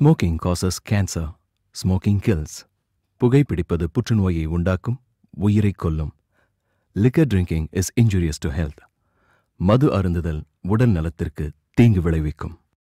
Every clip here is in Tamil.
Smoking causes cancer smoking kills புகைப்பிடிப்பது புற்றுநோயை உண்டாக்கும் உயிரைக் கொல்லும் liquor drinking is injurious to health மது அருந்துதல் உடல் நலத்திற்கு தீங்கு விளைவிக்கும்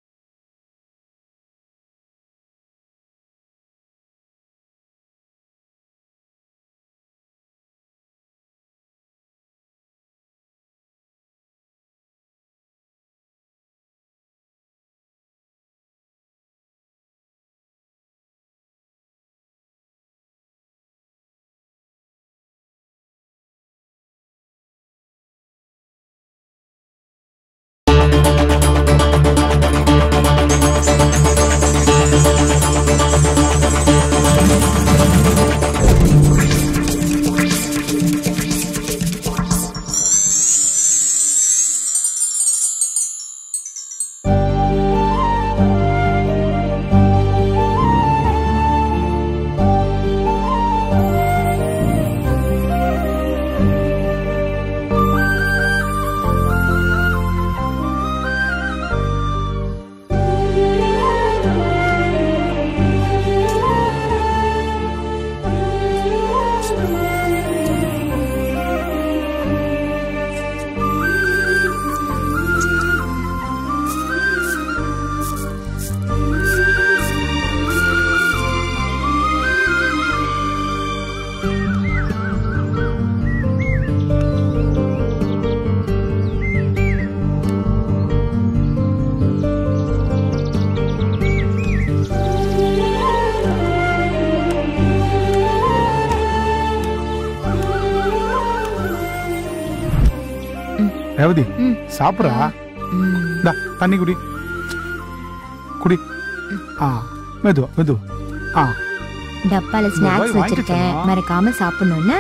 ரேவதி ம். சாப்பிட்றா ம். இந்தா தண்ணி குடி குடி ஆ மெதுவா மெதுவா ஆ டப்பால இந்த ஸ்நாக்ஸ் மாதிரி வாங்கி வச்சிருக்கேன் வச்சிடலாம். மறக்காம சாப்பிடணும்னு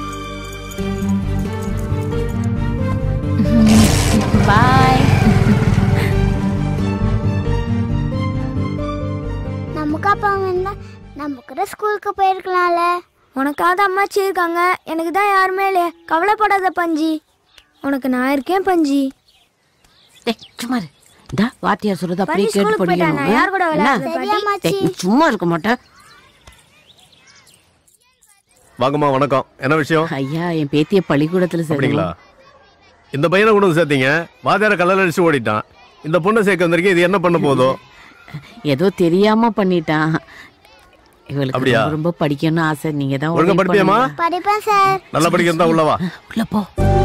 பாய் நமக்கு அப்பா இருந்தா நம்ம கூட ஸ்கூலுக்கு போயிருக்கலாம்ல உனக்காவது அம்மாச்சி இருக்காங்க எனக்கு தான் யாருமே இல்லையே கவலைப்படாத பஞ்சி உனக்கு நான் இருக்கேன் பஞ்சி டேய் சும்மா இரு. இந்தா வாத்தியார் சொல்றது அப்படியே பள்ளி கேட்டு ஸ்கூலுக்கு போயிட்டா, நான் யார் கூட படிக்கணும் விளையாடுறது, என்ன? சரியா மாச்சி டேய், நீ சும்மா இருக்க மாட்டேன் வாங்கம்மா வணக்கம் என்ன விஷயம் ஐயா என் பேத்திய பள்ளிக்கூடத்துல அப்படிங்களா சேர்க்கணும் இந்த பையனை கொண்டு வந்து சேர்த்தீங்க வாத்தியார கல்லல் அடிச்சு ஓடிட்டான் இந்த பொண்ணை சேர்க்க வந்திருக்கேன் இது என்ன பண்ண போதோ ஏதோ தெரியாம பண்ணிட்டான் இவளுக்கு அப்படியா? ரொம்ப ரொம்ப படிக்கணும்னு ஆசை நீங்க தான் ஒழுங்கா உதவி படிப்பியாம்மா? பண்ணுங்க. படிப்பேன் சார் நல்லா படிக்கிறதா உள்ளவா உள்ள போ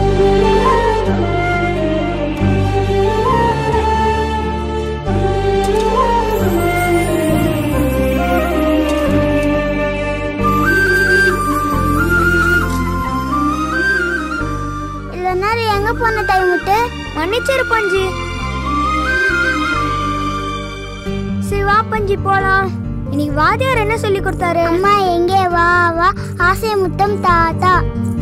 இவ்வளவு நேரம் எங்க போன டைம் விட்டு மன்னிச்சிரு பஞ்சி சரி வா பஞ்சி போலாம் இன்னைக்கு வாத்தியார் என்ன சொல்லி கொடுத்தாரு அம்மா எங்கே வா வா ஆசை முத்தம் தாத்தா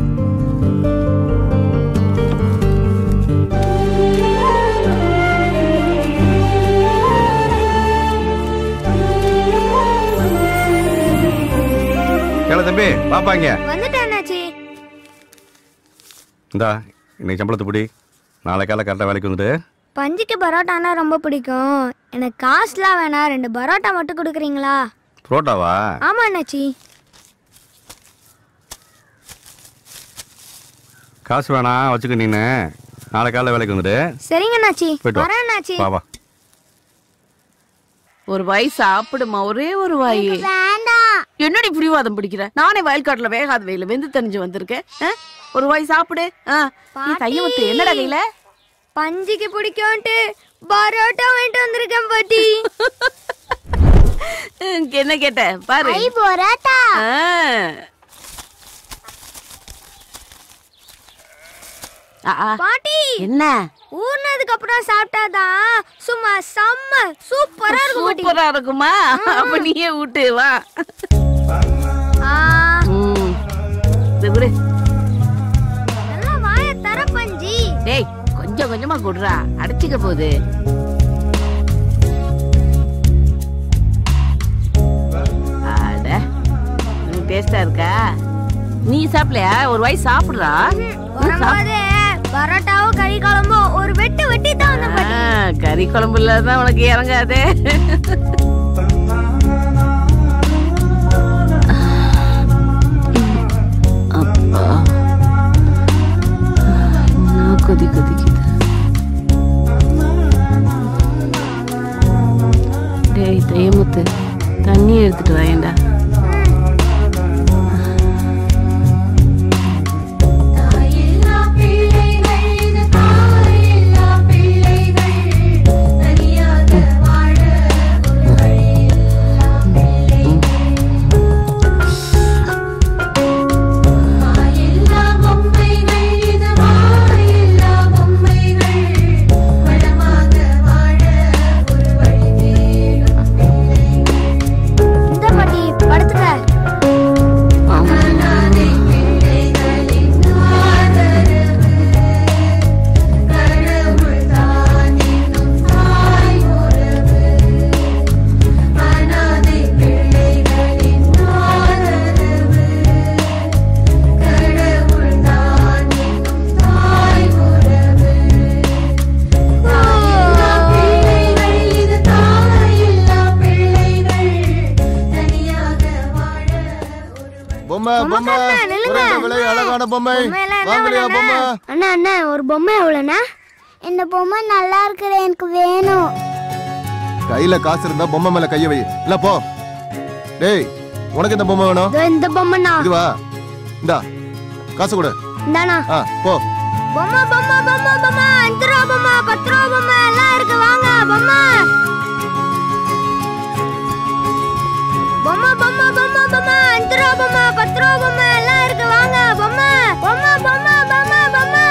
கேள தம்பி பாப்பாங்க வந்துட்டேன் அண்ணாச்சி இந்தா இன்னைக்கு சம்பளத்தை பிடி நாளை காலை கரெக்டாக வேலைக்கு வந்துட்டு பஞ்சிக்கு பரோட்டானா ரொம்ப பிடிக்கும் எனக்கு காசுலாம் வேணாம் ரெண்டு பரோட்டா மட்டும் கொடுக்குறீங்களா புரோட்டாவா ஆமா அண்ணாச்சி காசு வேணாம் வச்சுக்க நீனு நாளை காலை வேலைக்கு வந்துட்டு சரிங்க அண்ணாச்சி போயிட்டு வா. வரேன் அண்ணாச்சி வா வா ஒரு வாய் சாப்பிடுமா ஒரே ஒரு வாய் வேண்டாம் என்னடி பிடிவாதம் பிடிக்கிற நானே வயல்காட்டுல வேகாத வெயில வெந்து தெரிஞ்சு வந்திருக்கேன் ஆ? ஒரு வாய் சாப்பிடு ஆ. நீ தையமுத்து என்னடா கையில பஞ்சிக்கு பிடிக்கும்ட்டு பரோட்டா வாங்கிட்டு வந்திருக்கேன் பாட்டி ம், என்ன கேட்ட பாரு ஐ போராட்டா ஆ. ஆ, ஆ. பாட்டி என்ன ஊர்னதுக்கு அப்புறம் சாப்பிட்டாதான் சும்மா செம்ம சூப்பரா இருக்கும் பாட்டி சூப்பரா இருக்குமா அப்ப நீயே ஊட்டு வா ஆ, ம். இது குடு நல்லா வாய தர பஞ்சி டேய் கொஞ்சம் கொஞ்சமா குடுறா அடைச்சிக்க போகுது அட டேஸ்டா இருக்கா நீ சாப்பிடலையா ஒரு வாய் சாப்பிடுறா வரும்போது பரோட்டாவும் கறி குழம்பும் ஒரு வெட்டு வெட்டி தான் வந்த பாட்டி ஆ, கறி குழம்புல தான் உனக்கு இறங்காதே போயிட்டு வாயேண்டா இந்த பாட்டி படுத்துக்க பொம்மை பொம்மை பொம்மைக்காரனே, நில்லுங்க. குறைந்த விலை அழகான பொம்மை பொம்மையெல்லாம் என்ன வாங்கலையா விலைண்ணே? பொம்மை அண்ணா அண்ணா ஒரு பொம்மை எவ்வளோண்ணா இந்த பொம்மை நல்லா இருக்கிற எனக்கு வேணும் கையில காசு இருந்தா பொம்மை மேல கைய வை இல்ல போ டேய் உனக்கு இந்த பொம்மை வேணும் இதோ இந்த பொம்மைண்ணா இதுவா இந்தா காசு கொடு இந்தாண்ணா ஆ போ பொம்மை பொம்மை பொம்மை பொம்மை அஞ்சு ரூபா பொம்மை பத்து ரூபா பொம்மை எல்லாம் இருக்கு வாங்க பொம்மை பொம்மை பொம்மை பொம்மை பொம்மை அஞ்சு ரூபா பொம்மை பத்து ரூபா பொம்மை எல்லாம் இருக்கு வாங்க பொம்மை பொம்மை பொம்மை பொம்மை பொம்மை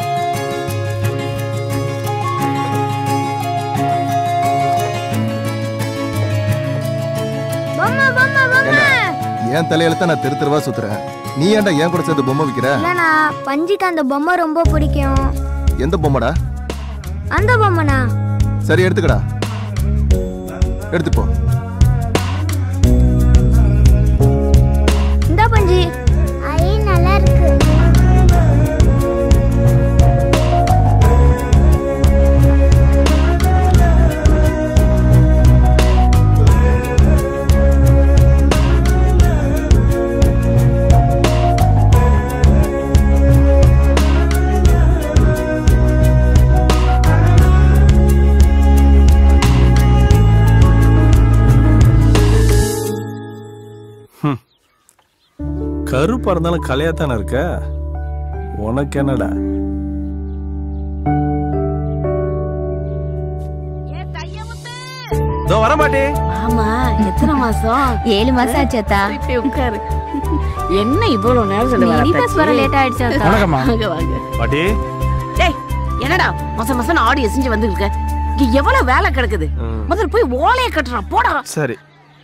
பொம்மை பொம்மை பொம்மை என் தலையெழுத்த நான் தெரு தெருவா சுத்துறேன் நீ ஏன்டா ஏன் கூட சேர்ந்து பொம்மை விக்கிற இல்லண்ணா பஞ்சிக்கு அந்த பொம்மை ரொம்ப பிடிக்கும் எந்த பொம்மைடா அந்த பொம்மைண்ணா சரி எடுத்துக்கடா எடுத்து போ இந்த பஞ்சி ஐ நல்லா இருக்கு கருப்பா இருந்தாலும் கலையாத்தானே இருக்க உனக்கு என்னடா இதோ வர மாட்டே ஆமா எத்தனை மாசம் ஏழு மாசம் ஆச்சு அத்தா இப்படி உட்காரு என்ன இவ்வளவு நேரம் சொல்லி மினி பஸ் வர லேட் ஆயிடுச்சு அத்தா வணக்கம்மா வாங்க வாங்க பாட்டி டேய் என்னடா மச மசன ஆடி எசிஞ்சு வந்து இருக்க இங்க எவ்வளவு வேலை கிடக்குது ம். முதல்ல போய் ஓலைய கட்டுறான் போடா சரி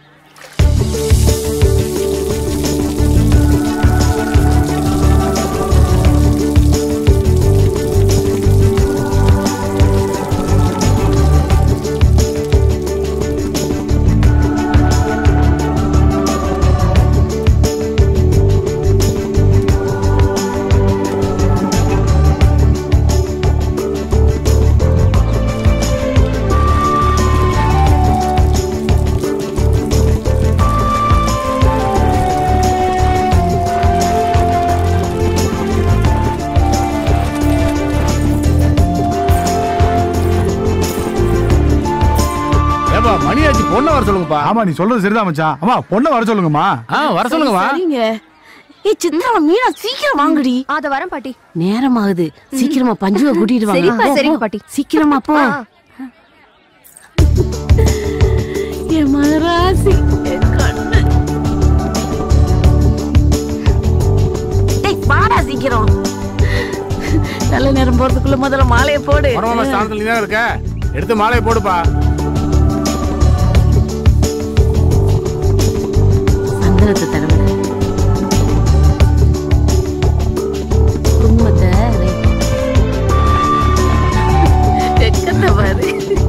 ஏப்பா மணியாச்சு பொண்ணை வர சொல்லுங்கப்பா ஆமா நீ சொல்றது சரிதான் மச்சான் அம்மா பொண்ணை வர சொல்லுங்கம்மா ஆ வர சொல்லுங்கம்மா சரிங்க ஏய் சித்ரா மீனா சீக்கிரம் வாங்கடி அத வரேன் பாட்டி நேரம் ஆகுது சீக்கிரமா பஞ்சுவை கூட்டிட்டு சரிப்பா வாங்க சரிங்க பாட்டி சீக்கிரமா போ என் மகராசி என் கண்ணு டேய் வாடா சீக்கிரம் நல்ல நேரம் போறதுக்குள்ள முதல்ல மாலையை போடு பரவாயில்ல ஸ்தானத்துல நீ தான் இருக்க எடுத்து மாலையை போடுப்பா சந்தனத்தை தடவை குங்குமத்தை வை. வெக்கத்தை பாரு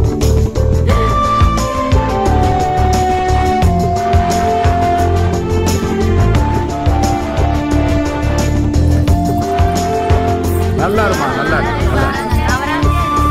நல்லா இருமா நல்லா இரு, நல்லா இரு.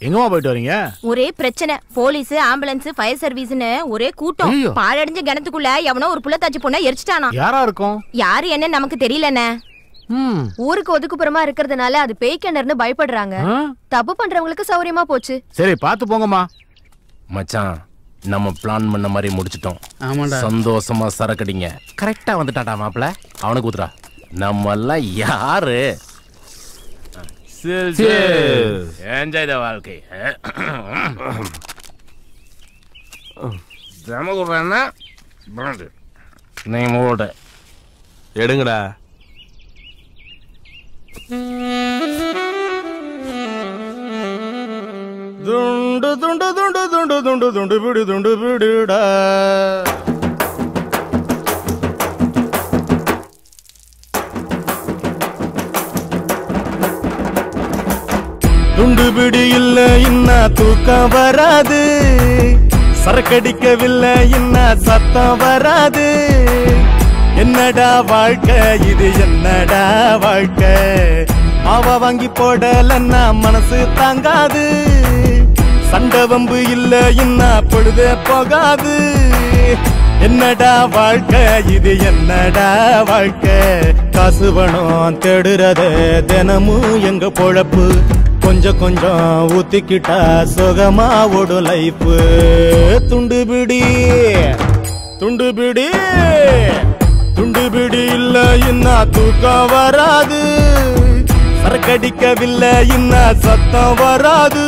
எங்கம்மா போயிட்டு வரீங்க ஒரே பிரச்சனை போலீஸ் ஆம்புலன்ஸ் ஃபயர் சர்வீஸ்னு ஒரே கூட்டம் ஐயோ. பாழடைஞ்ச கிணத்துக்குள்ள எவனோ ஒரு புள்ளத்தாச்சி பொண்ண எரிச்சிட்டானா யாரா இருக்கும் யாரு என்ன நமக்கு தெரியலண்ணே ஊருக்கு ஒதுக்குப்புறமா இருக்கிறதுனால அது பேய் கிணறுன்னு பயப்படுறாங்க ஆ? தப்பு பண்றவங்களுக்கு சௌரியமா போச்சு சரி பார்த்து போங்கம்மா மச்சான் நம்ம பிளான் பண்ண மாதிரி முடிச்சிட்டோம் ஆமாண்டா. சந்தோஷமா சரக்கடிங்க கரெக்டா வந்துட்டாடா மாப்பிள அவனுக்கு ஊத்துறா நம்ம எல்லாம் யாரு என்ஜாய் த வாழ்க்கை ஜமகுறேன்னா நீ மூடு எடுங்கடா துண்டு துண்டு துண்டு துண்டு துண்டு துண்டு பிடி துண்டு பிடிடா துண்டு பிடி இல்ல இன்ன தூக்கம் வராது சரக்கடிக்கவில்லை இன்ன சத்தம் வராது என்னடா வாழ்க்கை இது என்னடா வாழ்க்கை அவ வாங்கி போடலன்னா மனசு தாங்காது சண்டை வம்பு இல்ல இன்ன பொழுதே போகாது என்னடா வாழ்க்கை இது என்னடா வாழ்க்கை காசு பணம் தேடுறத தினமும் எங்க பொழப்பு கொஞ்சம் கொஞ்சம் ஊத்திக்கிட்டா சுகமா ஓடும் லைஃப் துண்டு பிடி துண்டு பிடி துண்டு பிடி இல்ல இன்னா தூக்கம் வராது சரக்கடிக்கவில்லை இன்னா சத்தம் வராது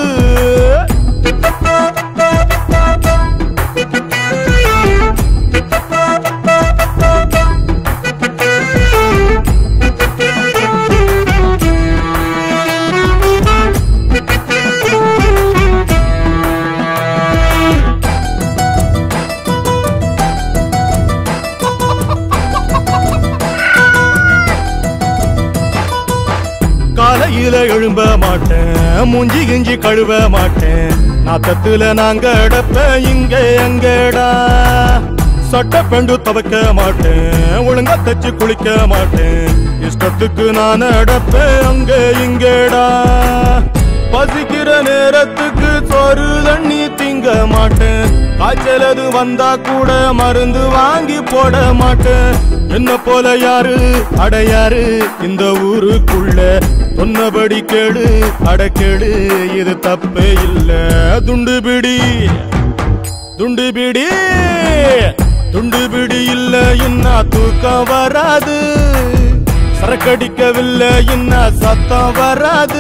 காலையில எழும்ப மாட்டேன் மூஞ்சி கிஞ்சி கழுவ மாட்டேன் நாத்தத்துல நாங்க அடப்ப இங்க எங்கடா சட்ட பெண்டு துவைக்க மாட்டேன் ஒழுங்கா தச்சு குளிக்க மாட்டேன் இஷ்டத்துக்கு நான் அடப்பேன் அங்க இங்கடா பசிக்கிற நேரத்துக்கு சோறு தண்ணி திங்க மாட்டேன் காய்ச்சல் அது வந்தா கூட மருந்து வாங்கி போட மாட்டேன் என்ன போல யாரு அடையாரு இந்த ஊருக்குள்ள சொன்னபடி கேடு அடக்கேடு இது தப்பே இல்ல துண்டு பிடி துண்டு பிடி துண்டு பிடி இல்ல இன்னா தூக்கம் வராது சரக்கடிக்கவில்லை இன்னா சத்தம் வராது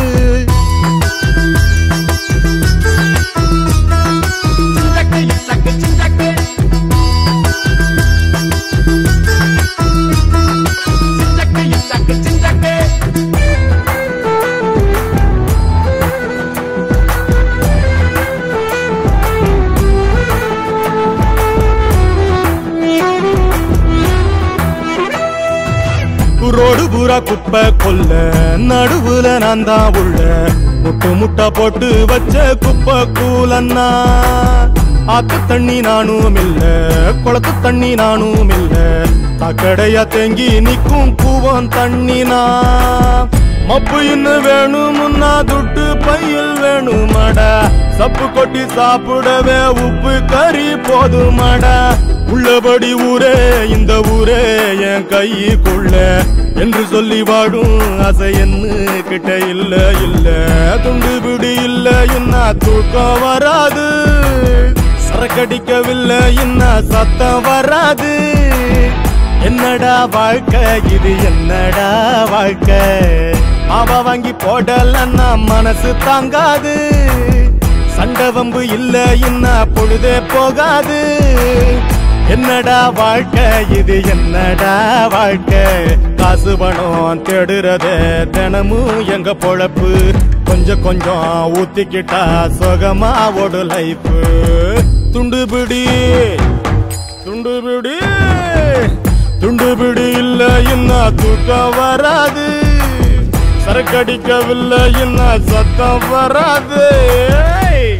ரோடு பூரா குப்பை கொல்ல நடுவுல நான் தான் உள்ள முட்டு முட்டா போட்டு வச்ச குப்பை கூலன்னா ஆத்து தண்ணி நானும் இல்ல குளத்து தண்ணி நானும் இல்ல சாக்கடையா தேங்கி நிக்கும் கூவம் தண்ணினா மப்பு இன்னும் வேணுமுன்னா துட்டு பையில் வேணுமாடா சப்பு கொட்டி சாப்பிடவே உப்பு கறி போதுமாடா உள்ளபடி ஊரே இந்த ஊரே என் கைக்குள்ள என்று சொல்லி வாடும் ஆசை என்ன கிட்ட இல்ல இல்ல துண்டு பிடி இல்ல இன்னா தூக்கம் வராது சரக்கடிக்கவில்லை இன்னா சத்தம் வராது என்னடா வாழ்க்கை இது என்னடா வாழ்க்கை அவ வாங்கி போடலன்னா மனசு தாங்காது சண்டை வம்பு இல்ல இன்னா பொழுதே போகாது என்னடா வாழ்க்கை இது என்னடா வாழ்க்கை காசு பணம் தேடுறதே தினமும் எங்க பொழப்பு கொஞ்சம் கொஞ்சம் ஊத்திக்கிட்டா சுகமா ஓடு லைஃப் துண்டு பிடி துண்டு பிடி துண்டு பிடி இல்ல இன்னா தூக்கம் வராது சரக்கடிக்கவில்லை இன்னா சத்தம் வராது ஏய்!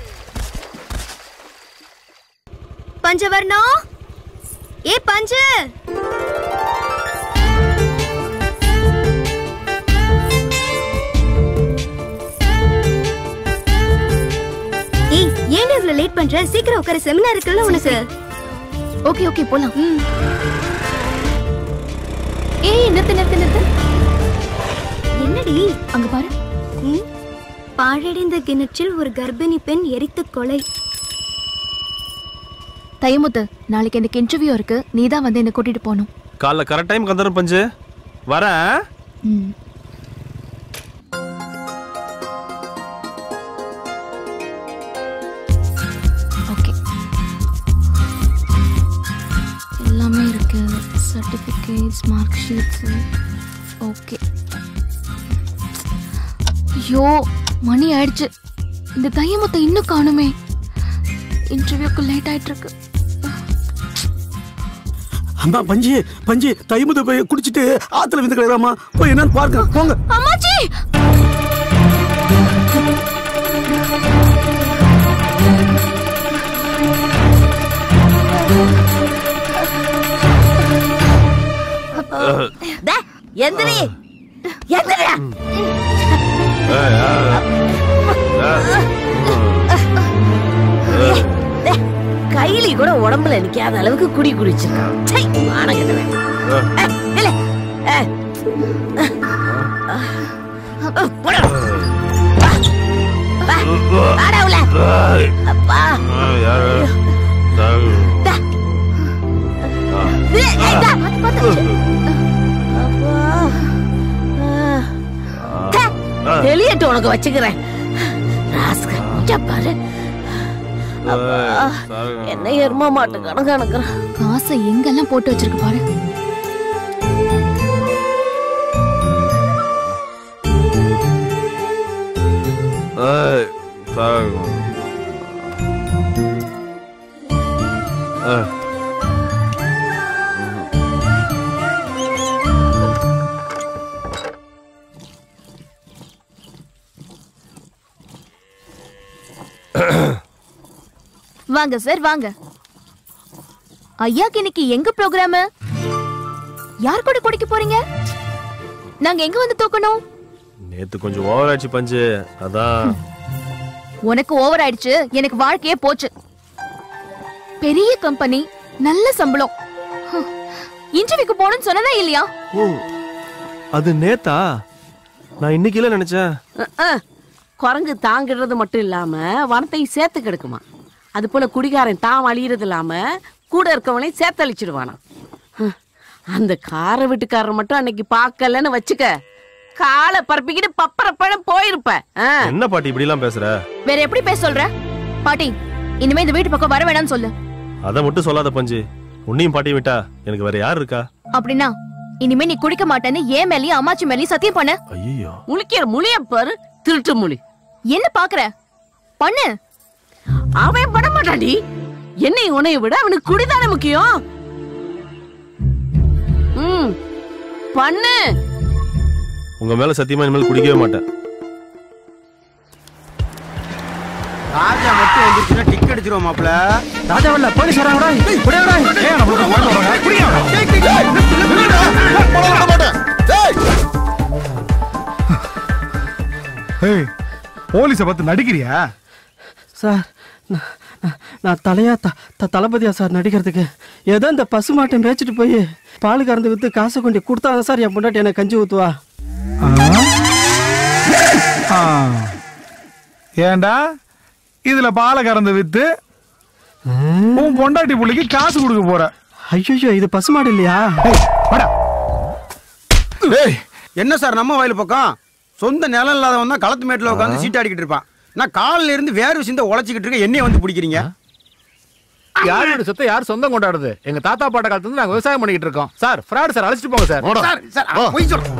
பஞ்சவர்ணம் ஏ பஞ்சு பண்ற சீக்கிரம் உட்கார செமினார் இருக்குல்ல உனக்கு ஓகே ஓகே போலாம் ஏய் நிறுத்து நிறுத்து நிறுத்து என்னடி அங்க பாரு ம்? பாழடைந்த கிணற்றில் ஒரு கர்ப்பிணி பெண் எரித்து கொலை தையமுத்து நாளைக்கு எனக்கு இன்டர்வியூ இருக்கு நீ தான் வந்து என்ன கூட்டிட்டு போகணும் காலைல கரெக்ட் டைம் வந்துடும் பஞ்சு வரேன் ம் ஓகே எல்லாமே இருக்கு சர்டிஃபிகேட்ஸ் மார்க் ஷீட்ஸ் ஓகே ஐயோ மணி ஆயிடுச்சு இந்த தையமுத்தை இன்னும் காணுமே இன்டர்வியூக்கு லேட் ஆயிட்டு இருக்கு அம்மா பஞ்சு பஞ்சு தைமுத போய் குடிச்சிட்டு ஆத்துல விந்து கிடக்குறாமா போய் என்னன்னு பார்க்க போங்க அம்மாச்சி டே, எந்திரி எந்திரி டே, கைலி கூட உடம்புல நிக்காத அளவுக்கு குடி குடிச்சிருக்கான் சை, மானங்கெட்டவன். ஏய், இல்ல. ஏய். போடா. வா. வா. வாடா உள்ள. அப்பா. டா. ஏய், ஏய், டா. அப்பா. ஆ. வெளியேட்டு உனக்கு வச்சுக்கிறேன் ராஸ்கல், மூஞ்ச பாரு அப்பா, என்ன எரும மாட்டு கணக்கு கணக்குறான் காசை எங்கெல்லாம் போட்டு வச்சிருக்கு பாரு வாங்க சார் வாங்க ஐயாக்கு இன்னைக்கு எங்க ப்ரோக்ராம் யார் கூட குடிக்க போறீங்க நாங்க எங்க வந்து தூக்கணும் நேத்து கொஞ்சம் ஓவர் ஆயிடுச்சு பஞ்சு அதான் உனக்கு ஓவர் ஆயிடுச்சு எனக்கு வாழ்க்கையே போச்சு பெரிய கம்பெனி நல்ல சம்பளம் இன்டர்வியூக்கு போகணும்னு சொன்னதா இல்லையா ஓ அது நேத்தா நான் இன்னைக்கு இல்ல நினைச்சேன் அஹ், அஹ். குரங்கு தாங்கிடுறது மட்டும் இல்லாம வனத்தையும் சேர்த்து கெடுக்குமா அது போல குடிகாரன் தான் அழியறது இல்லாம கூட இருக்கவனையும் சேர்த்து அழிச்சிடுவானாம் ஹம். அந்த கார வீட்டுக்காரர் மட்டும் அன்னைக்கு பார்க்கலன்னு வச்சுக்க காலை பரப்பிக்கிட்டு பப்பரப்பழம் போயிருப்ப ஆ. என்ன பாட்டி இப்படி எல்லாம் பேசுற வேற எப்படி பேச சொல்ற பாட்டி இனிமே இந்த வீட்டு பக்கம் வர வேணாம்னு சொல்லு அத மட்டும் சொல்லாத பஞ்சு உன்னையும் பாட்டியும் விட்டா எனக்கு வேற யார் இருக்கா அப்படின்னா இனிமே நீ குடிக்க மாட்டேன்னு ஏன் மேலயும் அம்மாச்சி மேலயும் சத்தியம் பண்ணு ஐயோ முழிக்கிற முழிய பாரு திருட்டு முழி என்ன பாக்குற பண்ணு அவன் பண்ண மாட்டான்டி என்னை உன்னைய விட அவனுக்கு குடிதானே முக்கியம் ம் பண்ணு உங்க மேல சத்தியமா இனிமேல் குடிக்கவே மாட்டேன் ராஜா மட்டும் வந்துருச்சுன்னா டிக் அடிச்சிருவோம் மாப்ள ராஜா வரல போலீஸ் வராங்கடா ஏய் புடியாடா ஏய் நம்மளுக்கு மாட்டு வராங்க புடியா ஏய் போலீஸை பார்த்து நடிக்கிறியா சார் நான்- நான்- நான் தலையா த- த- தளபதியா சார் நடிக்கிறதுக்கு ஏதோ இந்த பசு மாட்டை மேய்ச்சிட்டு போய் பால் கறந்து வித்து காசை கொண்டு கொடுத்தாங்க சார் என் பொண்டாட்டி எனக்கு கஞ்சி ஊத்துவா ஆ. ஏன்டா இதுல பாலை கறந்து வித்து உன் பொண்டாட்டி புள்ளைக்கு காசு கொடுக்க போற ஐயோ இது பசு மாடு இல்லையா என்ன சார் நம்ம வயல் பக்கம் சொந்த நிலம் இல்லாதவன் தான் களத்து மேட்டில் உட்காந்து சீட்டாடிக்கிட்டு இருப்பான் நான் காலில் இருந்து வேறு விஷயத்த உழைச்சிக்கிட்டு இருக்க என்னைய வந்து பிடிக்கிறீங்க யாரோட சொத்தை யார் சொந்தம் கொண்டாடுது எங்க தாத்தா பாட்ட காலத்துல இருந்து நாங்க விவசாயம் பண்ணிட்டு இருக்கோம் சார் ஃப்ராட் சார் அழைச்சிட்டு போங்க சார் சார் சார் அவன் பொய் சொல்றான்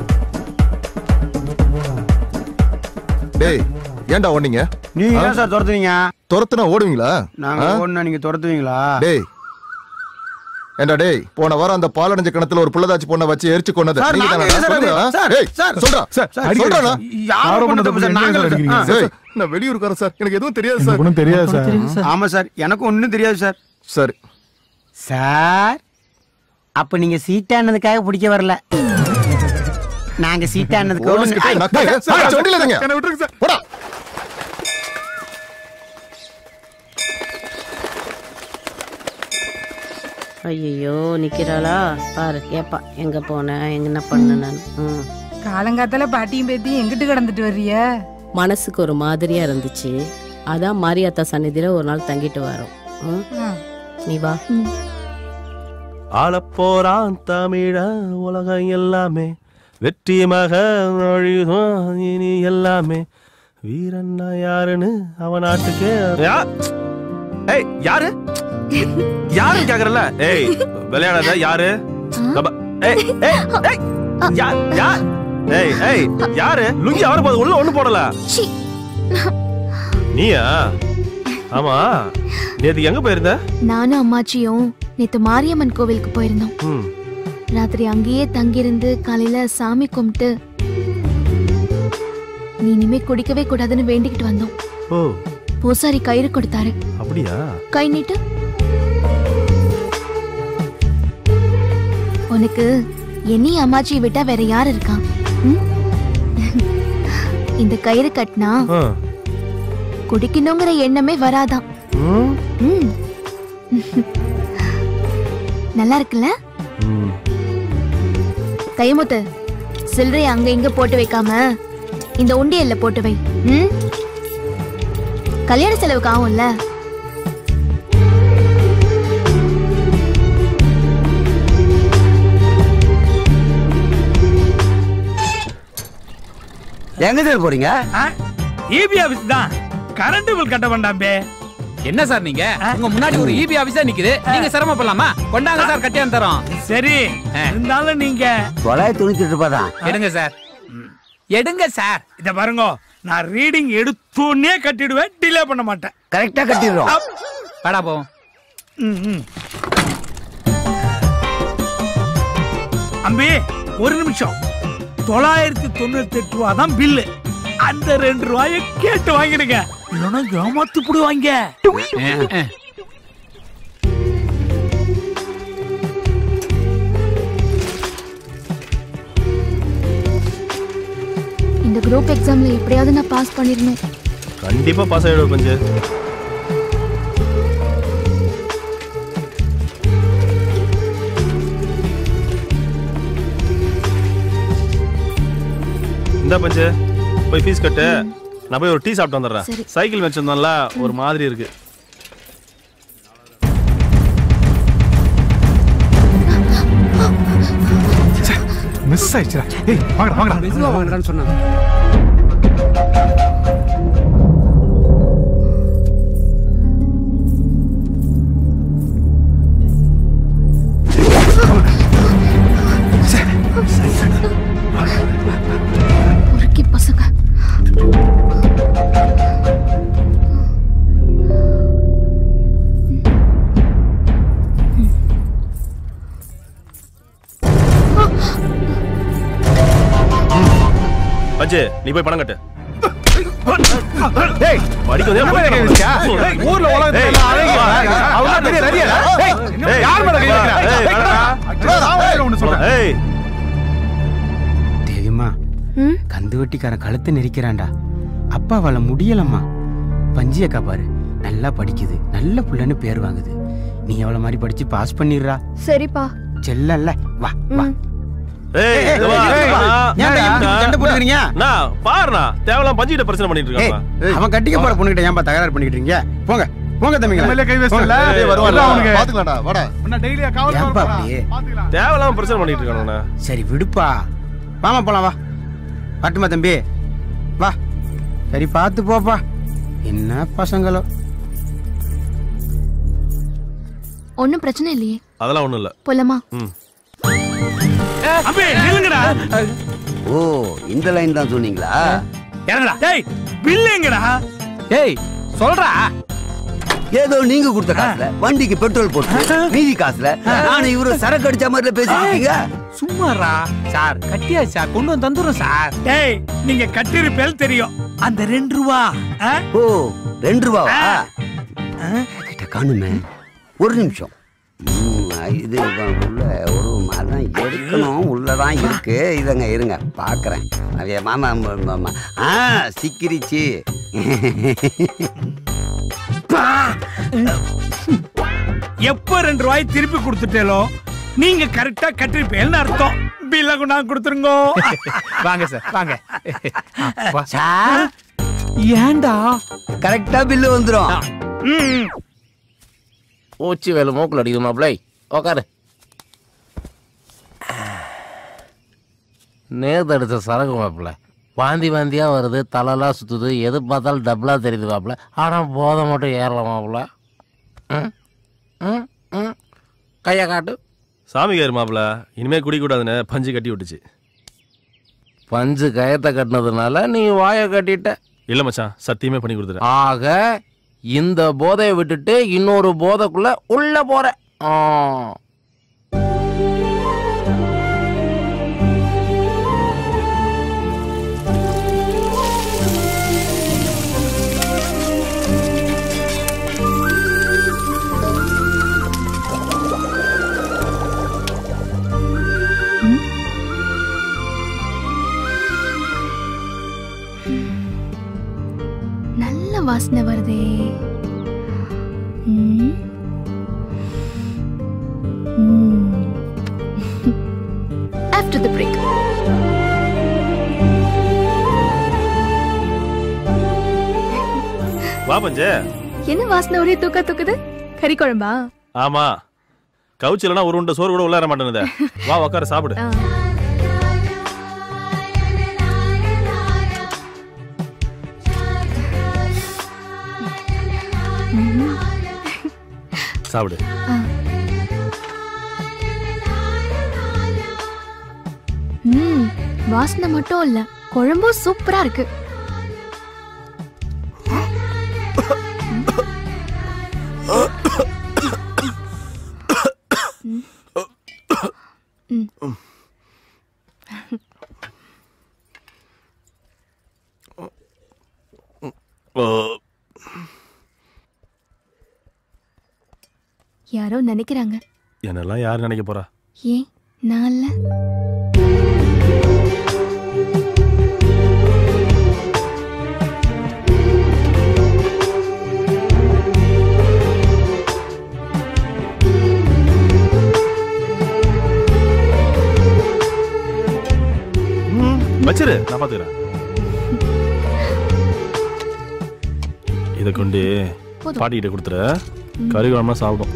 டேய் ஏன்டா ஓடுனீங்க நீங்க ஆ? ஏன் சார் துரத்துவீங்க துரத்துனா ஓடுவீங்களா நாங்க ஆ? ஓடுனா நீங்க துரத்துவீங்களா டேய் ஏண்டா டேய் போன வாரம் அந்த பாலடைஞ்ச கிணத்துல ஒரு புள்ளதாச்சி பொண்ணை வச்சு எரிச்சு கொன்னது சார், நீங்க நாங்க தானடா? இல்ல சார், சொல்லுடா. சார், டேய், சார், சொல்றா. சார், சார், அடிக்கடி சொல்றானா? யாரோ யாரோ பண்ண பண்ண தப்பு சார், தப்பு நாங்க சார், இல்ல அடிக்கிறீங்க. சார். டேய், நான் வெளியூருக்காரன் சார் எனக்கு எதுவும் தெரியாது சார் ஒன்றும் தெரியாது சார் ஆமா சார் எனக்கும் ஒன்றும் தெரியாது சார் சரி சார் அப்ப நீங்க சீட்டானதுக்காக பிடிக்க வரல நாங்க சீட்டானதுக்கு போலீஸ்கிட்ட நக்கல். சார், சொல்லிடாதீங்க. என்ன விட்டுருங்க சார் போடா ஐயோ நிக்கிறாளா பாரு கேப்பா எங்க போன எங்க என்ன பண்ண நான் ம். காலங்காத்தால பாட்டியும் பேத்தியும் எங்கிட்டு கிடந்துட்டு வர்றிய மனசுக்கு ஒரு மாதிரியா இருந்துச்சு அதான் மாரியாத்தா சந்நிதியில ஒரு நாள் தங்கிட்டு வரோம் ம்? நீ வா ஆளப்போறான் தமிழ உலகம் எல்லாமே வெற்றி மக நொழியும் இனி எல்லாமே வீரன்னா யாருன்னு அவன் நாட்டுக்கே யா- ஏய் யாரு யாருன்னு கேக்குறல ஏய் விளையாடாத யாரு கப- ஏய் ஏய் ஏய் யா யா ஏய் ஏய் யாரு லுங்கி அவர போது உள்ள ஒண்ணு போடல நீயா ஆமா நேத்து எங்க போயிருந்த நானும் அம்மாச்சியும் நேத்து மாரியம்மன் கோவிலுக்கு போயிருந்தோம் ம் ராத்திரி அங்கேயே தங்கியிருந்து காலையில சாமி கும்பிட்டு நீ இனிமே குடிக்கவே கூடாதுன்னு வேண்டிக்கிட்டு வந்தோம் ஓ பூசாரி கயிறு கொடுத்தாரு அப்படியா கை நீட்டு உனக்கு என்னையும் அம்மாச்சியை விட்டா வேற யார் இருக்கா ம்? இந்த கயிறு கட்டினா ஆ. குடிக்கணுங்கிற எண்ணமே வராதாம் ம் ம். நல்லா இருக்குல்ல ம் கைமுத்து சில்லறை அங்க இங்க போட்டு வைக்காம இந்த உண்டியல்ல போட்டு வை ம்? கல்யாண செலவுக்கு ஆகும்ல எங்க சார் போறீங்க இபி ஆபீஸ் தான் கரண்ட் பில் கட்ட வேண்டாம் பே என்ன சார் நீங்க உங்க முன்னாடி ஒரு இபி ஆபீஸா நிக்குது நீங்க சிரமப்படலாமா கொண்டாங்க சார் கட்டியாந்து தரோம் சரி இருந்தாலும் நீங்க தொள்ளாயிரத்தி தொண்ணூத்தி எட்டு ரூபாய் தான் எடுங்க சார் எடுங்க சார் இத பாருங்க நான் ரீடிங் எடுத்தோன்னே கட்டிடுவேன் டிலே பண்ண மாட்டேன் கரெக்டா கட்டிடுறோம் வாடா போவோம் ம், ம். அம்பி ஒரு நிமிஷம் தொள்ளாயிரத்தி தொண்ணூத்தி எட்டு ரூபா தான் பில்லு அந்த ரெண்டு ரூபாய கேட்டு வாங்கிடுங்க இல்லைன்னா ஏமாத்து போடுவாங்க இந்த குரூப் எக்ஸாம்ல எப்படியாவது நான் பாஸ் பண்ணிடணும் கண்டிப்பா பாஸ் ஆயிடுவோம் பஞ்சு இந்த பஞ்சு போய் ஃபீஸ் கட்டு நான் போய் ஒரு டீ சாப்பிட்டு வந்துடுறேன் சரி. சைக்கிள் வச்சிருந்தோம்ல ஒரு மாதிரி இருக்கு மிஸ் ஆயிடுச்சுடா ஏய் வாங்கடா வாங்கடா மெதுவா வாங்கடான்னு சொன்னாங்க முறுக்கி பசங்க பஞ்சு நீ போய் பணம் கட்டு டேய் படிக்க வந்தே நம்ம மேல கை வச்சியா? ஏய், ஊர்ல உலகத்துல எல்லாம் அழகு. அவங்க தான் பெரிய நரியடா. ஏய், யார் மேல கை வைக்கிறா? ஏய், ஏய், நான் வாயில ஒண்ணு சொல்றேன். ஏய் தேவிம்மா கந்து வெட்டிக்காரன் கழுத்தை நெரிக்கிறான்டா அப்பா அவளை முடியலம்மா பஞ்சியக்கா பாரு நல்லா படிக்குது நல்ல புள்ளன்னு பேர் வாங்குது நீ அவளை மாதிரி படிச்சு பாஸ் பண்ணிடுறா சரிப்பா செல்லல்ல வா வா ஏய் ஏய், இது வா, ஏய், வா. ஏன்டா இப்படி சண்டை போட்டுக்கிறீங்க? நான் பாருண்ணா தேவலாம் பஞ்சிட்ட பிரச்சனை பண்ணிட்டு இருக்காங்க ஏய், அவன் கட்டிக்க போற பொண்ணுகிட்ட ஏன்பா தகராறு பண்ணிக்கிட்டு இருக்கீங்க போங்க போங்க தம்பிங்களா மேல கை வச்சிட்டல. போங்க. ஏய், வருவான்ல, அவனுக்கு. பாத்துக்கலாம்டா வாடா உன்னை டெய்லியா காவல் ஏன்பா போறா? அப்படி? தேவலாம் பிரச்சனை பண்ணிட்டு இருக்கானுண்ணா சரி விடுப்பா வாமா போலாம் வா வரட்டுமா தம்பி வா சரி பார்த்து போப்பா என்ன பசங்களோ ஒன்னும் பிரச்சனை இல்லையே அதெல்லாம் ஒண்ணும் இல்ல போலாமா ம் அம்பி நில்லுங்கடா ஓ இந்த லைன் தான் சொன்னீங்களா இறங்கடா டேய் பில் எங்கடா ஏய் சொல்றா ஏதோ நீங்க கொடுத்த காசுல வண்டிக்கு பெட்ரோல் போட்டு மீதி காசுல நானும் இவரு சரக்கு அடிச்ச மாதிரில பேசிட்டு இருக்கீங்க சும்மாரா சார் கட்டியாச்சு சார் கொண்டு வந்து தந்துடும் சார் டேய் நீங்க கட்டிருப்பேல் தெரியும் அந்த ரெண்டு ரூபா ஆ? ஓ ரெண்டு ரூபாவா கிட்ட காணுமே ஒரு நிமிஷம் ம், இது இப்ப உள்ள ஒரு அதான் எடுக்கணும் உள்ளதான் இருக்கு இதங்க இருங்க பாக்குறேன் அவைய மாமா ம- மாமா ஆ சிக்கிரிச்சு எப்ப ரெண்டு ரூபாய் திருப்பி கொடுத்துட்டேலோ நீங்க கரெக்டா கட்டிருப்பேன்னு அர்த்தம் பில்ல கொண்டாந்து கொடுத்துருங்க வாங்க சார் வாங்க சார் ஏன்டா கரெக்டா பில்லு வந்துரும் ஊச்சி வேலை மூக்கில் அடிக்குது மாப்பிள்ளை உக்காரு நேத்து அடிச்ச சரக்கு மாப்பிள்ள வாந்தி வாந்தியா வருது தலைலாம் சுத்துது எது பார்த்தாலும் டபுளா தெரியுது மாப்பிள்ள ஆனா போதை மட்டும் ஏறல மாப்பிள்ள ம், ம், ம். கையை காட்டு சாமி கேரு மாப்பிள இனிமே குடிக்கூடாதுன்னு பஞ்சு கட்டி விட்டுச்சு பஞ்சு கயத்தை கட்டினதுனால நீ வாயை கட்டிட்ட இல்ல மச்சான் சத்தியமே பண்ணி கொடுத்துட்டேன் ஆக இந்த போதையை விட்டுட்டு இன்னொரு போதைக்குள்ள உள்ள போற ஆ. நல்ல வாசனை வருதே ம். ம். After the break. வா பஞ்சு என்ன வாசனை ஒரே தூக்க தூக்குது கறி குழம்பா ஆமா கவுச்சு இல்லைன்னா ஒரு உண்டை சோறு கூட உள்ளார மாட்டேனுதே வா உட்கார சாப்பிடு ஆ. ம். சாப்பிடு ஆ. ம் வாசனை மட்டும் இல்ல குழம்பும் சூப்பரா இருக்கு ம். யாரோ நினைக்கிறாங்க என்னெல்லாம் யார் நினைக்க போறா ஏன் நான் இல்ல வச்சிரு நான் பாத்துக்கிறேன் இதை கொண்டு போதும். பாட்டிக்கிட்ட கொடுத்துரு கறி குழம்பா சாப்பிடும்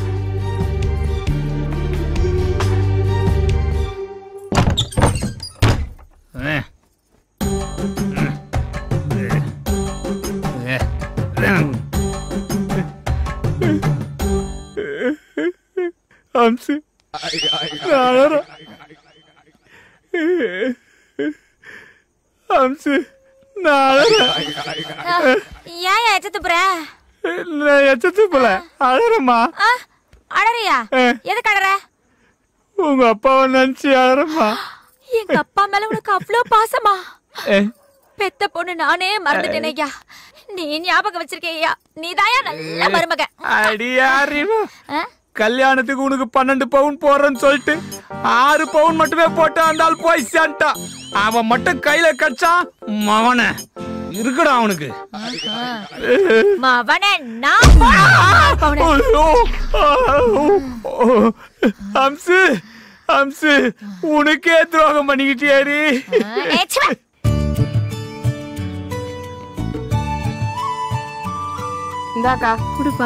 அம்சு நான் அம்சு நான் ஏன் எச்சத்து போற நான் எச்சத்து போல அழறம்மா அழறியா எதுக்கு அழற உங்க அப்பாவை நினைச்சு அழறம்மா எங்க அப்பா மேல உனக்கு அவ்வளவு பாசமா பெத்த பொண்ணு நானே மறந்துட்டேன் ஐயா நீ ஞாபகம் வச்சிருக்கேயா நீதாயா நல்ல மருமக அடியாரிமா கல்யாணத்துக்கு உனக்கு பன்னெண்டு பவுன் போடுறேன்னு சொல்லிட்டு ஆறு பவுன் மட்டுமே போட்டு அந்த ஆள் போய் சேர்ந்துட்டான் அவன் மட்டும் கையில கச்சான் மவன இருக்குடா அவனுக்கு மவனே நான் போனா ஐயோ! அம்சு அம்சு உனக்கே துரோகம் பண்ணிக்கிட்டியாரி இந்தாக்கா குடுப்பா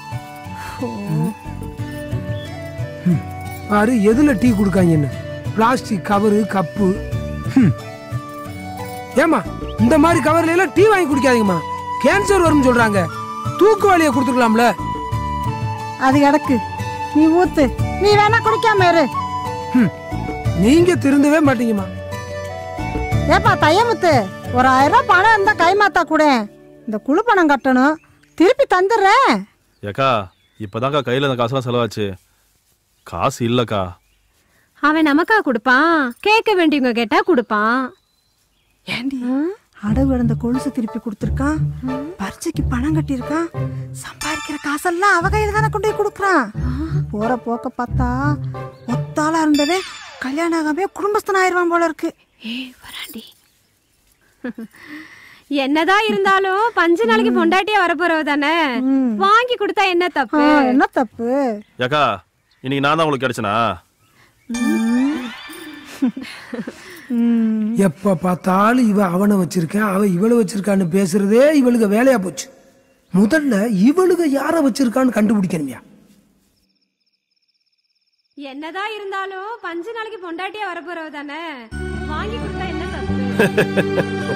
பாரு எதுல டீ கொடுக்காங்கன்னு பிளாஸ்டிக் கவரு கப்பு ஹம். ஏம்மா இந்த மாதிரி கவர்ல எல்லாம் டீ வாங்கி குடிக்காதீங்கம்மா கேன்சர் வரும்னு சொல்றாங்க தூக்கு வலியை கொடுத்துக்கலாம்ல அது கிடக்கு நீ ஊத்து நீ வேணா குடிக்காம இரு நீங்க திருந்தவே மாட்டீங்கம்மா ஏப்பா தையமுத்து ஒரு ஆயிரம் ரூபாய் பணம் இருந்தா கைமாத்தா கூட இந்த குழு பணம் கட்டணும் திருப்பி தந்துடுறேன் ஏக்கா இப்பதான்க்கா கையில இந்த காசுலாம் செலவாச்சு காசு இல்லக்கா அவன் நமக்கா கொடுப்பான் கேட்க வேண்டியவங்க கேட்டா கொடுப்பான் ஏண்டி அடகு கிடந்த கொலுசு திருப்பி கொடுத்துருக்கான் பரீட்சைக்கு பணம் கட்டியிருக்கான் சம்பாதிக்கிற காசெல்லாம் அவ கையில தானே கொண்டு போய் கொடுக்குறான் போற போக்க பார்த்தா ஒத்தாளா இருந்தவே கல்யாணம் ஆகாமே குடும்பஸ்தன் ஆயிருவான் போல இருக்கு ஏய் வராண்டி என்னதான் இருந்தாலும் பஞ்சு நாளைக்கு பொண்டாட்டியா வரப்போறவ தானே வாங்கி கொடுத்தா என்ன தப்பு என்ன தப்பு ஏக்கா இன்னைக்கு நான் தான் உங்களுக்கு கிடைச்சனா எப்ப பார்த்தாலும் இவ அவனை வச்சிருக்கேன் அவ இவளை வச்சிருக்கான்னு பேசுறதே இவளுக்கு வேலையா போச்சு முதல்ல இவளுக யார வச்சிருக்கான்னு கண்டுபிடிக்கணும்யா என்னதான் இருந்தாலும் பஞ்சு நாளைக்கு பொண்டாட்டியா வரப்போறவ தானே வாங்கி கொடுத்தா என்ன தப்பு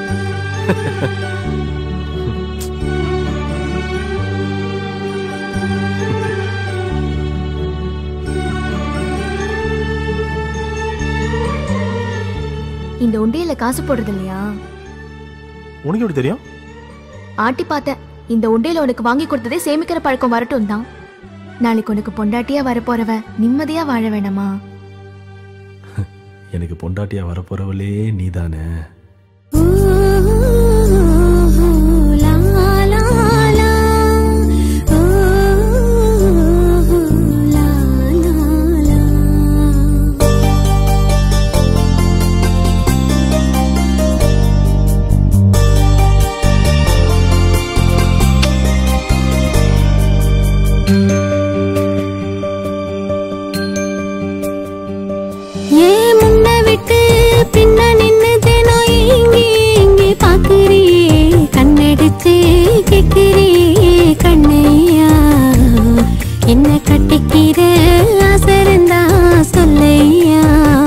இந்த உண்டியல்ல காசு போடுறது இல்லையா உனக்கு எப்படி தெரியும் ஆட்டி பார்த்தேன் இந்த உண்டியல உனக்கு வாங்கி கொடுத்ததே சேமிக்கிற பழக்கம் வரட்டும் தான் நாளைக்கு உனக்கு பொண்டாட்டியா வரப்போறவ நிம்மதியா வாழ வேணாமா எனக்கு பொண்டாட்டியா வரப்போறவளே நீதானே ஏன் முன்ன விட்டு பின்ன நின்னு தினம் ஏங்கி ஏங்கி பாக்குறியே கண்ணடிச்சு கேக்குறியே கண்ணையா என்ன கட்டிக்கிற ஆசை இருந்தா சொல்லையா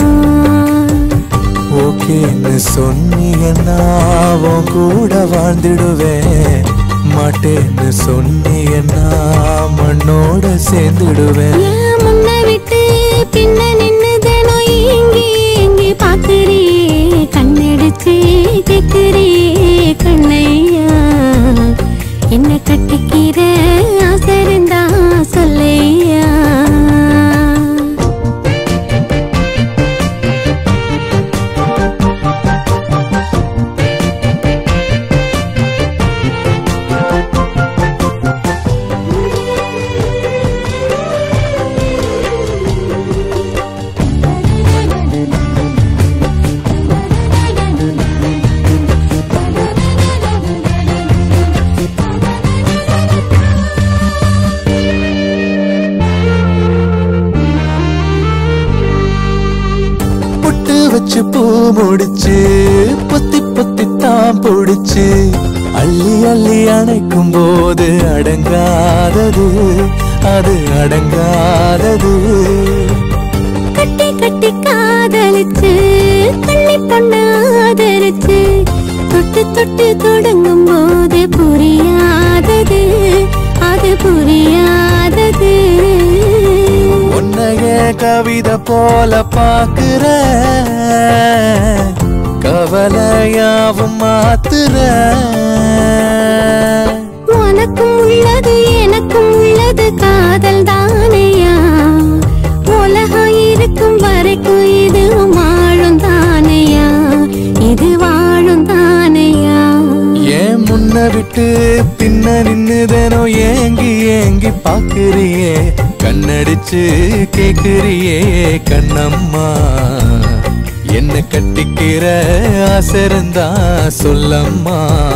ஓகேன்னு சொன்னீங்கன்னா உன் கூட வாழ்ந்துடுவேன் மாட்டேன்னு சொன்னீங்கன்னா மண்ணோட சேர்ந்துடுவேன் ஏன் முன்ன விட்டு பின்ன நின்னு தினம் ஏங்கி ஏங்கி பாக்குறியே கண்ணடிச்சு கேக்குறியே கண்ணையா என்ன கட்டிக்கிற ஆசை இருந்தா சொல்லையா புட்டு வச்சு பூ முடிச்சு பொத்தி பொத்தி தான் பிடிச்சு அள்ளி அள்ளி அணைக்கும் போது அடங்காதது அது அடங்காதது கட்டி கட்டி காதலிச்சு கண்ணி பொண்ணு ஆதரிச்சு தொட்டு தொட்டு தொடங்கும் போது புரியாதது அது புரியாதது உன்னைய கவிதை போல பாக்குற கவலையாவும் மாத்துற உனக்கும் உள்ளது எனக்கும் உள்ளது காதல் தானையா உலகம் இருக்கும் வரைக்கும் இது வாழும் தானையா இது வாழும் தானையா ஏன் முன்ன விட்டு பின்ன நின்னுதனோ ஏங்கி ஏங்கி பாக்குறியே கண்ணடிச்சு கேக்குறியே கண்ணம்மா என்ன கட்டிக்கிற ஆசை இருந்தா சொல்லம்மா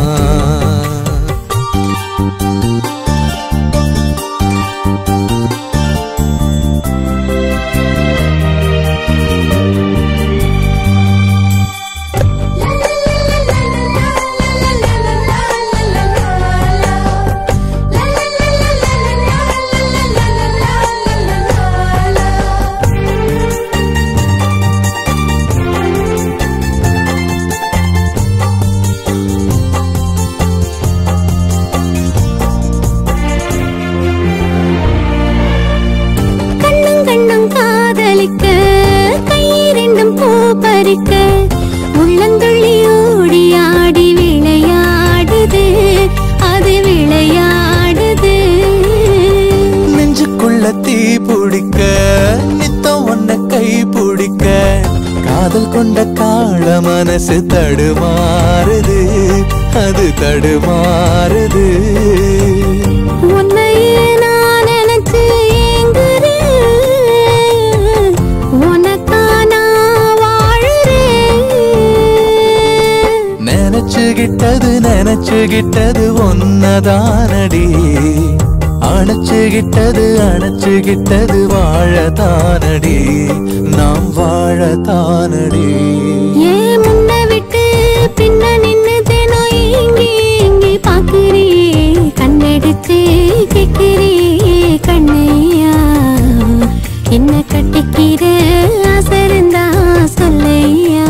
கண்ணும் கண்ணும் காதலிக்க கை ரெண்டும் பூ பறிக்க உள்ளந்துள்ளி ஓடி ஆடி விளையாடுது அது விளையாடுது நெஞ்சுக்குள்ள தீ பிடிக்க நித்தம் ஒன்ன கை பிடிக்க காதல் கொண்ட காள மனசு தடுமாறுது அது தடுமாறுது உன்னையே நான் நினைச்சு ஏங்குறேன் உனக்கா நான் வாழுறேன் நினைச்சு அணைச்சுகிட்டது நினைச்சுகிட்டது ஒன்னதானடி அணைச்சுகிட்டது அணைச்சுகிட்டது வாழத்தானடி நாம் வாழத்தானடி ஏன் முன்ன விட்டு பின்ன நின்னு தினம் ஏங்கி ஏங்கி பாக்குறே கண்ணடிச்சு கேக்குறே கண்ணையா என்ன கட்டிக்கிற ஆசை இருந்தா சொல்லையா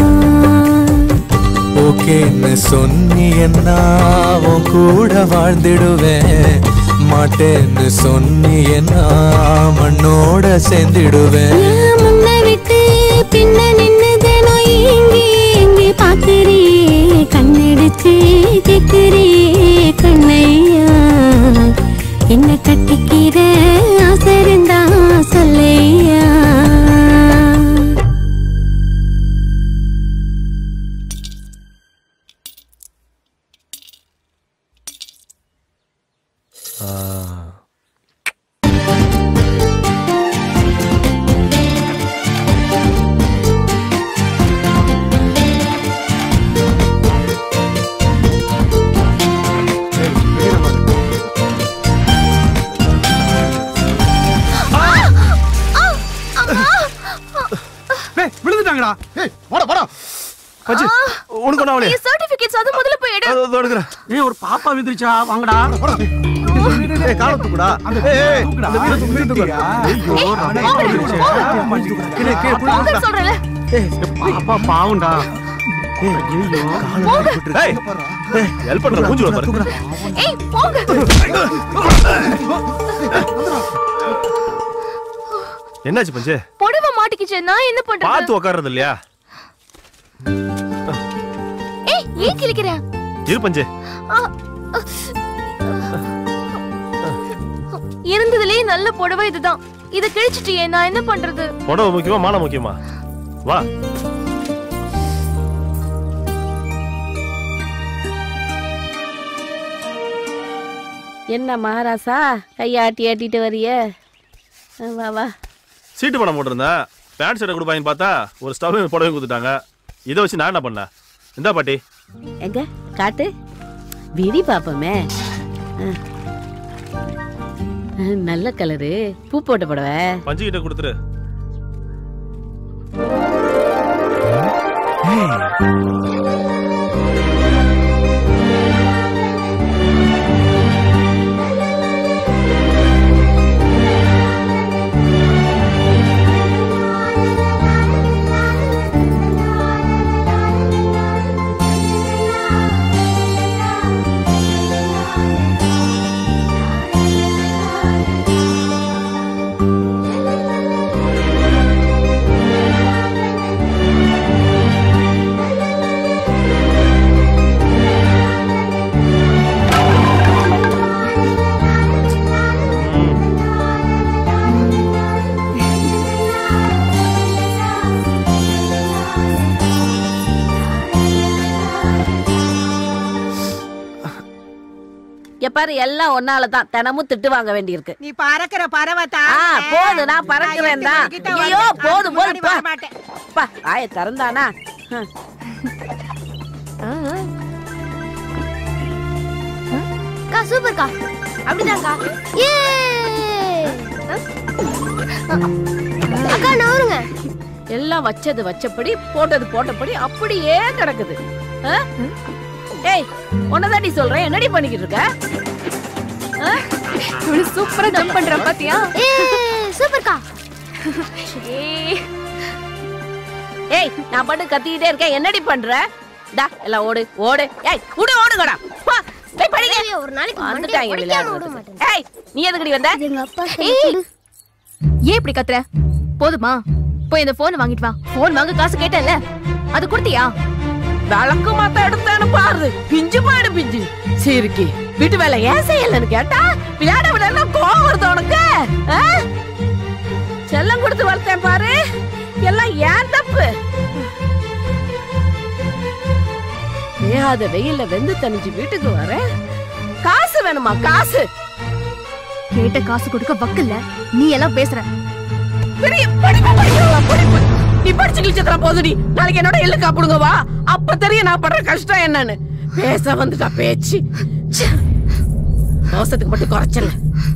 ஓகேன்னு சொன்னியன்னா உன் கூட வாழ்ந்திடுவேன் மாட்டேன்னு சொன்னியன்னா மண்ணோட சேர்ந்திடுவேன் ஏன் முன்ன விட்டு பின்ன நின்னு தினம் ஏங்கி ஏங்கி பாக்குறே கண்ணடிச்சு கேக்குறே கண்ணையா என்ன கட்டிக்கிற ஆசை இருந்தா சொல்லையா டேய் விழுந்துட்டாங்கடா ஏய் வாடா வாடா பச்சு உனக்கு ஒண்ணு அவளே சர்டிபிகேட்ஸ் அது முதல்ல போய் எடு அதோ எடுக்கிறேன் ஏய் ஒரு பாப்பா விந்துருச்சா வாங்கடா ஏய் கால தூக்குடா ஏய் ஏய் அந்த வீர தூக்கு வீர தூக்கு ஐயோ கீழே கீழே போங்க சொல்றேன்ல ஏய் பாப்பா பாவுண்டா ஏய் ஐயோ ஏய் ஏய் ஹெல்ப் பண்ற மூஞ்சி பாரு ஏய் போங்க என்னாச்சு பஞ்சு புடவை மாட்டிக்கிச்சு நான் என்ன பண்றது பார்த்து உட்கார்றது இல்லையா ஏய் ஏன் கிழிக்கிற இரு பஞ்சு ஆ, அ. இருந்ததுலயே நல்ல புடவை இதுதான் இத கிழிச்சிட்டியே நான் என்ன பண்றது புடவை முக்கியமா மாலை முக்கியமா வா என்ன மகாராசா கையாட்டி ஆட்டிட்டு வரிய வா வா சீட்டு பணம் போட்டிருந்தேன் பேண்ட் ஷர்ட்டை கொடுப்பாங்கன்னு பார்த்தா ஒரு ஸ்டவ் புடவை கொடுத்துட்டாங்க இதை வச்சு நான் என்ன பண்ணேன் இந்தா பாட்டி எங்க காட்டு விரி பாப்போமே ஆ. ஆ, நல்ல கலரு பூ போட்ட புடவை பஞ்சு கிட்ட கொடுத்துரு எப்பாரு எல்லாம் ஒன்னால தான் தினமும் திட்டு வாங்க வேண்டியிருக்கு நீ பறக்கிற பறவை தான் ஆ போது நான் பறக்கிறேன் தான் ஐயோ போது போது பா பா ஆய திறந்தானா ஹம். கா சூப்பர்க்கா அப்படிதான்க்கா ஏ அக்கா நவருங்க எல்லாம் வச்சது வச்சபடி போட்டது போட்டபடி அப்படியே கிடக்குது ஆ? ஏய் உன்னதாண்டி சொல்றேன் என்னடி பண்ணிக்கிட்டு இருக்க ஆ? இவளு சூப்பரா ஜம்ப் பண்ற பாத்தியா ஏ சூப்பர்க்கா ஏய் நான் பாட்டு கத்திக்கிட்டே இருக்கேன் என்னடி பண்ற டா எல்லாம் ஓடு ஓடு ஏய் விடு ஓடுங்கடா பா போய் படிங்க ஒரு நாளைக்கு வந்துட்டாங்க மண்டையை விளையாடுறதுக்கு. ஏய் நீ எதுக்குடி வந்த எங்க அப்பா ஏய் ஏன் இப்படி கத்துற போதுமா போய் இந்த போன் வாங்கிட்டு வா போன் வாங்க காசு கேட்டேன்ல அது கொடுத்தியா விளக்கு மாத்த எடுத்தேன்னு பாரு பிஞ்சு பாடு பிஞ்சு சரிக்கி வீட்டு வேலை ஏன் செய்யலன்னு கேட்டா விளையாட விட கோவம் வருது உனக்கு ஆ? செல்லம் கொடுத்து வளர்த்தேன் பாரு எல்லாம் ஏன் தப்பு வேகாத வெயில்ல வெந்து தணிஞ்சு வீட்டுக்கு வர காசு வேணுமா காசு கேட்ட காசு கொடுக்க வக்கில்ல நீ எல்லாம் பேசுற பெரிய படிப்பு படிக்கிறவா படிப்பு நீ படிச்சு கிழிச்சதுல போதுடி நாளைக்கு என்னோட இல்லு காப்பிடுங்க வா அப்ப தெரியும் நான் படுற கஷ்டம் என்னன்னு பேச வந்துட்டா பேச்சு ச்சே. மோசத்துக்கு மட்டும் குறைச்சல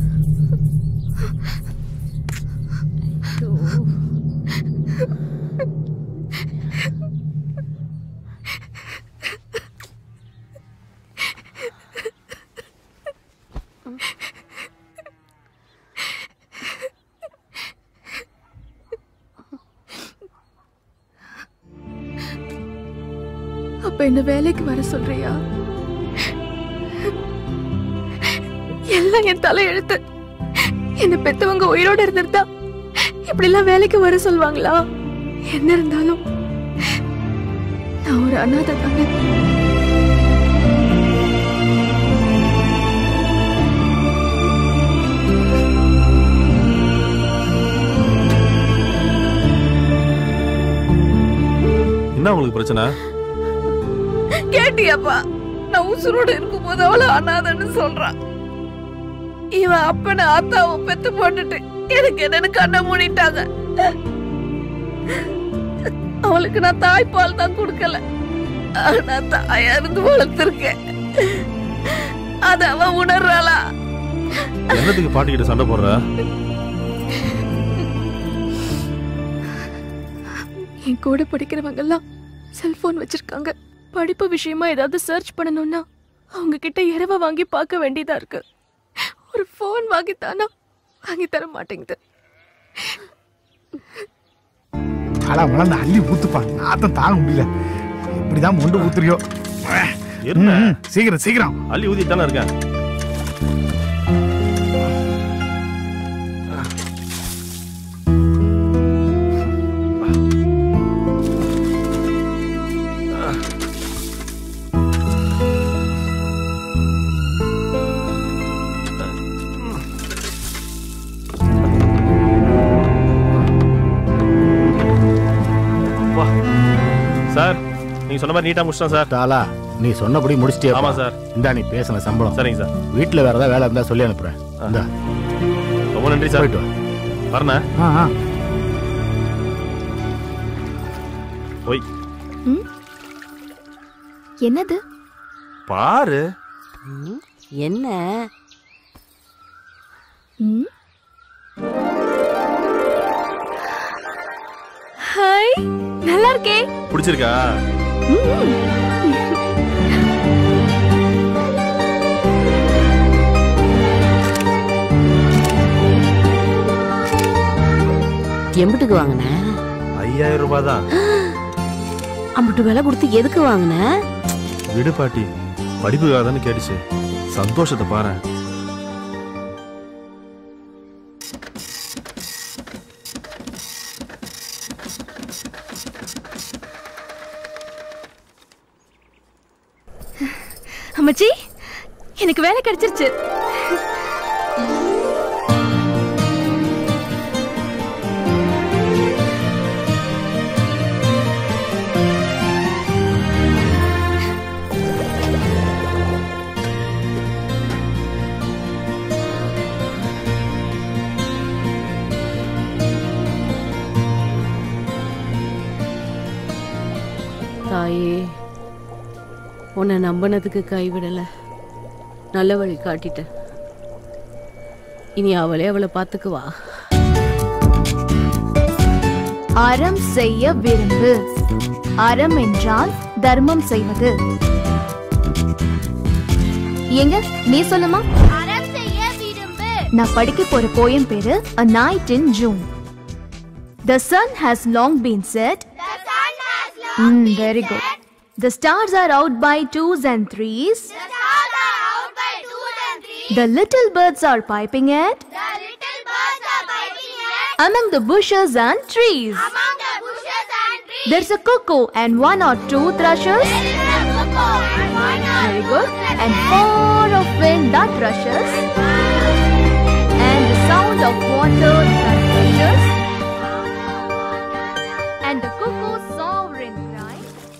அப்ப என்ன வேலைக்கு வர சொல்றியா எல்லாம் என் தலையெழுத்து என்ன பெத்தவங்க உயிரோட இருந்திருந்தா இப்படி எல்லாம் வேலைக்கு வர சொல்லுவாங்களா என்ன இருந்தாலும் நான் ஒரு அனாதை தானே என்ன உங்களுக்கு பிரச்சனை கேட்டியாப்பா நான் உசுரோட இருக்கும்போது அவளை அனாதன்னு சொல்றான் இவன் அப்பன ஆத்தாவும் பெத்து போட்டுட்டு எனக்கு என்னன்னு கண்ணை மூடிட்டாங்க அவளுக்கு நான் தாய்ப்பால் தான் கொடுக்கல ஆனா தாயா இருந்து வளர்த்திருக்கேன் அத அவ உணர்றாளா என்னத்துக்கு பாட்டி கிட்ட சண்டை போடுற என் கூட படிக்கிறவங்க எல்லாம் செல்போன் வச்சிருக்காங்க படிப்பு விஷயமா ஏதாவது சர்ச் பண்ணணும்னா அவங்க கிட்ட இரவ வாங்கி பார்க்க வேண்டியதா இருக்கு ஒரு ஃபோன் வாங்கி தானா வாங்கி தர மாட்டேங்குது ஆளா வளர்ந்து அள்ளி ஊத்துப்பா நாத்தம் தாங்க முடியல இப்படிதான் மொண்டு ஊத்துறியோ என்ன ம், சீக்கிரம் சீக்கிரம் அள்ளி ஊதிட்டு தானே இருக்கேன் வா. சார் நீங்க சொன்ன மாதிரி நீட்டா முடிச்சிட்டேன் சார் டாலா நீ சொன்னபடி முடிச்சிட்டே ஆமா சார். இந்தா நீ பேசின சம்பளம் சரிங்க சார் வீட்டுல வேற ஏதாவது வேலை இருந்தா சொல்லி அனுப்புறேன் இந்தா ரொம்ப நன்றி சார் போயிட்டு வா வரேண்ணே ஆ ஆ போய் என்னது பாரு என்ன ஹாய் நல்லா இருக்கே பிடிச்சிருக்கா எம்பிட்டுக்கு வாங்கின ஐயாயிரம் ரூபாய் தான் அம்பிட்டு விலை கொடுத்து எதுக்கு வாங்கின விடு பாட்டி படிப்புக்காக தானே கேட்டுச்சு சந்தோஷத்தை பாரு அம்மச்சி எனக்கு வேலை கிடைச்சிருச்சு தாயே உன்னை நம்பினதுக்கு கைவிடல நல்ல வழி காட்டிட்ட இனி அவளே அவளை பார்த்துக்குவா அறம் செய்ய விரும்பு அறம் என்றால் தர்மம் செய்வது எங்க நீ சொல்லுமா நான் படிக்க போற போயம் பேரு A Night in June. The sun has long been set. Mm, very good. The stars are out by twos and threes. The little birds are piping at. Among the bushes and trees. There's a cuckoo and one or two thrushes. Very good. And far off wind that rushes. And the sound of water that rushes. And the cuckoo sovereign cry.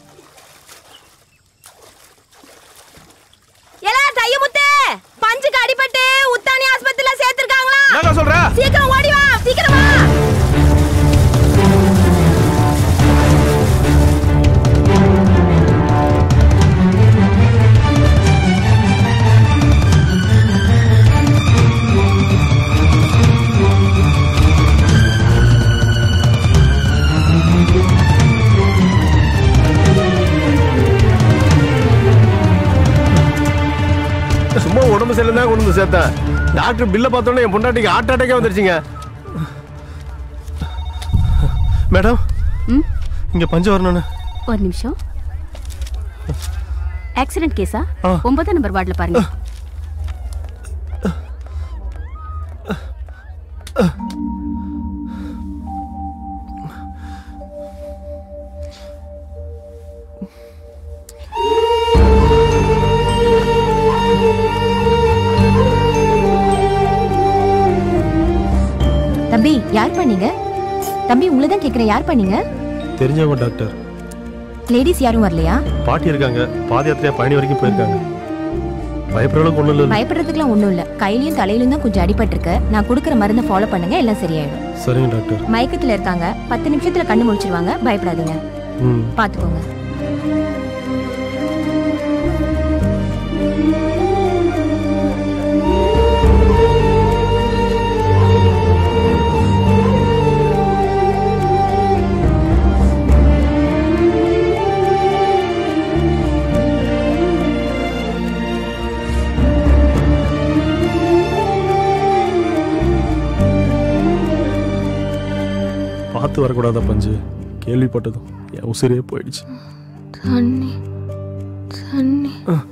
எலா தையமுத்து பஞ்சுக்கு அடிபட்டு உத்தானி ஆஸ்பத்திரியில சேர்த்திருக்காங்களா என்னக்கா சொல்ற? சீக்கிரம் ஓடி வா சீக்கிரம் வா சைடுல தான் கொண்டு வந்து சேர்த்தேன் டாக்டர் பில்லை பார்த்தோன்னே என் பொண்டாட்டிக்கு ஹார்ட் அட்டாக்கே வந்துருச்சுங்க மேடம் ம் இங்க பஞ்சு வரணும்னு ஒரு நிமிஷம் ஆக்சிடென்ட் கேஸா ஆ. ஒன்பதாம் நம்பர் வார்டுல பாருங்க தம்பி யார் பண்ணீங்க தம்பி உங்களை தான் கேட்குறேன் யார் பண்ணீங்க தெரிஞ்சவங்க டாக்டர் லேடிஸ் யாரும் வரலையா பாட்டி இருக்காங்க பாத யாத்திரையா பழனி வரைக்கும் போயிருக்காங்க பயப்படுற அளவுக்கு ஒண்ணும் இல்லை பயப்படுறதுக்குலாம் ஒன்றும் இல்லை கையிலயும் தலையிலும் தான் கொஞ்சம் அடிபட்டிருக்கு நான் கொடுக்குற மருந்தை ஃபாலோ பண்ணுங்க எல்லாம் சரியாயிடும் சரிங்க டாக்டர் மயக்கத்துல இருக்காங்க பத்து நிமிஷத்துல கண்ணு முடிச்சிருவாங்க பயப்படாதீங்க ம் பாத்துக்கோங்க பார்த்து வரக்கூடாதா பஞ்சு கேள்விப்பட்டதும் என் உசிரே போயிடுச்சு தண்ணி தண்ணி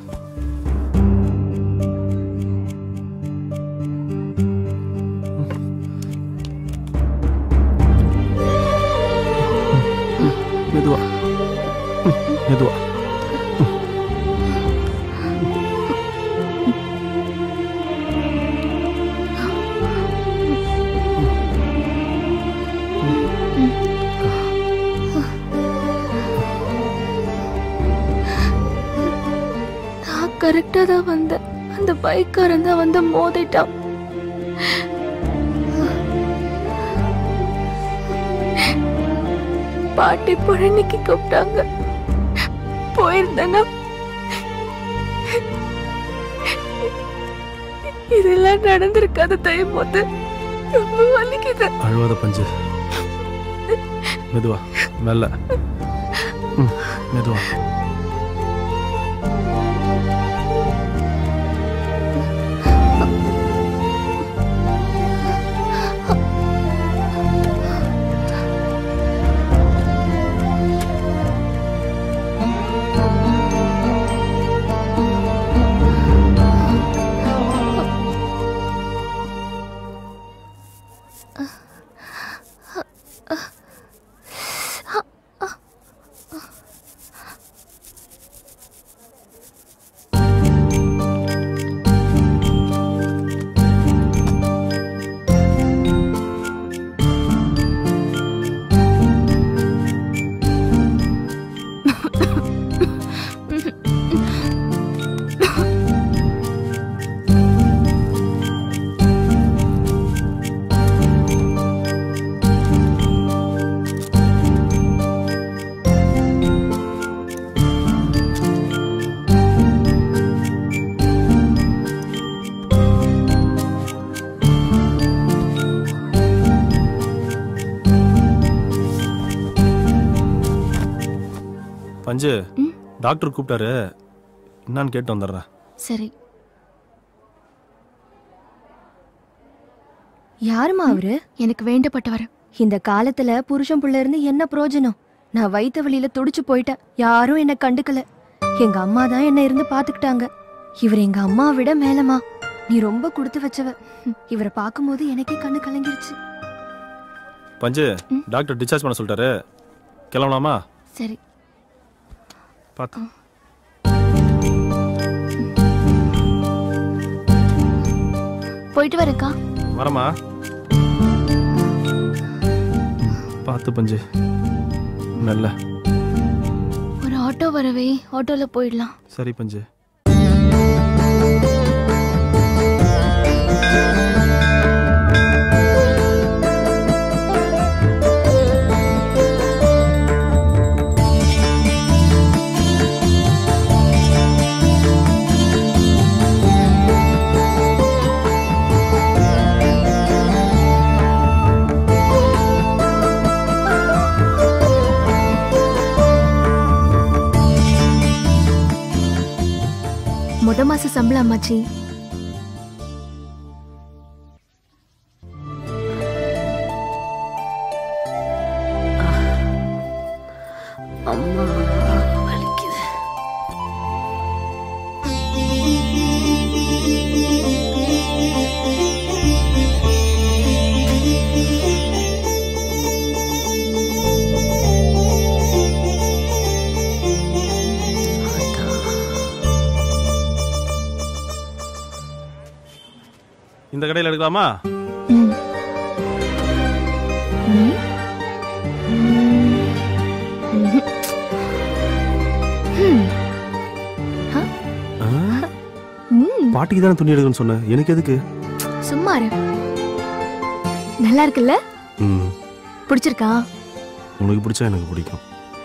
மெதுவா ம், மெதுவா நான் கரெக்டா தான் வந்தேன் அந்த பைக்காரன் தான் வந்து மோதிட்டான் பாட்டி பழனிக்கு கூப்பிட்டாங்க போயிருந்தேன்னா இதெல்லாம் நடந்திருக்காத தயம் போது ரொம்ப வலிக்குது அழுவாத பஞ்சு மெதுவா மெல்ல ம், மெதுவா பஞ்சு டாக்டர் கூப்பிட்டாரு என்னன்னு கேட்டு வந்துடுறேன் சரி யாருமா அவரு எனக்கு வேண்டப்பட்டவர் இந்த காலத்துல புருஷன் புள்ள இருந்து என்ன பிரயோஜனம் நான் வயித்த வழியில துடிச்சு போயிட்டேன் யாரும் என்ன கண்டுக்கல எங்க அம்மா தான் என்ன இருந்து பாத்துக்கிட்டாங்க இவர் எங்க அம்மா விட மேலமா நீ ரொம்ப கொடுத்து வச்சவ ஹம், இவரை பார்க்கும்போது எனக்கே கண்ணு கலங்கிருச்சு பஞ்சு டாக்டர் டிஸ்சார்ஜ் பண்ண சொல்லிட்டாரு கிளம்பலாமா சரி பார்த்து போயிட்டு வரக்கா வரமா பார்த்து பஞ்சு மெல்ல ஒரு ஆட்டோ வரவே ஆட்டோல போயிடலாம் சரி பஞ்சு முத மாச சம்பளம் அம்மாச்சி இந்த கடையில் எடுக்கலாமா ம். ம். ம். ம். ஆ? ஆ? ம். பாட்டிக்கு தானே துணி எடுக்கணும்னு சொன்னேன் எனக்கு எதுக்கு சும்மா இரு நல்லா இருக்குல்ல ம் பிடிச்சிருக்கா உனக்கு பிடிச்சா எனக்கு பிடிக்கும்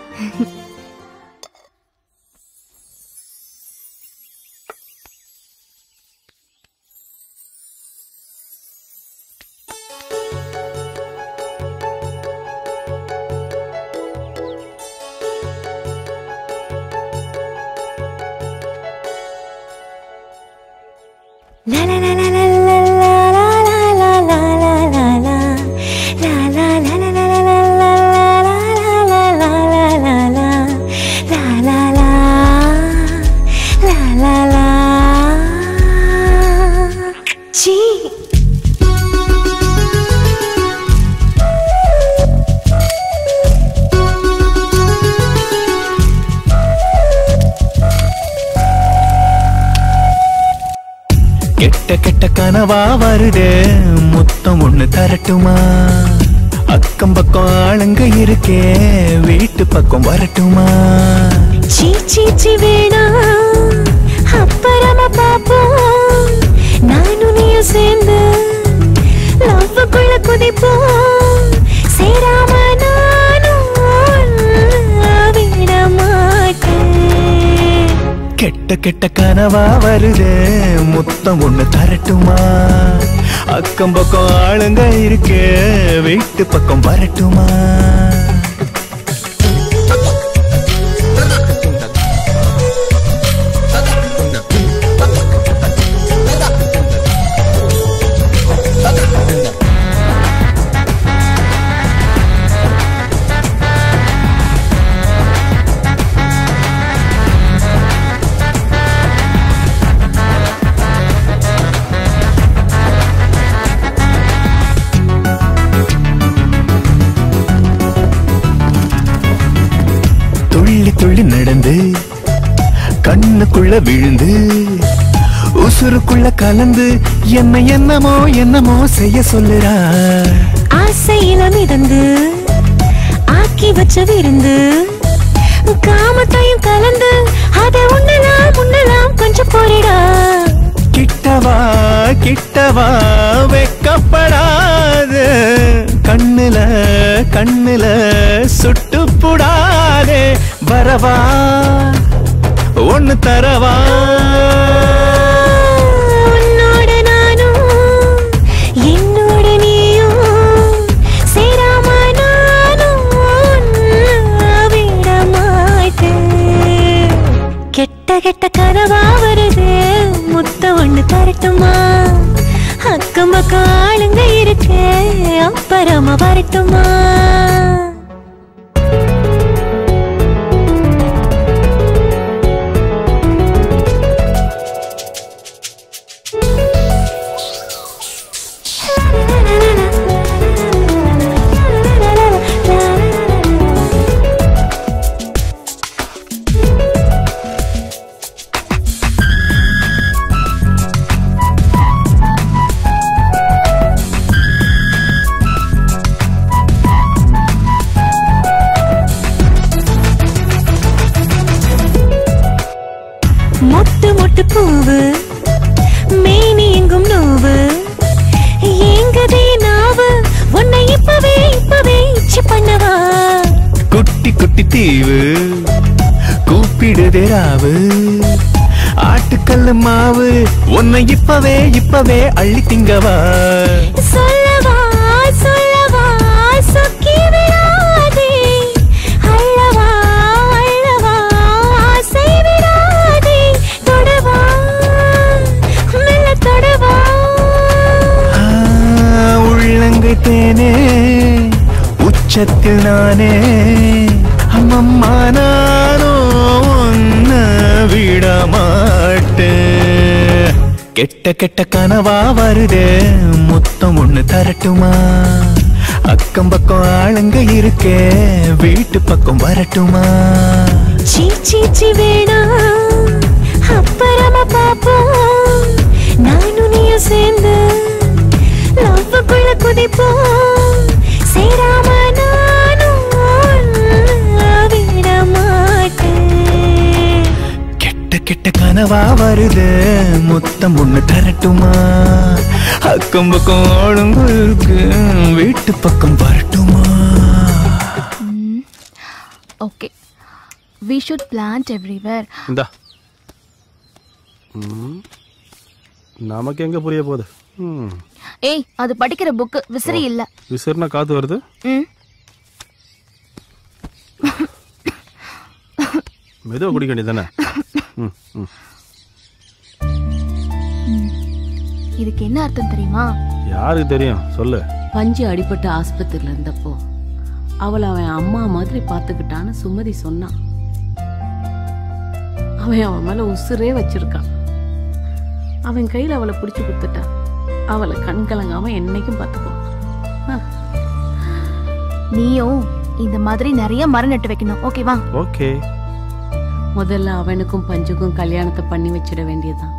கெட்ட கெட்ட கனவா வருதே முத்தம் ஒண்ணு தரட்டுமா அக்கம் பக்கம் ஆளுங்க இருக்கே வீட்டு பக்கம் வரட்டுமா சீ சீ சீ வேணாம் அப்புறமா பாப்போம் நானும் நீயும் சேர்ந்து லவ்வுக்குள்ள குதிப்போம் சேராம நானும் விட மாட்டேன் கெட்ட கெட்ட கனவா வருதே முத்தம் ஒண்ணு தரட்டுமா அக்கம் பக்கம் ஆளுங்க இருக்கே வீட்டு பக்கம் வரட்டுமா துள்ளி துள்ளி நடந்து கண்ணுக்குள்ள விழுந்து உசுருக்குள்ள கலந்து என்ன என்னமோ என்னமோ செய்ய சொல்லுறா ஆசையில மிதந்து ஆக்கி வச்ச விருந்து காமத்தையும் கலந்து அதை உண்ணலாம் உண்ணலாம் கொஞ்சம் போரிடா கிட்டவா கிட்டவா வெக்கப்படாது கண்ணுல கண்ணுல சுட்டு புடாதே வரவா ஒண்ணு தரவா உன்னோட நானும் என்னோட நீயும் சேராம நானும் உன்னை விட மாட்டேன் கெட்ட கெட்ட கனவா வருது முத்த ஒண்ணு தரட்டுமா அக்கம் பக்கம் ஆளுங்க இருக்கு அப்புறமா வரட்டுமா மொட்டு மொட்டு பூவு மேனி எங்கும் நோவு ஏங்குதே நாவு உன்னை இப்பவே இப்பவே இச்சி பண்ணவா குட்டி குட்டி தீவு கூப்பிடுதே ராவு ஆட்டுக்கல்லு மாவு உன்னை இப்பவே இப்பவே அள்ளி திங்கவா சொல்லவா சொல்லவா சொக்கி விடாதே அள்ளவா அள்ளவா ஆசை விடாதே தொடவா மெல்ல தொடவா ஆ, உள்ளங்கை தேனே உச்சத்தில் நானே அம்மம்மா நானோ உன்ன விட மாட்டேன் கெட்ட கெட்ட கனவா வருதே முத்தம் ஒண்ணு தரட்டுமா அக்கம் பக்கம் ஆளுங்க இருக்கே வீட்டு பக்கம் வரட்டுமா சீ சீ சீ வேணாம் அப்புறமா பாப்போம் நானும் நீயும் சேர்ந்து உனக்குள்ள குதிப்போம் சேராம நானும் விட மாட்டேன் கெட்ட கெட்ட கனவா வருது மொத்தம் ஒண்ணு தரட்டுமா அக்கம் பக்கம் ஆளுங்க இருக்கு வீட்டு பக்கம் வரட்டுமா okay we should plant everywhere இந்தா ம். நமக்கு எங்க புரிய போகுது ம். ஏய் அது படிக்கிற புக்கு விசிறி இல்ல விசிறுனா காத்து வருது ம் மெதுவாக குடிக்க வேண்டியதானே ம் ம் இதுக்கு என்ன அர்த்தம் தெரியுமா யாருக்கு தெரியும் சொல்லு பஞ்சு அடிபட்டு ஆஸ்பத்திரியில் இருந்தப்போ அவளை அவன் அம்மா மாதிரி பார்த்துக்கிட்டான்னு சுமதி சொன்னான் அவன் அவன் மேல உசுரே வச்சிருக்கான் அவன் கையில் அவளை பிடிச்சு கொடுத்துட்டான் அவளை கண் கலங்காம என்னைக்கும் பார்த்துக்கோ நீயும் இந்த மாதிரி நிறைய மரம் நட்டு வைக்கணும் ஓகேவா ஓகே முதல்ல அவனுக்கும் பஞ்சுக்கும் கல்யாணத்தை பண்ணி வச்சிட வேண்டியதுதான்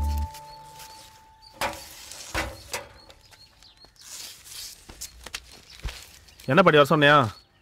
என்ன படி வர சொன்னியா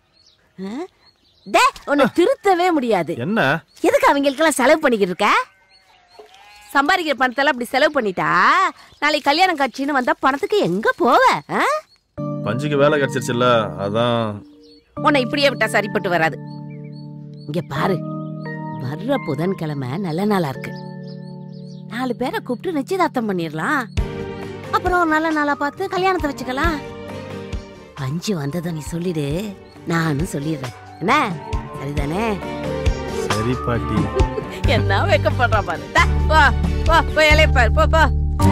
டே உன்னை திருத்தவே முடியாது என்ன எதுக்கு அவங்களுக்கெல்லாம் செலவு பண்ணிக்கிட்டு இருக்க சம்பாதிக்கிற பணத்தெல்லாம் அப்படி செலவு பண்ணிட்டா நாளைக்கு கல்யாணம் காட்சின்னு வந்தா பணத்துக்கு எங்க போவ ஆ? பஞ்சுக்கு வேலை கிடைச்சிருச்சுல்ல அதான் உன்னை இப்படியே விட்டா சரிப்பட்டு வராது இங்க பாரு வர்ற புதன்கிழமை நல்ல நாளா இருக்கு நாலு பேரை கூப்பிட்டு நிச்சயதார்த்தம் பண்ணிடலாம் அப்புறம் ஒரு நல்ல நாளா பார்த்து கல்யாணத்தை வச்சுக்கலாம் பஞ்சு வந்ததை நீ சொல்லிடு நானும் சொல்லிடுறேன் என்ன சரிதானே சரி பாட்டி என்ன வைக்கப்படுறா பாரு டா, போ போ போய் இலைய பாரு போ போ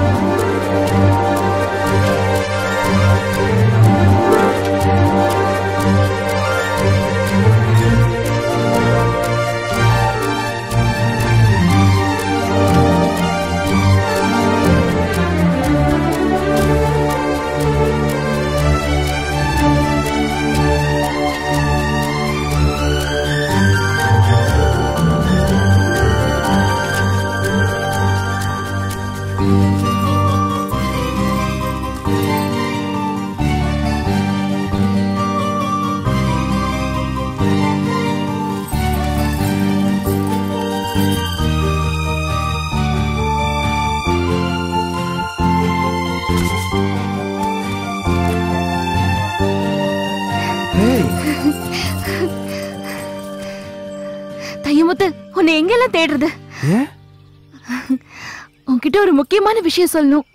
தையமுத்து உன்னை எங்கெல்லாம் தேடுறது ஏன் உன்கிட்ட ஒரு முக்கியமான விஷயம் சொல்லணும்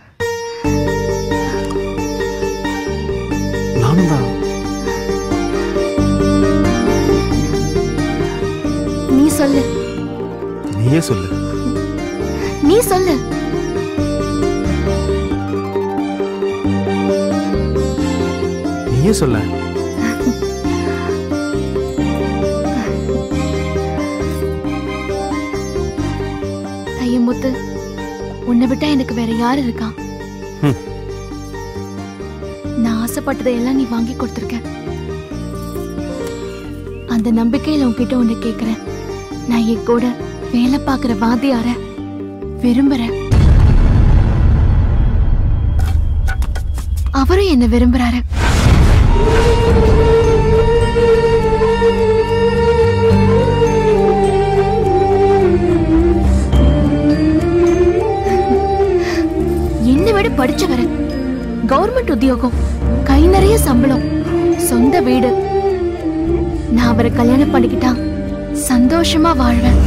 நானும் தான் நீ சொல்லு நீயே சொல்லு நீ சொல்லு நீயே சொல்ல தையமுத்து உன்னை விட்டா எனக்கு வேற யாரு இருக்கா ஹம். நான் ஆசைப்பட்டதை எல்லாம் நீ வாங்கி கொடுத்துருக்க அந்த நம்பிக்கையில உன்கிட்ட ஒண்ணு கேக்குறேன் நான் என் கூட வேலை பார்க்குற வாதியார விரும்புறேன் அவரும் என்ன விரும்புறாரு என்னை விட படிச்சவரு கவர்மெண்ட் உத்தியோகம் கை நிறைய சம்பளம் சொந்த வீடு நான் அவரை கல்யாணம் பண்ணிக்கிட்டா சந்தோஷமா வாழ்வேன்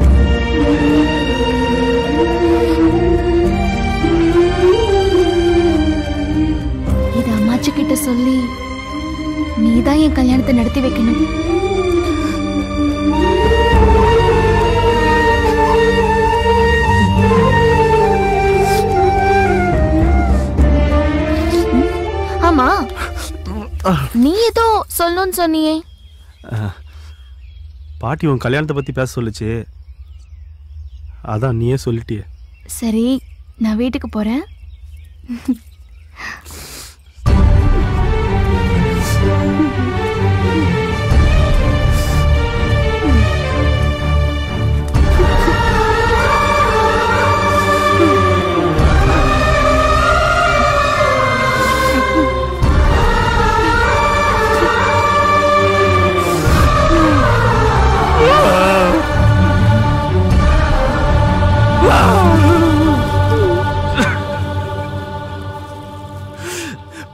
இது அம்மாச்சி கிட்ட சொல்லி நீதான் என் கல்யாணத்தை நடத்தி வைக்கணும் ஆமா நீ ஏதோ சொல்லணும்னு சொன்னியே அஹ், பாட்டி உன் கல்யாணத்தை பத்தி பேச சொல்லுச்சு அதான் நீயே சொல்லிட்டியே சரி நான் வீட்டுக்கு போறேன்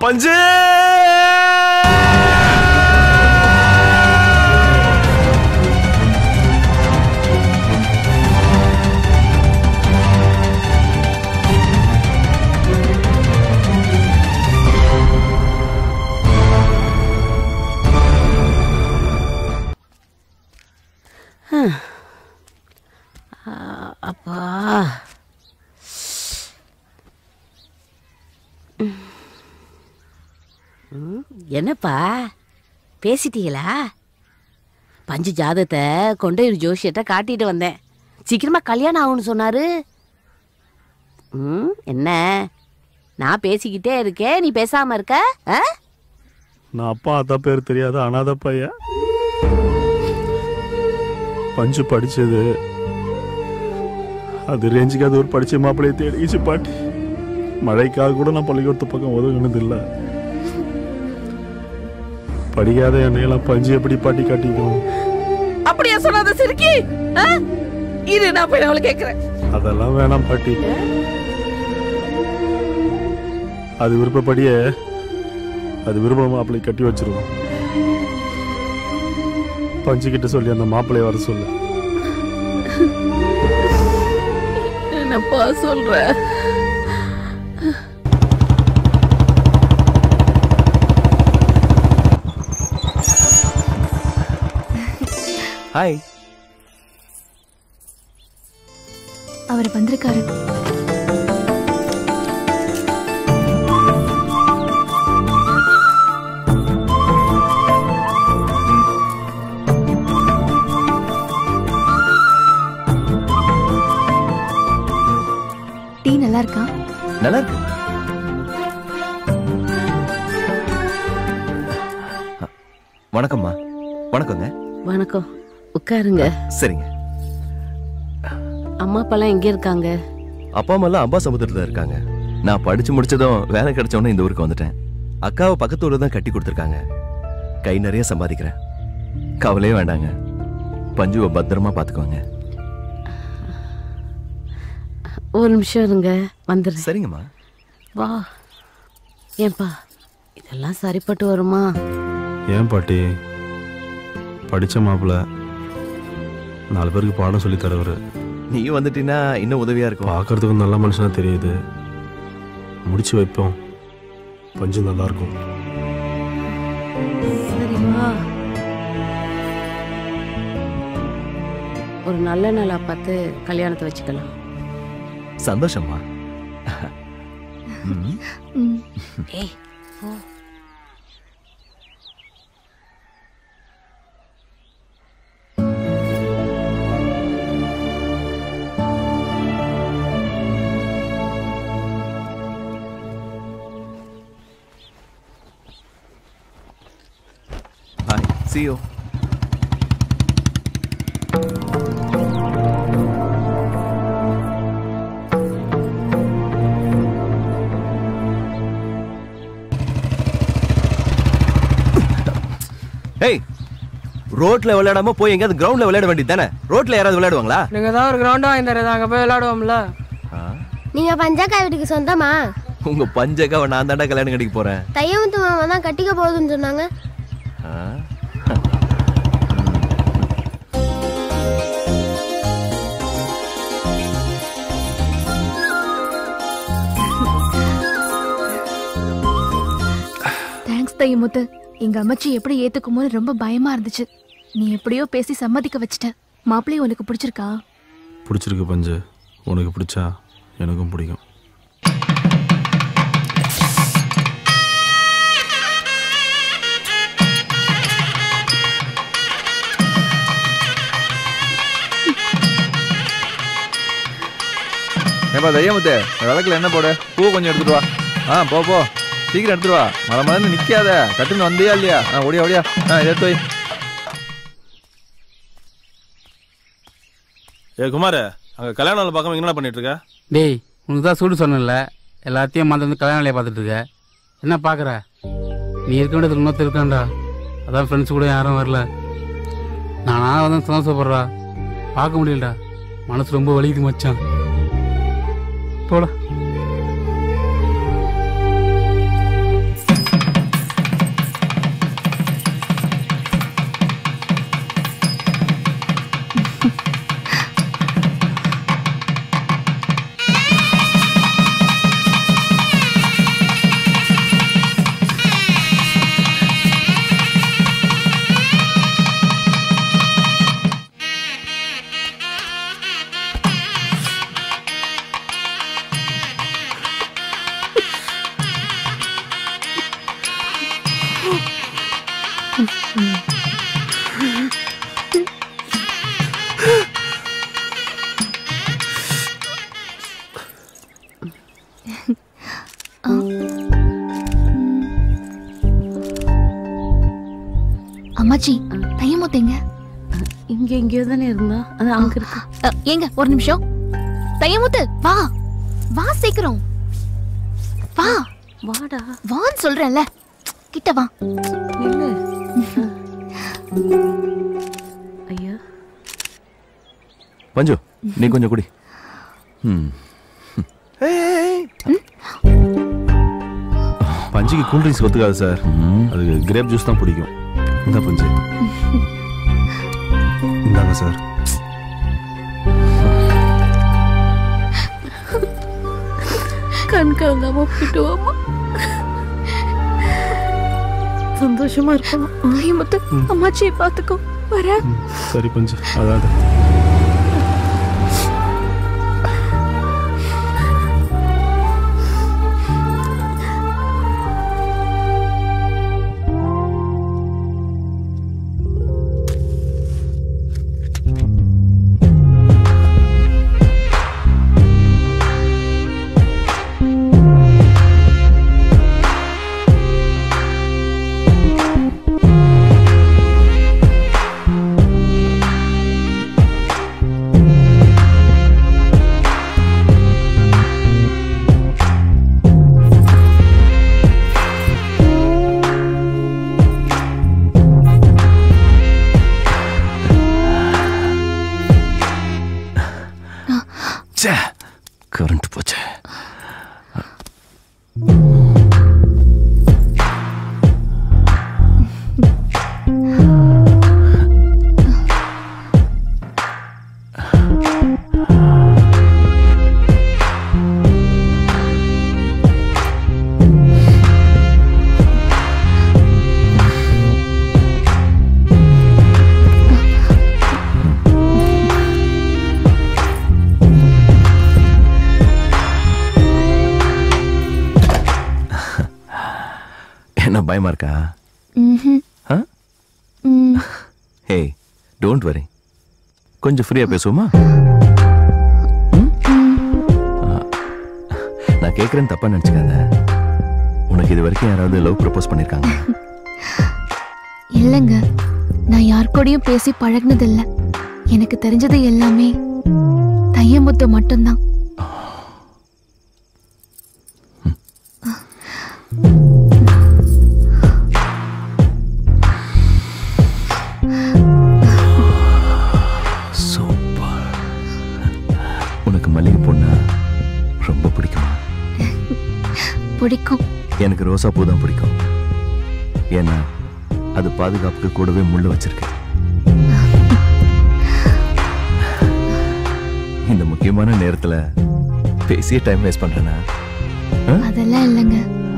பஞ்சு ஹம். ஆ, அப்பா ம், என்னப்பா பேசிட்டீங்களா பஞ்சு ஜாதத்தை கொண்டு ஒரு ஜோஷியத்தை காட்டிட்டு வந்தேன் சீக்கிரமா கல்யாணம் ஆகும்னு சொன்னாரு ம் என்ன நான் பேசிக்கிட்டே இருக்கேன் நீ பேசாம இருக்க ஆ? நான் அப்பா அத்தா பேர் தெரியாத அனாத பையன் பஞ்சு படிச்சது அது ரேஞ்சுக்கு அது ஒரு படிச்ச மாப்பிள்ளையை தேடிச்சு பாட்டி மழைக்காக கூட நான் பள்ளிக்கூடத்து பக்கம் ஒதுங்கினது இல்லை படிக்காத என்னையெல்லாம் பஞ்சு எப்படி பாட்டி காட்டிக்கும் அப்படியா சொல்லாத சிறுக்கி ஆ? இரு நான் போய் அவளை கேட்கிறேன் அதெல்லாம் வேணாம் பாட்டி அது விருப்பப்படியே அது விருப்ப மாப்பிள்ளை கட்டி வச்சிருவோம் பஞ்சு கிட்ட சொல்லி அந்த மாப்பிள்ளைய வர சொல்லு என்னப்பா சொல்ற ஹாய் அவர் வந்திருக்காரு டீ நல்லா இருக்கா நல்லா இருக்கு வணக்கம்மா வணக்கங்க வணக்கம் உட்காருங்க சரிங்க அம்மா அப்பாலாம் எங்க இருக்காங்க அப்பா அம்மா எல்லாம் அம்பா சமுத்திரத்துல இருக்காங்க நான் படிச்சு முடிச்சதும் வேலை கிடைச்ச உடனே இந்த ஊருக்கு வந்துட்டேன் அக்காவை பக்கத்து ஊர்ல தான் கட்டி கொடுத்துருக்காங்க கை நிறைய சம்பாதிக்கிறேன் கவலையே வேண்டாங்க பஞ்சுவை பத்திரமா பாத்துக்குவாங்க ஒரு நிமிஷம் இருங்க வந்துடுறேன் சரிங்கம்மா வா ஏன்பா இதெல்லாம் சரிப்பட்டு வருமா ஏன் பாட்டி படிச்ச மாப்பிள்ள நாலு பேருக்கு பாடம் சொல்லி தரவர் நீ வந்துட்டீங்கன்னா இன்னும் உதவியா இருக்கும் பார்க்கறதுக்கும் நல்ல மனுஷனா தெரியுது முடிச்சு வைப்போம் பஞ்சு நல்லா இருக்கும் சரி வா ஒரு நல்ல நாளா பார்த்து கல்யாணத்தை வச்சுக்கலாம் சந்தோஷம்மா ம். ஏய் போ Bye. See you. ஹேய் ரோட்ல விளையாடாம போய் எங்கேயாவது கிரவுண்ட்ல விளையாட வேண்டியது தானே ரோட்ல யாராவது விளையாடுவாங்களா நீங்க தான் ஒரு கிரவுண்டா இந்த அங்க போய் விளையாடுவோம்ல நீங்க பஞ்சாக்கா வீட்டுக்கு சொந்தமா உங்க பஞ்சக்காவை நான் தாண்டா கல்யாணம் கட்டிக்க போறேன் தையமுத்து மாமா தான் கட்டிக்க போகுதுன்னு சொன்னாங்க ஆ? தேங்க்ஸ் தையமுத்து எங்க அம்மச்சி எப்படி ஏத்துக்குமோன்னு ரொம்ப பயமா இருந்துச்சு நீ எப்படியோ பேசி சம்மதிக்க வச்சிட்ட மாப்பிள்ளைய உனக்கு பிடிச்சிருக்கா பிடிச்சிருக்கு பஞ்சு உனக்கு பிடிச்சா எனக்கும் பிடிக்கும் ஏப்பா தையமுத்து விளக்குல என்ன போடு பூ கொஞ்சம் எடுத்துட்டு வா ஆ போ போ சீக்கிரம் எடுத்துட்டு வா மழை மழன்னு நிக்காத கட்டுன்னு வந்தியா இல்லையா ஆ ஓடியா ஓடியா ஆ இதை எடுத்து வை ஏ குமார் அங்க கல்யாண நாள் பார்க்காம என்ன பண்ணிட்டு இருக்க டேய் உனக்கு தான் சூடு சொன்னேன்ல எல்லாத்தையும் மறந்து வந்து கல்யாண வேலையை பார்த்துட்டு இருக்க என்ன பார்க்குற நீ இருக்க வேண்டியது இன்னொருத்தர் இருக்கான்டா அதான் ஃப்ரெண்ட்ஸ் கூட யாரும் வரல நானா வந்து சந்தோஷப்படுறா பார்க்க முடியலடா மனசு ரொம்ப வலிக்குது மச்சான் போடா அம்மாச்சி தையமுத்தேங்க இங்க எங்கேயோ தானே இருந்தா அது அங்க இருக்கு ஏங்க ஒரு நிமிஷம் தையமுத்து வா வா சீக்கிரம் வா வாடா வான்னு சொல்றேன்ல கிட்ட வா நில்லு ஐயா பஞ்சு நீ கொஞ்சம் குடி ம் பஞ்சுக்கு கூல் ட்ரிங்க்ஸ் ஒத்துக்காது சார் அதுக்கு கிரேப் ஜூஸ் தான் பிடிக்கும் இந்த பஞ்சு இந்தாங்க சார் கண் கலங்காம போயிட்டு வாமா சந்தோஷமா இருக்கணும் ஐயோ முத்து அம்மாச்சியை பார்த்துக்கோ வரேன் சரி பஞ்சு அதாவது ச்சே கரண்ட் போச்சு என்ன பயமா இருக்கா ஆ? ஹே டோன்ட் வரி கொஞ்சம் ஃப்ரீயா பேசுவோமா ம்? ஆ, நான் கேட்குறேன்னு தப்பா நினச்சிக்காத உனக்கு இது வரைக்கும் யாராவது லவ் ப்ரப்போஸ் பண்ணியிருக்காங்க இல்லைங்க நான் யார் கூடயும் பேசி பழகுனதில்ல எனக்கு தெரிஞ்சது எல்லாமே தையமுத்து மட்டும்தான் சூப்பர் உனக்கு மல்லிகை பொண்ணா ரொம்ப பிடிக்குமா பிடிக்கும் எனக்கு ரோசா பூ தான் பிடிக்கும் ஏன்னா அது பாதுகாப்புக்கு கூடவே முள்ளு வச்சிருக்கு இந்த முக்கியமான நேரத்துல பேசிய டைம் வேஸ்ட் பண்றேனா ஆ? அதெல்லாம் இல்லைங்க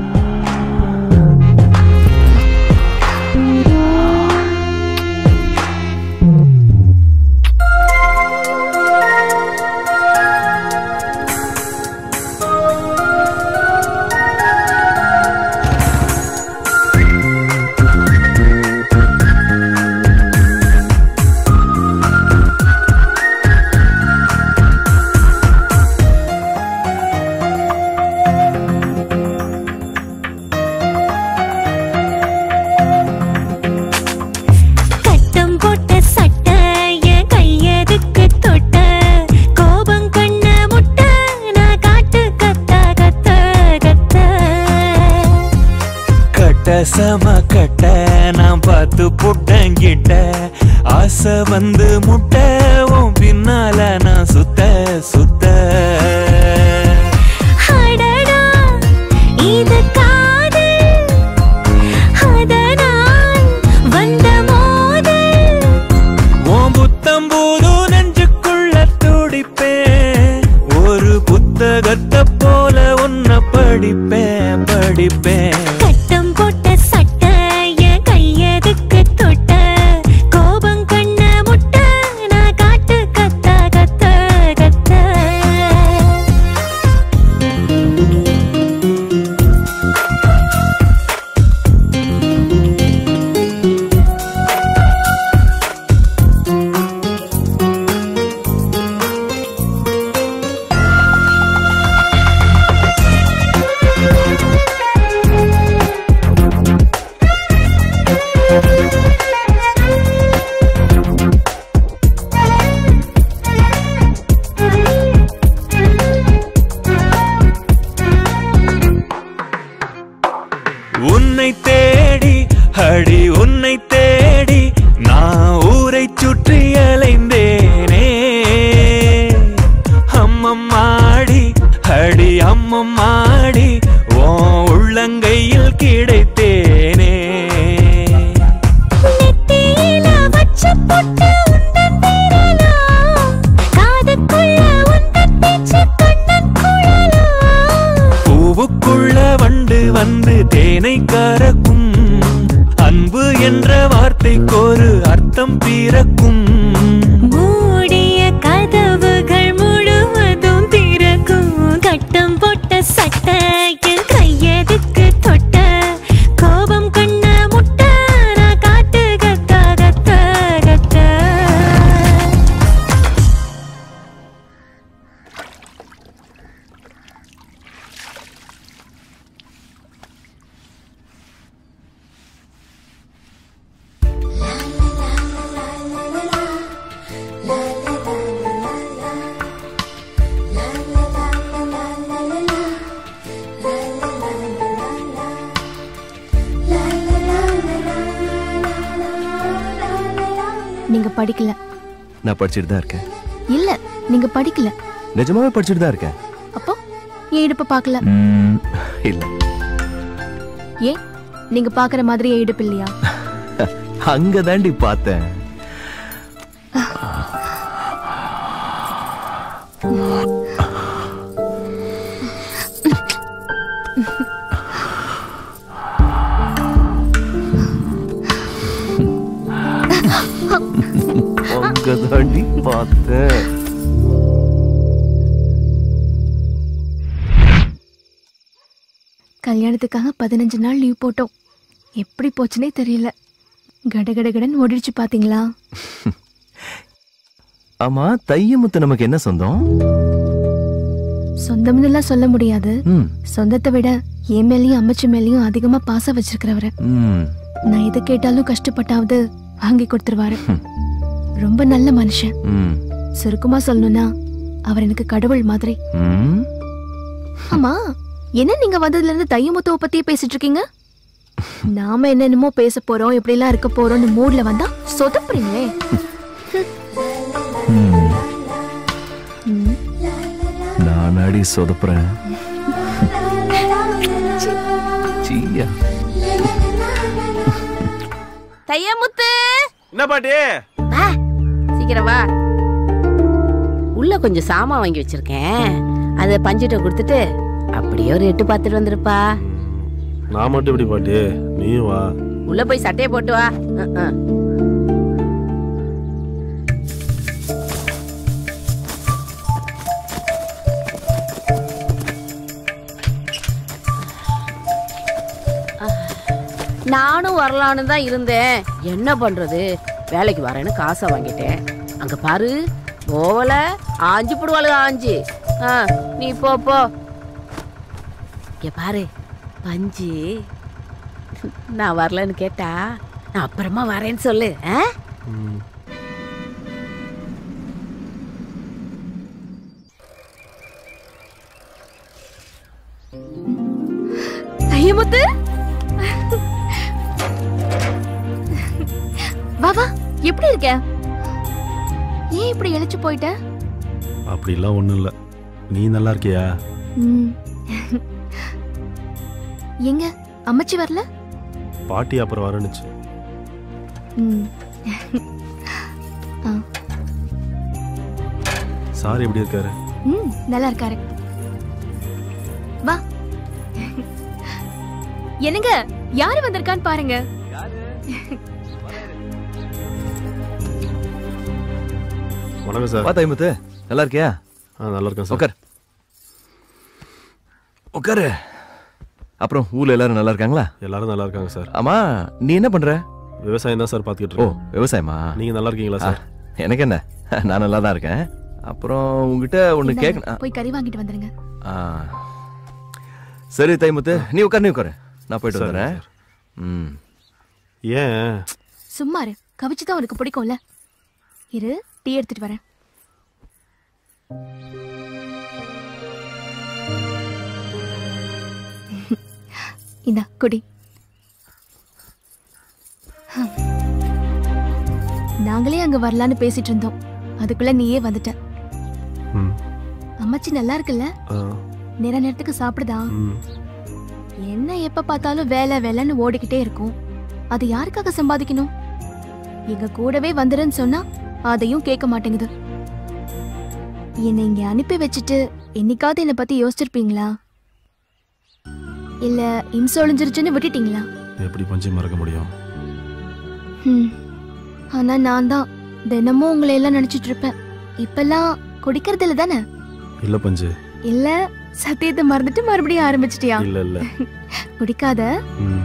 கட்டம் போட்ட சட்டை என் கையதுக்கு தொட்ட கோபம் கண்ண முட்டை நான் காட்டு கத்த கத்த கத்த கட்ட சம கட்ட நான் பார்த்து புட்டங்கிட்ட ஆசை வந்து முட்டை உன் பின்னால நான் சுத்த சுத்த அடடா இது காதல் அதனால் வந்த மோதல் உன் புத்தம் போது நெஞ்சுக்குள்ள துடிப்பேன் ஒரு புத்தகத்தை போல உன்னை படிப்பேன் படிப்பேன் கட்டம் போட்ட சட்டை என் கையதுக்கு தொட்ட கோபம் கண்ண முட்டை நான் காட்டு கத்த கத்த கத்த கொண்டு வந்து தேனை கறக்கும் அன்பு என்ற வார்த்தைக்கொரு அர்த்தம் பிறக்கும் மூடிய கதவுகள் முழுவதும் திறக்கும் கட்டம் போட்ட சட்டை என் கையெதுக்கு தொட்ட கோபம் கொண்ட முட்டை நான் காட்டு கத்த கத்த கத்த நீங்க படிக்கல நான் படிச்சுட்டு தான் இருக்கேன் இல்ல நீங்க படிக்கல நிஜமாவே படிச்சுட்டு தான் இருக்கேன் அப்போ என் இடுப்ப பார்க்கல ம், இல்ல ஏன் நீங்க பாக்குற மாதிரி என் இடுப்பு இல்லையா அங்க தாண்டி பார்த்தேன் அங்க தாண்டி பார்த்தேன் கல்யாணத்துக்காக பதினஞ்சு நாள் லீவ் போட்டோம் எப்படி போச்சுனே தெரியல கடகடகடன் ஓடிடுச்சு பாத்தீங்களா ஆமா தையமுத்து நமக்கு என்ன சொந்தம் சொந்தம்னு எல்லாம் சொல்ல முடியாது ம், சொந்தத்தை விட என் மேலயும் அம்மச்சி மேலயும் அதிகமா பாசம் வச்சிருக்கிறவரு ம், நான் எது கேட்டாலும் கஷ்டப்பட்டாவது வாங்கி கொடுத்துருவாரு ரொம்ப நல்ல மனுஷன் ம், சுருக்கமா சொல்லணும்னா அவர் எனக்கு கடவுள் மாதிரி ம். ஆமா என்ன நீங்க வந்ததுல இருந்து தையமுத்துவ பத்தியே பேசிட்டு இருக்கீங்க நாம என்னென்னமோ பேச போறோம் எப்படி எல்லாம் இருக்க போறோம்னு மூட்ல வந்தா சொதப்புறீங்களே ம். ம். நான் அடி சொதப்புறேன் சீயா தையமுத்து என்ன பாட்டி வா, சீக்கிரம் வா உள்ள கொஞ்சம் சாமான் வாங்கி வச்சிருக்கேன் அதை பஞ்சிட்ட கொடுத்துட்டு அப்படியே ஒரு எட்டு பார்த்துட்டு வந்துருப்பா நான் மட்டும் எப்படி பாட்டி நீயும் வா உள்ள போய் சட்டையை போட்டு வா அஹ், அஹ். நானும் வரலான்னு தான் இருந்தேன் என்ன பண்றது வேலைக்கு வரேன்னு காசை வாங்கிட்டேன் அங்க பாரு போவல ஆஞ்சு போடுவாளுங்க ஆஞ்சு ஆ நீ போ போ இங்க பாரு பஞ்சு நான் வரலன்னு கேட்டா நான் அப்புறமா வரேன்னு சொல்லு ஆ? ஐயமுத்து வா வா எப்படி இருக்க ஏன் இப்படி இழைச்சு போயிட்ட அப்படிலாம் ஒண்ணும் இல்ல நீ நல்லா இருக்கியா ம். எங்க அம்மச்சி வரல பாட்டி அப்புறம் வரணுச்சு ம். ஆ. சார் எப்படி இருக்காரு ம் நல்லா இருக்காரு வா என்னங்க யாரு வந்திருக்கான்னு பாருங்க வணக்கம் சார் வா தைமுத்து நல்லா இருக்கியா ஆ நல்லா இருக்கேன் சார் உட்கார் உட்காரு அப்புறம் ஊர்ல எல்லாரும் நல்லா இருக்காங்களா எல்லாரும் நல்லா இருக்காங்க சார் ஆமா நீ என்ன பண்ற விவசாயம் தான் சார் பார்த்துக்கிட்டு ஓ இருக்கேன் விவசாயமா நீங்க நல்லா இருக்கீங்களா சார் ஆ, எனக்கு என்ன நான் நல்லா தான் இருக்கேன் அப்புறம் உங்ககிட்ட ஒண்ணு இந்தாங்க, கேட்கணும் போய் கறி வாங்கிட்டு வந்துருங்க ஆ. சரி தைமுத்து நீ உட்கார் நீ உட்காரு நான் போயிட்டு சரி, வந்துடுறேன் ம் ஏன் சும்மா இரு கவிச்சு தான் உனக்கு பிடிக்கும்ல இரு டீ எடுத்துட்டு வரேன் இந்தா குடி ஹம். நாங்களே அங்க வரலான்னு பேசிட்டு இருந்தோம் அதுக்குள்ள நீயே வந்துட்ட ம். அம்மாச்சி நல்லா இருக்குல்ல ஆ, நேர நேரத்துக்கு சாப்பிடுதா ம். என்ன எப்ப பார்த்தாலும் வேலை வேலைன்னு ஓடிக்கிட்டே இருக்கும் அது யாருக்காக சம்பாதிக்கணும் எங்க கூடவே வந்துருன்னு சொன்னா அதையும் கேட்க மாட்டேங்குது என்னை இங்க அனுப்பி வச்சுட்டு என்னைக்காவது என்னை பத்தி யோசிச்சிருப்பீங்களா இல்ல இம்சை ஒளிஞ்சிருச்சுன்னு விட்டுட்டீங்களா எப்படி பஞ்சு மறக்க முடியும் ஹம். ஆனா நான் தான் தினமும் உங்களை எல்லாம் நினைச்சிட்டு இருப்பேன் இப்பெல்லாம் குடிக்கிறது இல்ல தானே இல்ல பஞ்சு இல்ல சத்தியத்தை மறந்துட்டு மறுபடியும் ஆரம்பிச்சிட்டியா இல்ல இல்ல குடிக்காத ம்.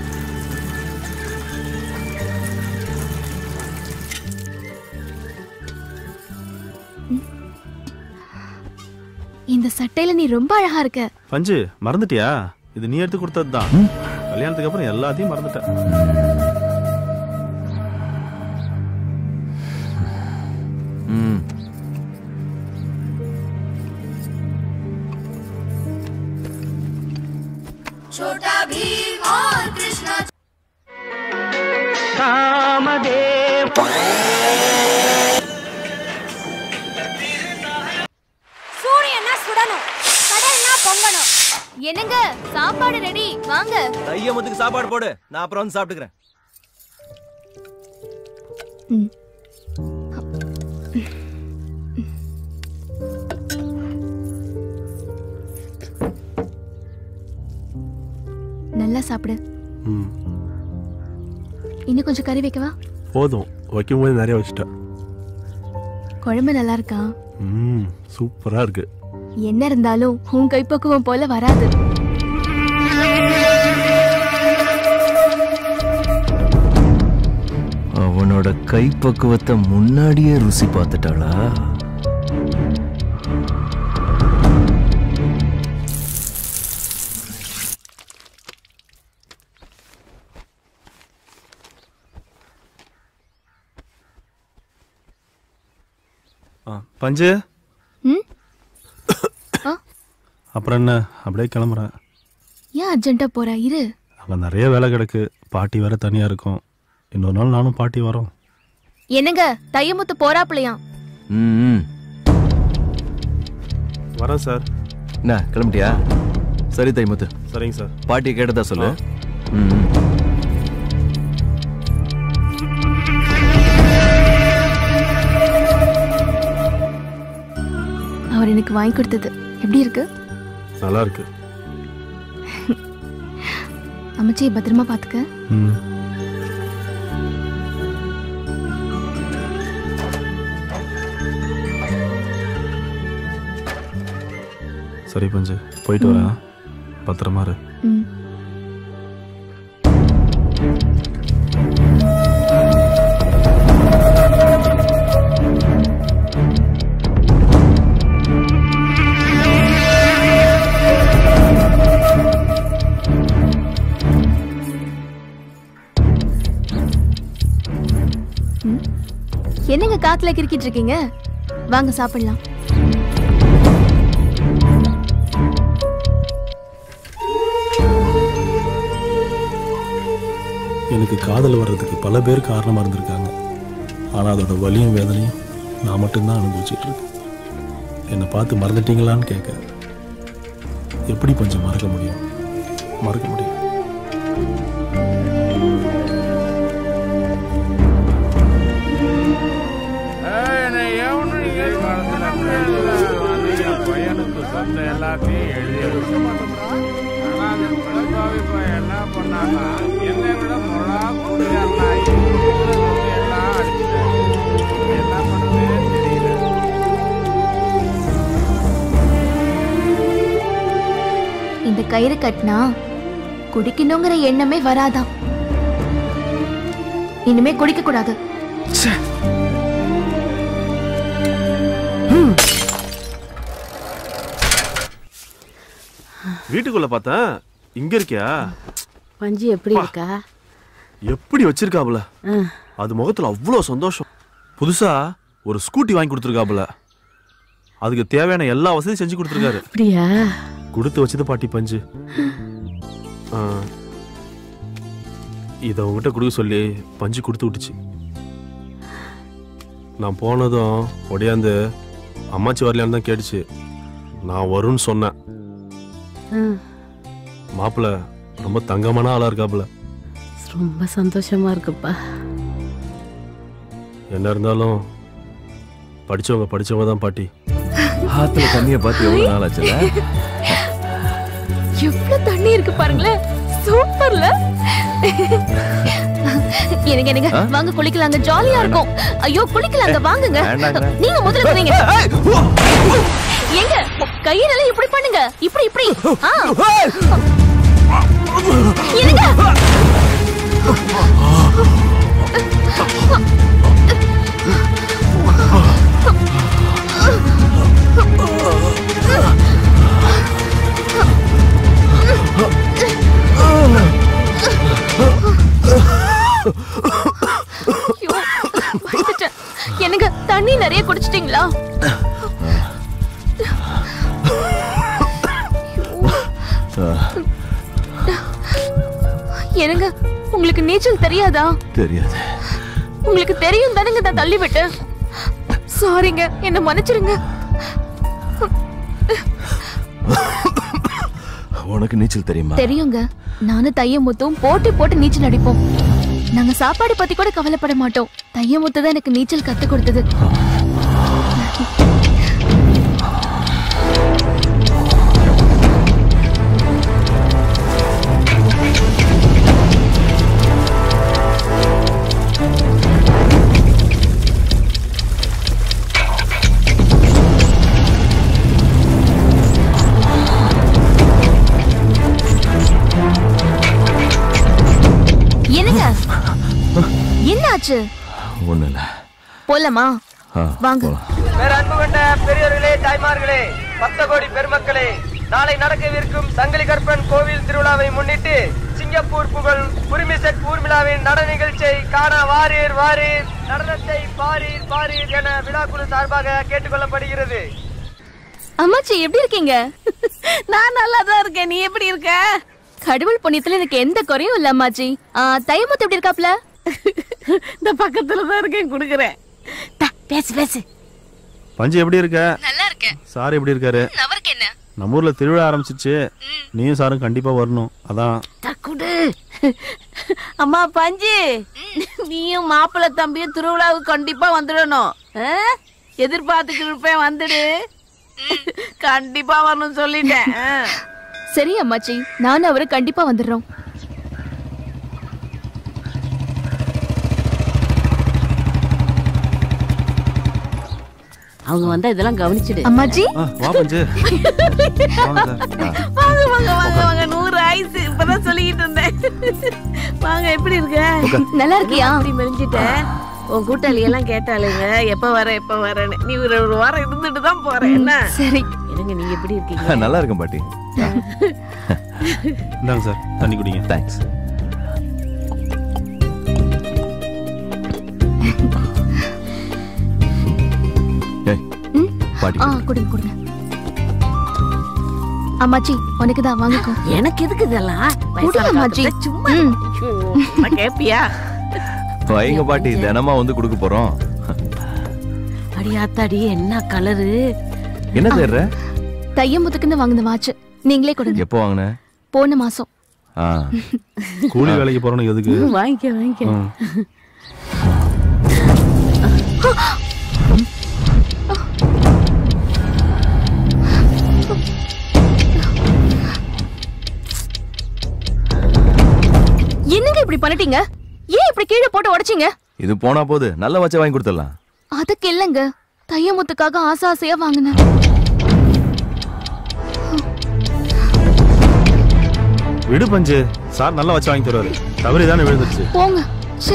இந்த சட்டையில நீ ரொம்ப அழகா இருக்க பஞ்சு மறந்துட்டியா இது நீ எடுத்து கொடுத்தது தான் கல்யாணத்துக்கு அப்புறம் எல்லாத்தையும் மறந்துட்டேன் ம் छोटा भीम और कृष्णा சூரியன்னா சுடணும் கடல்னா பொங்கணும் என்னங்க சாப்பாடு ரெடி வாங்க தையமத்துக்கு சாப்பாடு போடு நான் அப்புறம் வந்து சாப்பிட்டுக்கிறேன் நல்லா சாப்பிடு ம் இன்னும் கொஞ்சம் கறி வைக்கவா போதும் வைக்கும்போது நிறைய வச்சுட்டேன் குழம்பு நல்லா இருக்கா ம் சூப்பரா இருக்கு என்ன இருந்தாலும் உன் கைப்பக்குவம் போல வராது அவனோட கைப்பக்குவத்தை முன்னாடியே ருசி பார்த்துட்டாளா ஆ, பஞ்சு ம் ஆ, அப்புறம் என்ன அப்படியே கிளம்புறேன் ஏன் அர்ஜென்ட்டா போற இரு அங்கே நிறைய வேலை கிடக்கு பாட்டி வேற தனியாக இருக்கும் இன்னொரு நாள் நானும் பாட்டி வரோம் என்னங்க தையமுத்து போறாப்லையாம் ம் ம். வரேன் சார் என்ன கிளம்பிட்டியா சரி தைமுத்து சரிங்க சார் பாட்டியை கேட்டதா சொல்லு ம் ம். அவர் எனக்கு வாங்கி கொடுத்தது எப்படி இருக்கு நல்லா இருக்கு அமைச்சியை பத்திரமா பாத்துக்க ம் சரி பஞ்சு போயிட்டு வரேன் பத்திரமா இரு ம் ம். என்னங்க காத்துல கிறுக்கிட்டு இருக்கீங்க வாங்க சாப்பிடலாம் எனக்கு காதல் வர்றதுக்கு பல பேர் காரணமாக இருந்திருக்காங்க ஆனால் அதோட வலியும் வேதனையும் நான் மட்டும்தான் அனுபவிச்சுட்டு இருக்கேன் என்னை பார்த்து மறந்துட்டீங்களான்னு கேட்க எப்படி கொஞ்சம் மறக்க முடியும் மறக்க முடியும் என்னை எவனும் இங்கே மறந்துட என் பையனுக்கு சொந்த எல்லாத்தையும் எழுதி வைக்க மாட்டேங்கிறான் ஆனா அந்த பிளப்பாவி பையன் என்ன பண்ணாங்க என்னை விட மொழா குடியாரனா எல்லாம் அடிச்சுட்டாங்க என்ன பண்ணுறதே தெரியல இந்த கயிறு கட்டினா குடிக்கணுங்கிற எண்ணமே வராதாம் இனிமே குடிக்க கூடாது வீட்டுக்குள்ள பார்த்தேன் இங்க இருக்கியா பஞ்சு எப்படி இருக்கா எப்படி வச்சிருக்காப்புல அது முகத்துல அவ்வளோ சந்தோஷம் புதுசா ஒரு ஸ்கூட்டி வாங்கி கொடுத்துருக்காப்புல அதுக்கு தேவையான எல்லா வசதியும் செஞ்சு கொடுத்துருக்காரு அப்படியா கொடுத்து வச்சது பாட்டி பஞ்சு ஆ, இதை உங்ககிட்ட கொடுக்க சொல்லி பஞ்சு கொடுத்து விட்டுச்சு நான் போனதும் ஒடியாந்து அம்மாச்சி வரலையான்னு தான் கேட்டுச்சு நான் வரும்னு சொன்னேன் ம், மாப்பிள்ள ரொம்ப தங்கமான ஆளா இருக்காப்புல ரொம்ப சந்தோஷமா இருக்குப்பா என்ன இருந்தாலும் படிச்சவங்க படிச்சவங்க தான் பாட்டி ஆத்துல தண்ணியை பார்த்து எவ்வளவு நாள் ஆச்சுல எவ்வளவு தண்ணி இருக்கு பாருங்களேன் சூப்பர்ல எனக்கு எனக்கு ஆ? வாங்க குளிக்கலாங்க ஜாலியா இருக்கும் ஐயோ குளிக்கலாங்க வாங்குங்க வேண்டாங்க. நீங்க முதல்ல போறீங்க எங்க கையில இப்படி பண்ணுங்க இப்படி இப்படி ஆ. இருங்க ஐயோ, பயந்துட்டேன். என்னங்க தண்ணி நிறைய குடிச்சிட்டீங்களா என்னங்க உங்களுக்கு நீச்சல் தெரியாதா தெரியாது உங்களுக்கு தெரியும் தானங்க நான் தள்ளி விட்டேன் சாரிங்க என்ன மன்னிச்சிருங்க உனக்கு நீச்சல் தெரியுமா தெரியுங்க நானும் தையமுத்தும் போட்டி போட்டு நீச்சல் அடிப்போம் நாங்க சாப்பாடு பத்தி கூட கவலைப்பட மாட்டோம் தையமுத்து தான் எனக்கு நீச்சல் கத்து கொடுத்தது என்னங்க என்னாச்சு ஒண்ணு இல்ல போலாமா ஆ, வாங்க போலாம். பேர் அன்பு கொண்ட பெரியோர்களே தாய்மார்களே பக்த கோடி பெருமக்களே நாளை நடக்கவிருக்கும் சங்கிலி கற்பன் கோவில் திருவிழாவை முன்னிட்டு சிங்கப்பூர் புகழ் உரிமிசெட் ஊர்மிளாவின் நடன நிகழ்ச்சியை காண வாரீர் வாரீர் நடனத்தை பாரீர் பாரீர் என விழாக்குழு சார்பாக கேட்டுக்கொள்ளப்படுகிறது அம்மாச்சி எப்படி இருக்கீங்க நான் நல்லா தான் இருக்கேன் நீ எப்படி இருக்க கடவுள் புண்ணியத்துல எனக்கு எந்த குறையும் இல்ல அம்மாச்சி ஆ, தையமுத்து எப்படி இருக்காப்ல இந்த பக்கத்துல தான் இருக்கேன் குடுக்குறேன் தா, பேசு பேசு பஞ்சு எப்படி இருக்க நல்லா இருக்கேன் சார் எப்படி இருக்காரு அவருக்கு என்ன நம்ம ஊர்ல திருவிழா ஆரம்பிச்சிச்சு நீயும் சாரும் கண்டிப்பா வரணும் அதான் குடு அம்மா பஞ்சு நீயும் மாப்பிள்ளை தம்பியும் திருவிழாவுக்கு கண்டிப்பா வந்துடணும் ஆ? எதிர்பார்த்துக்கிட்டு இருப்பேன் வந்துடு கண்டிப்பா வரணும் சொல்லிட்டேன் ஆ. சரி அம்மாச்சி நானும் அவரு கண்டிப்பா வந்துடுறோம் அவங்க வந்தா இதெல்லாம் கவனிச்சிடு அம்மாச்சி ஆ, வா பஞ்சு வாங்க சார். வாங்க வாங்க வாங்க வாங்க நூறு ஆயிசு இப்பதான் சொல்லிக்கிட்டு இருந்தேன் வாங்க எப்படி இருக்க நல்லா இருக்கியா? அப்படி மெலிஞ்சிட்டேன் உன் கூட்டாளி எல்லாம் கேட்டாளுங்க எப்ப வர எப்ப வரேன்னு நீ ஒரு ஒரு வாரம் இருந்துட்டு தான் போற என்ன சரி இருங்க நீங்க எப்படி இருக்கீங்க நல்லா இருக்கும் பாட்டி இந்தாங்க சார் தண்ணி குடிங்க தேங்க்ஸ் ஏய் பாட்டி ஆ கொடுங்க கொடுங்க அம்மாச்சி உனக்கு தான் வாங்கிக்கோ எனக்கு எதுக்கு இதெல்லாம் குடு வயசான அம்மாச்சி காலத்துல சும்மா ம். சும்மா கேப்பியா வைங்க பாட்டி தினமா வந்து கொடுக்க போறோம் அடியாத்தாடி என்ன கலரு என்ன தேடுற தையமுத்துக்குன்னு வாங்கின வாட்ச் நீங்களே கொடுங்க எப்போ வாங்கின போன மாசம் ஆ கூலி வேலைக்கு போறோம் எதுக்கு ம், வாங்கிக்க வாங்கிக்க ம். என்னங்க இப்படி பண்ணிட்டீங்க ஏன் இப்படி கீழே போட்டு உடைச்சீங்க இது போனா போது நல்ல வச்ச வாங்கி கொடுத்துடலாம் அதுக்கு இல்லைங்க தையமுத்துக்காக ஆசை ஆசையா வாங்கினேன் விடு பஞ்சு சார் நல்லா வச்சு வாங்கி தருவாரு தவறி தானே விழுந்துருச்சு போங்க ச்சே.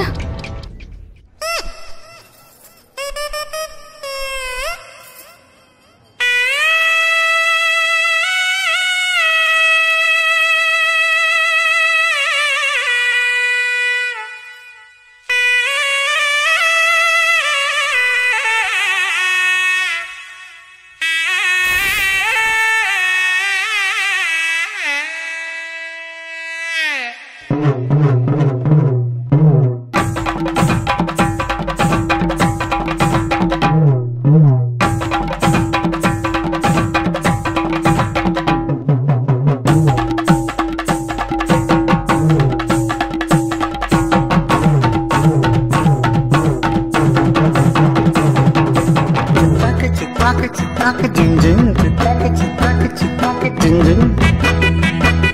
Chitaka chitaka jing jing, chitaka chitaka chitaka jing jing.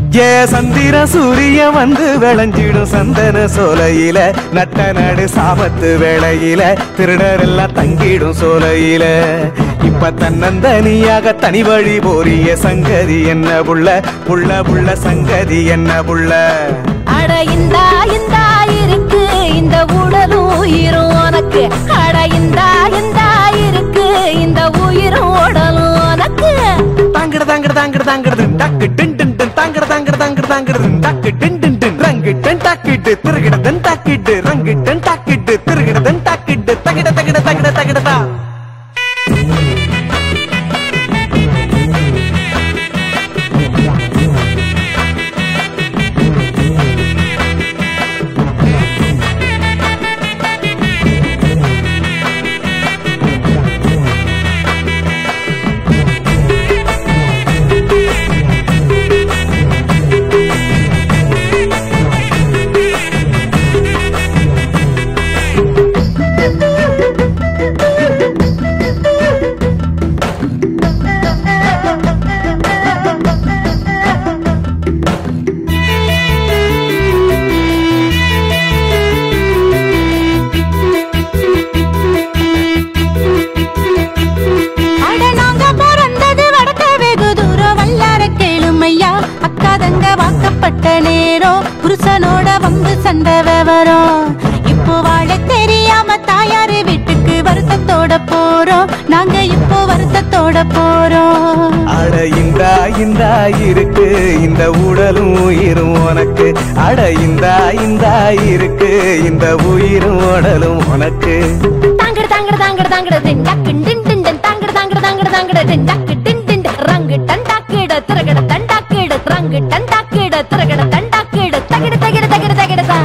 ஏ சந்திர சூரிய வந்து விளைஞ்சிடும் சந்தன சோலையில நட்ட நடு சாமத்து வேளையில திருடர் எல்லாம் தங்கிடும் சோலையில இப்ப தன்னந்தனியாக தனி வழி போறிய சங்கதி என்ன புள்ள புள்ள புள்ள சங்கதி என்ன புள்ள அட இந்தா இந்தா இருக்கு இந்த உடலும் உயிரும் உனக்கு அட இந்தா இந்தா இருக்கு இந்த உயிரும் உடலும் உனக்கு தாங்கட தாங்கட தாங்கட தாங்கட டக்கு டின் டின் டின் தாங்கட தாங்கட தாங்கட தாங்கட டக்கு டின் டின் டின் ரங்கு டன் டாக்கிட்டு திருகிட தன் டாக்கிட்டு ரங்கு டன் டாக்கிட்டு திருகிட தன் டாக்கிட்டு தகிட தகிட தகிட தகிட தா அட நாங்க பிறந்தது வடக்க வெகு தூரம் வல்லார கேளுமையா அக்கா தங்க வாக்கப்பட்ட நேரம் புருஷனோட வந்து சண்டை விவரம் இப்போ வாழ தெரியாம தாயாரு வீட்டுக்கு வருத்தத்தோட போறோம் நாங்க இப்போ வருத்தத்தோட போறோம் அட இந்தா இந்தா இருக்கு இந்த உடலும் உயிரும் உனக்கு அட இந்தா இந்தா இருக்கு இந்த உயிரும் உடலும் உனக்கு தாங்கட தாங்கட தாங்கட தாங்கட தின் டக்கு டின் டின் டின் தாங்கட தாங்கட தாங்கட தாங்கட தின் டக்கு டின் டின் டின் ரங்கு டன் டாக்கிட திரகட தன் டாக்கிட ரங்கு டன் டாக்கிட திரகட தன் டாக்கிட தகிட தகிட தகிட தகிட தா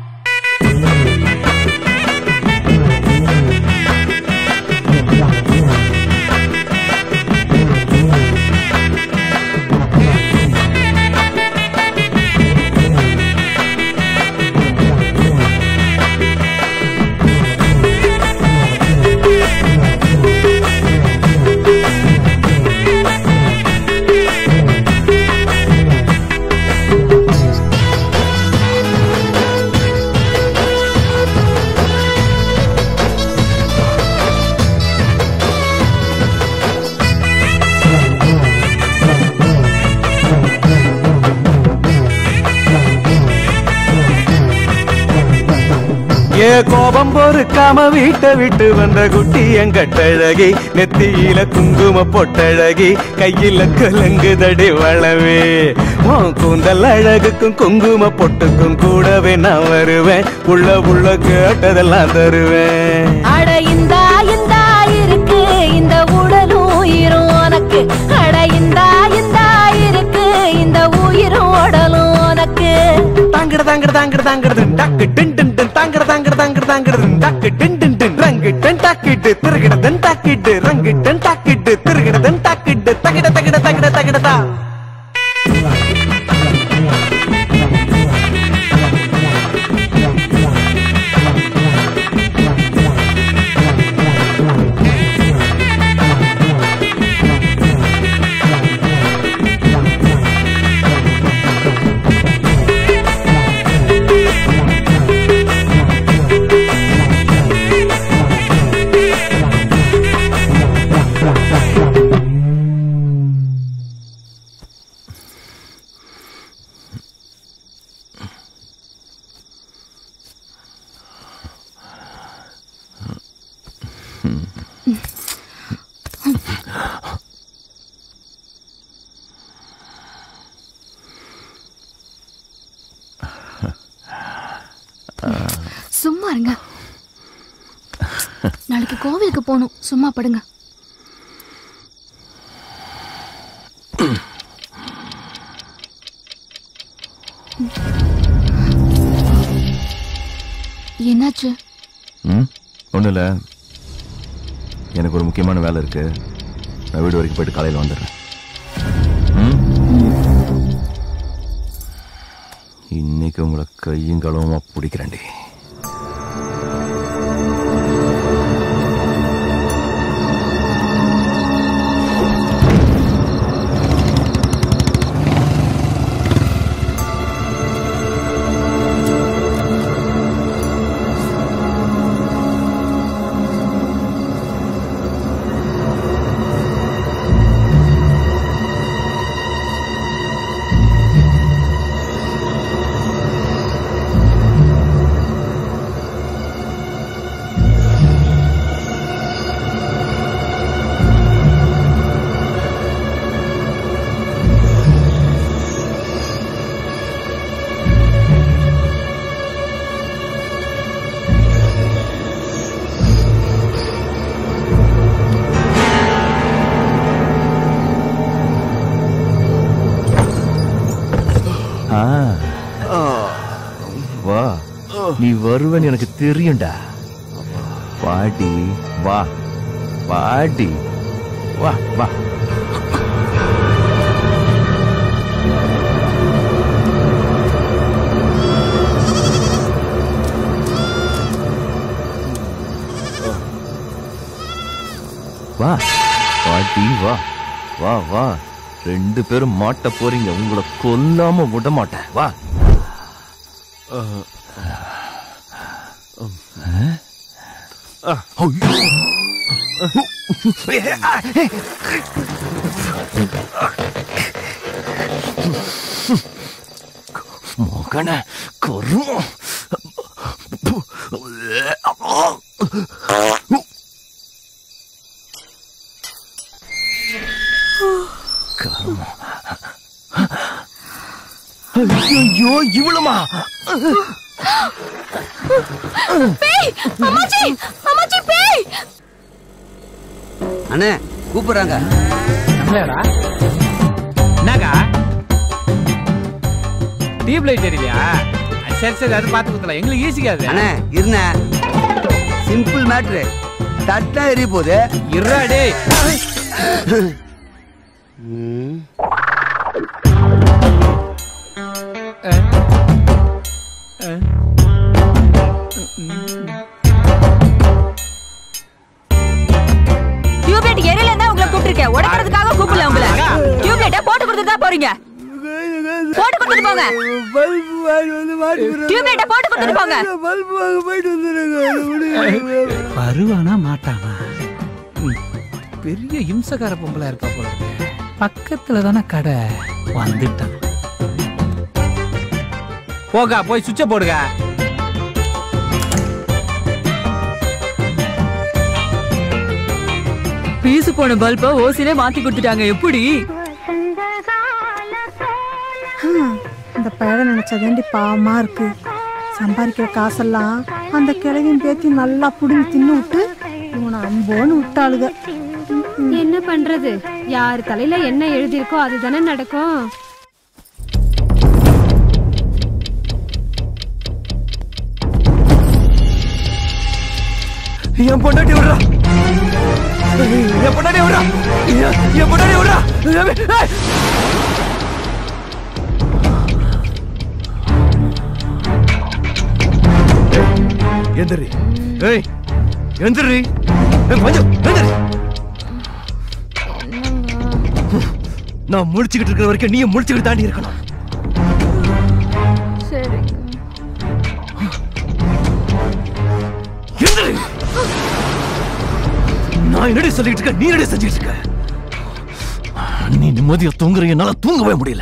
ஏ கோபம் பொறுக்காம வீட்டை விட்டு வந்த குட்டி எங்கட்டழகி நெத்தியில குங்கும பொட்டழகி கையில கலங்குதடி வளவே உன் கூந்தல் அழகுக்கும் குங்கும பொட்டுக்கும் கூடவே நான் வருவேன் உள்ள உள்ள கேட்டதெல்லாம் தருவேன் அட இந்தா இந்தா இருக்கு இந்த உடலும் உயிரும் உனக்கு அட இந்தா இந்தா இருக்கு இந்த உயிரும் உடலும் உனக்கு தாங்கட தாங்கட தாங்கட தாங்கட டக்கு டின் டின் டின் தாங்கட தாங்கட தாங்கட தாங்கட டக்கு டின் டின் டின் ரங்கு டன் டாக்கிட்டு திருகிட தன் டாக்கிட்டு ரங்கு டன் டாக்கிட்டு திருகிட தன் டாக்கிட்டு தகிட தகிட தகிட தகிட தா சும்மா இருங்க நாளைக்கு கோவிலுக்கு போகணும் சும்மா படுங்க என்னாச்சு ம் ஒன்றும் இல்லை எனக்கு ஒரு முக்கியமான வேலை இருக்கு நான் வீடு வரைக்கும் போயிட்டு காலையில் வந்துடுறேன் ம்? இன்னைக்கு உங்களை கையும் களவுமா பிடிக்கிறேன்டி நீ வருவேன்னு எனக்கு தெரியும்டா பாட்டி வா பாட்டி வா வா வா பாட்டி வா வா வா ரெண்டு பேரும் மாட்ட போறீங்க உங்களை கொல்லாம விட மாட்டேன் வா மகன கருமம் கருமம் ஐயோ இவ்வளமா பேய் அம்மாச்சி அம்மாச்சி பேய் அண்ணே கூப்பிடுறாங்க என்னடா என்னக்கா டியூப் லைட் தெரியலையா சரி சரி அது பார்த்து கொடுத்தலாம் எங்களுக்கு ஈஸிக்காது அண்ணே இருண்ணே சிம்பிள் மேட்ரு தட்டா எரிய போகுது இருடா டேய் டியூப்லைட் எரியல தான் உங்களை கூப்பிட்டிருக்கேன் உடைக்கிறதுக்காக கூப்பிடல உங்களை டியூப்லைட்ட போட்டு கொடுத்துட்டு தான் போறீங்க போட்டு கொடுத்துட்டு போங்க டியூப்லைட்ட போட்டு கொடுத்துட்டு போங்க வருவானா மாட்டானா ம், பெரிய இம்சக்கார பொம்பளை இருக்கா போல இருக்கு. பக்கத்துல தானே கடை வந்துட்டான் போகா போய் சுவிட்ச போடுங்க பீசு போன பல்ப ஓசிலே மாத்தி கொடுத்துட்டாங்க எப்படி ஹம், இந்த பழக நினைச்சதேண்டி பாவமா இருக்கு சம்பாதிக்கிற காசெல்லாம் அந்த கிழவின் பேத்தி நல்லா புடுங்கி தின்னு விட்டு இவனை அம்போன்னு விட்டாளுக என்ன பண்றது யார் தலையில என்ன எழுதியிருக்கோ அதுதானே நடக்கும் என் பொண்டாட்டி விடுறா என் பொண்டாட்டி விடுறா என் என் பொண்டாட்டி விடுறா ஏய்! எந்திரி ஏய் எந்திரி ஏய், மஞ்சு எந்திரி நான் முழிச்சுக்கிட்டு இருக்கிற வரைக்கும் நீயும் முழிச்சுக்கிட்டு தாண்டி இருக்கணும் சரி எந்திரி நான் என்னடி சொல்லிட்டு இருக்க நீ என்னடி செஞ்சுட்டு இருக்க நீ நிம்மதியா தூங்குற என்னால தூங்கவே முடியல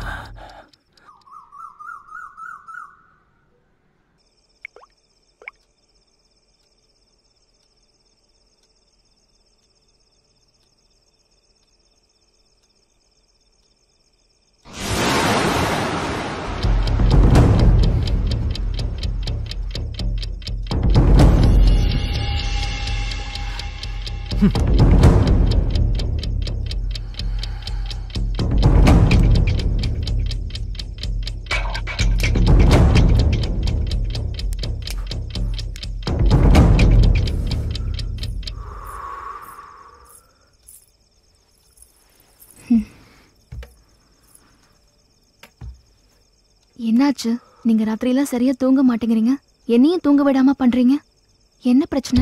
என்னாச்சு நீங்க ராத்திரியெல்லாம் சரியா தூங்க மாட்டேங்கிறீங்க என்னையும் தூங்க விடாம பண்றீங்க என்ன பிரச்சனை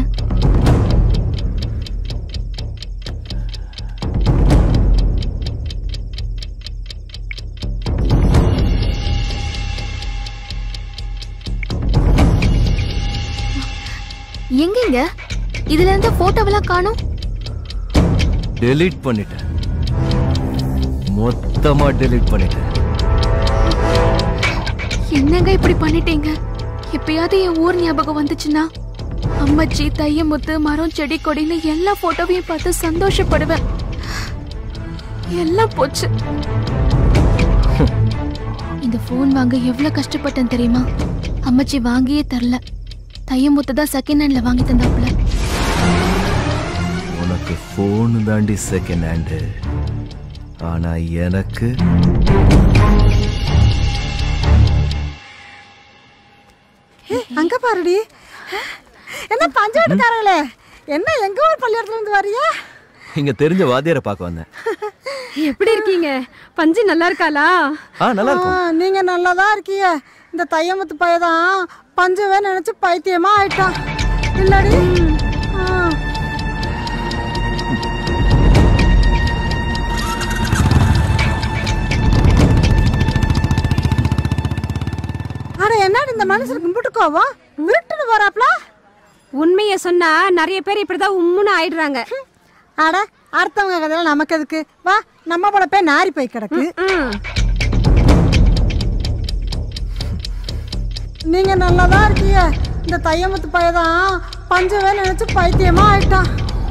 எங்கங்க இதுல இருந்து போட்டோவெல்லாம் காணும் டெலீட் பண்ணிட்டேன் மொத்தமா டெலீட் பண்ணிட்டேன் என்னங்க இப்படி பண்ணிட்டீங்க எப்பயாவது என் ஊர் ஞாபகம் வந்துச்சுன்னா அம்மச்சி தையமுத்து மரம் செடி கொடின்னு எல்லா போட்டோவையும் பார்த்து சந்தோஷப்படுவேன் எல்லாம் போச்சு இந்த ஃபோன் வாங்க எவ்வளவு கஷ்டப்பட்டேன் தெரியுமா அம்மச்சி வாங்கியே தரல தையமுத்து தான் செகண்ட் ஹேண்ட்ல வாங்கி தந்தாப்புல உனக்கு போன் தாண்டி செகண்ட் ஹேண்டு ஆனா எனக்கு அங்க பாருடி என்ன பஞ்சாயத்துக்காரங்களே என்ன எங்க ஊர் பள்ளிக்கூடத்துல இருந்து வரியா இங்க தெரிஞ்ச வாத்தியாரை பார்க்க வந்தேன் எப்படி இருக்கீங்க பஞ்சு நல்லா இருக்காளா ஆ நல்லா இருக்கும் ஆ, நீங்க நல்லாதான் இருக்கீங்க இந்த தையமுத்து பையதான் பஞ்சவே நினைச்சு பைத்தியமா ஆயிட்டான் இல்லடி ஆ. அட என்னடி இந்த மனுஷனுக்கு கும்பிட்டு கோவம் விட்டுட்டு போறாப்ல உண்மையை சொன்னா நிறைய பேர் இப்படிதான் உம்முன்னு ஆயிடுறாங்க அட அடுத்தவங்க கதையில நமக்கு எதுக்கு வா நம்ம பொழப்பே நாரி போய் கிடக்கு நீங்க நல்லாதான் இருக்கீங்க இந்த தையமுத்து பையதான் பஞ்சவே நினைச்சு பைத்தியமா ஆயிட்டான்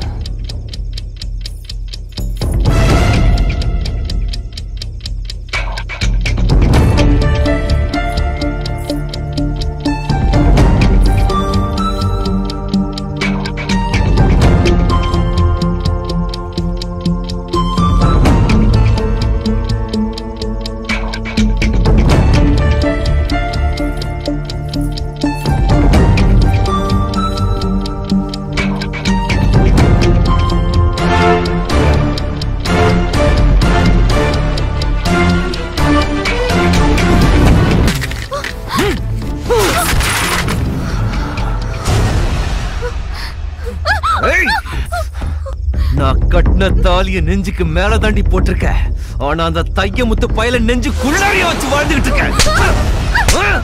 ஏய்! நான் கட்டின தாலிய நெஞ்சுக்கு மேல தாண்டி போட்டிருக்க ஆனா அந்த தைய முத்து பயல நெஞ்சு குள்ளாரிய வச்சு வாழ்ந்துகிட்டு இருக்க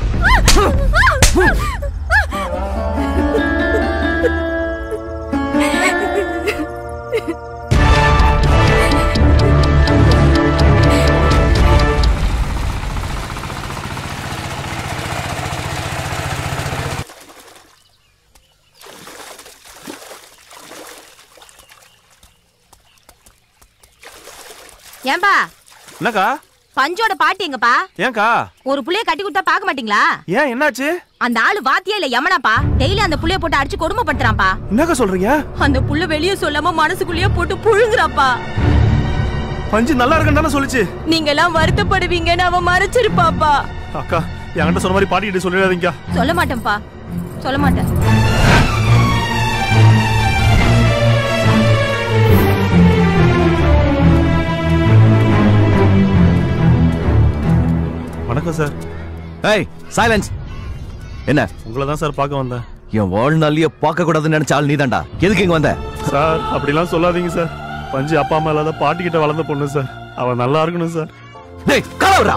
ஏன்பா என்னக்கா பஞ்சோட பாட்டி எங்கப்பா ஏன்க்கா ஒரு புள்ளைய கட்டி கொடுத்தா பார்க்க மாட்டீங்களா ஏன் என்னாச்சு அந்த ஆளு வாத்தியா இல்ல யமனாப்பா டெய்லி அந்த புள்ளைய போட்டு அடிச்சு கொடுமைப்படுத்துறான்ப்பா என்னக்கா சொல்றீங்க அந்த புள்ள வெளிய சொல்லாம மனசுக்குள்ளேயே போட்டு புழுங்குறாப்பா பஞ்சு நல்லா இருக்குன்னு தானே சொல்லுச்சு நீங்க எல்லாம் வருத்தப்படுவீங்கன்னு அவன் மறைச்சிருப்பாப்பா அக்கா என்கிட்ட சொன்ன மாதிரி பாட்டிக்கிட்ட சொல்லிடாதீங்க சொல்ல மாட்டேன்ப்பா சொல்ல மாட்டேன் வணக்கம் சார் ஏய் சைலன்ஸ் என்ன உங்களை தான் சார் பார்க்க வந்தேன் என் வாழ்நாளிய பார்க்க கூடாதுன்னு நினைச்ச ஆள் நீதான்டா எதுக்கு இங்க வந்த சார் அப்படிலாம் சொல்லாதீங்க சார் பஞ்சு அப்பா அம்மா இல்லாத பாட்டிக்கிட்ட வளர்ந்த பொண்ணு சார் அவ நல்லா இருக்கணும் சார் டேய் கலவரா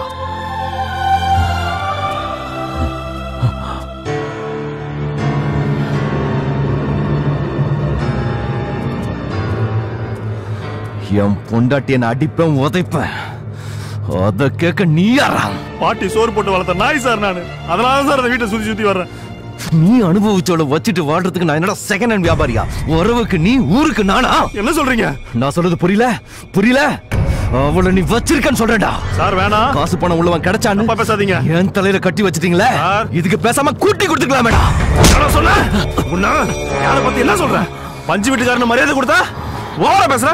என் பொண்டாட்டி என்ன அடிப்பேன் உதைப்பேன் அத கேட்க நீ யாரா பாட்டி சோறு போட்டு வளர்த்த நாய் சார் நானு அதனால தான் சார் அந்த வீட்டை சுத்தி சுத்தி வர்றேன் நீ அனுபவிச்சோட வச்சுட்டு வாழ்றதுக்கு நான் என்னடா செகண்ட் ஹேண்ட் வியாபாரியா உறவுக்கு நீ ஊருக்கு நானா என்ன சொல்றீங்க நான் சொல்றது புரியல புரியல அவள நீ வச்சிருக்கன்னு சொல்றேன்டா சார் வேணாம் காசு பணம் உள்ளவன் கிடைச்சான்னு பேசாதீங்க என் தலையில கட்டி வச்சிட்டீங்களே இதுக்கு பேசாம கூட்டி கொடுத்துக்கலாமேடா நான் சொன்ன உன்ன யாரை பத்தி என்ன சொல்ற பஞ்சு வீட்டுக்காரன மரியாதை கொடுத்தா ஓவரா பேசுற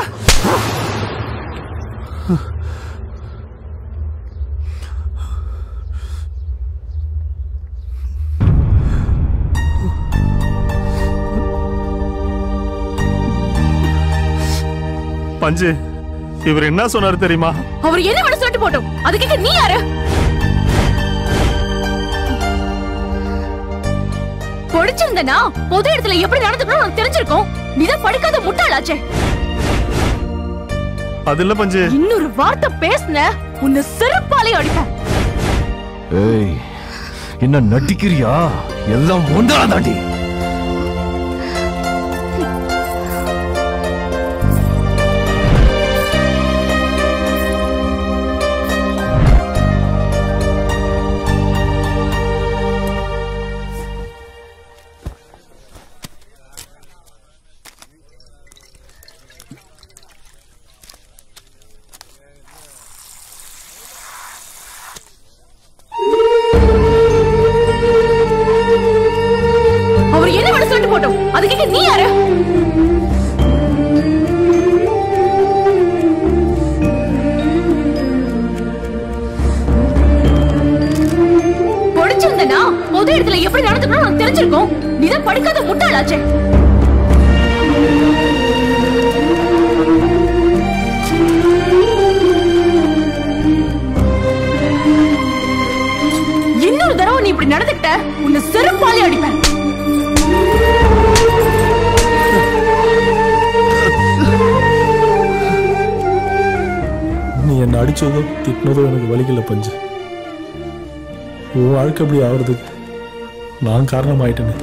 பஞ்சு இவர் என்ன சொன்னாரு தெரியுமா அவர் என்ன வேணும் சொல்லிட்டு போட்டோம் அது கேட்க நீ யாரு படிச்சிருந்தனா பொது இடத்துல எப்படி நடந்துக்கணும் உனக்கு தெரிஞ்சிருக்கும் நீதான் படிக்காத முட்டாளாச்சே அது இல்ல பஞ்சு இன்னொரு வார்த்தை பேசுன உன்னை செருப்பாலே அடிப்பேன் ஏய் என்ன நடிக்கிறியா எல்லாம் ஒன்றா தாண்டி அவர் என்ன வேணும் சொல்லிட்டு போட்டோம் அது கேட்க நீ யாரு படிச்சிருந்தனா பொது இடத்துல எப்படி நடந்துக்கணும் உனக்கு தெரிஞ்சிருக்கும் நீதான் படிக்காத முட்டாளாச்சே இன்னொரு தடவை நீ இப்படி நடந்துக்கிட்ட உன்னை செருப்பாலே அடிப்பேன் நீ என்னை அடிச்சதோ திட்டினதோ எனக்கு வலிக்கல பஞ்சு உன் வாழ்க்கை அப்படி ஆகுறதுக்கு நான் காரணமாயிட்டேனே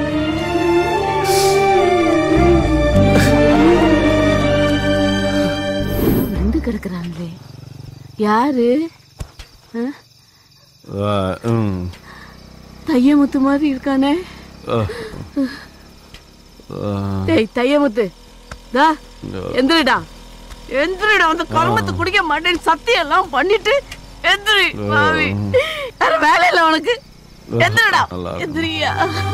ரெண்டு கிடக்குறாங்களே யாரு ஆ? தையமுத்து மாதிரி இருக்கானே டேய் தையமுத்து தா எந்திரிடா எந்திரிடா அந்த கருமத்தை குடிக்க மாட்டேன்னு சத்தியம் எல்லாம் பண்ணிட்டு எந்திரி பாவி வேற வேலை இல்ல உனக்கு எந்திரிடா நல்லா இருக்கும். எந்திரியா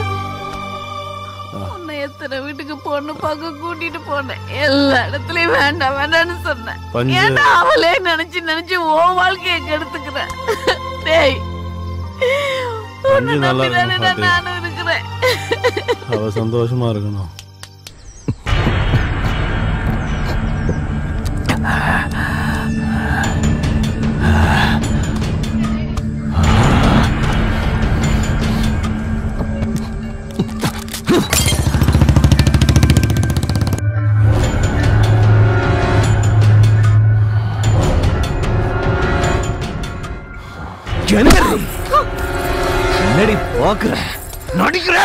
உன்னை எத்தனை வீட்டுக்கு பொண்ணு பார்க்க கூட்டிட்டு போனேன் எல்லா இடத்துலயும் வேண்டாம் வேண்டாம்னு சொன்னேன் பஞ்சு. ஏன்னா அவளே நினைச்சு நினைச்சு உன் வாழ்க்கையை கெடுத்துக்கிறேன் டேய் உன்னை பஞ்சு நல்லா நம்பிதானே இருக்கும் நான் பாட்டி. நானும் இருக்கிறேன் அவ சந்தோஷமா இருக்கணும் என்னடி பாக்குற நடிக்கிற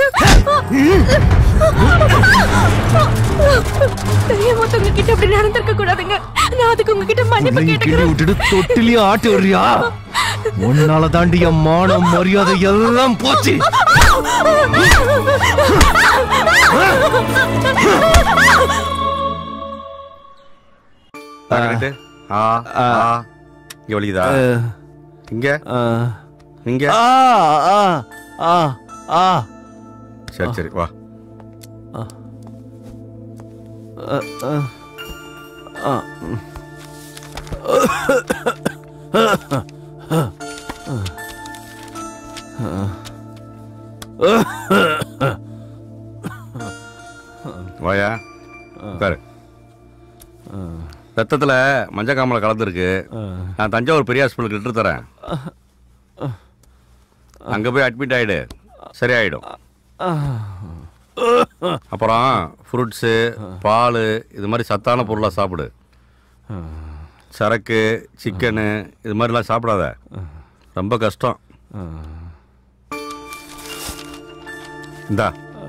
தெரியமாத்தவங்க கிட்ட அப்படி நடந்திருக்க கூடாதுங்க நான் அதுக்கு உங்ககிட்ட மன்னிப்பு உன்னையும் கிள்ளி கேட்டுக்கிறேன் விட்டுட்டு தொட்டிலையும் ஆட்டி வர்றியா உன்னால தாண்டி என் மானம் மரியாதை எல்லாம் போச்சு தாக்கட்டு ஆ ஆ இங்க வலிக்குதா இங்க இங்க ஆ ஆ ஆ சரி சரி வா வாயா உட்காரு ரத்தத்துல மஞ்சள் காமலை கலந்துருக்கு நான் தஞ்சாவூர் பெரிய ஹாஸ்பிட்டலுக்கு இட்டு தரேன் அங்க போய் அட்மிட் ஆயிடு சரியாயிடும் அப்புறம் ஃப்ரூட்ஸு பால் இது மாதிரி சத்தான பொருளாக சாப்பிடு சரக்கு சிக்கனு இது மாதிரிலாம் சாப்பிடாத ரொம்ப கஷ்டம் இந்தா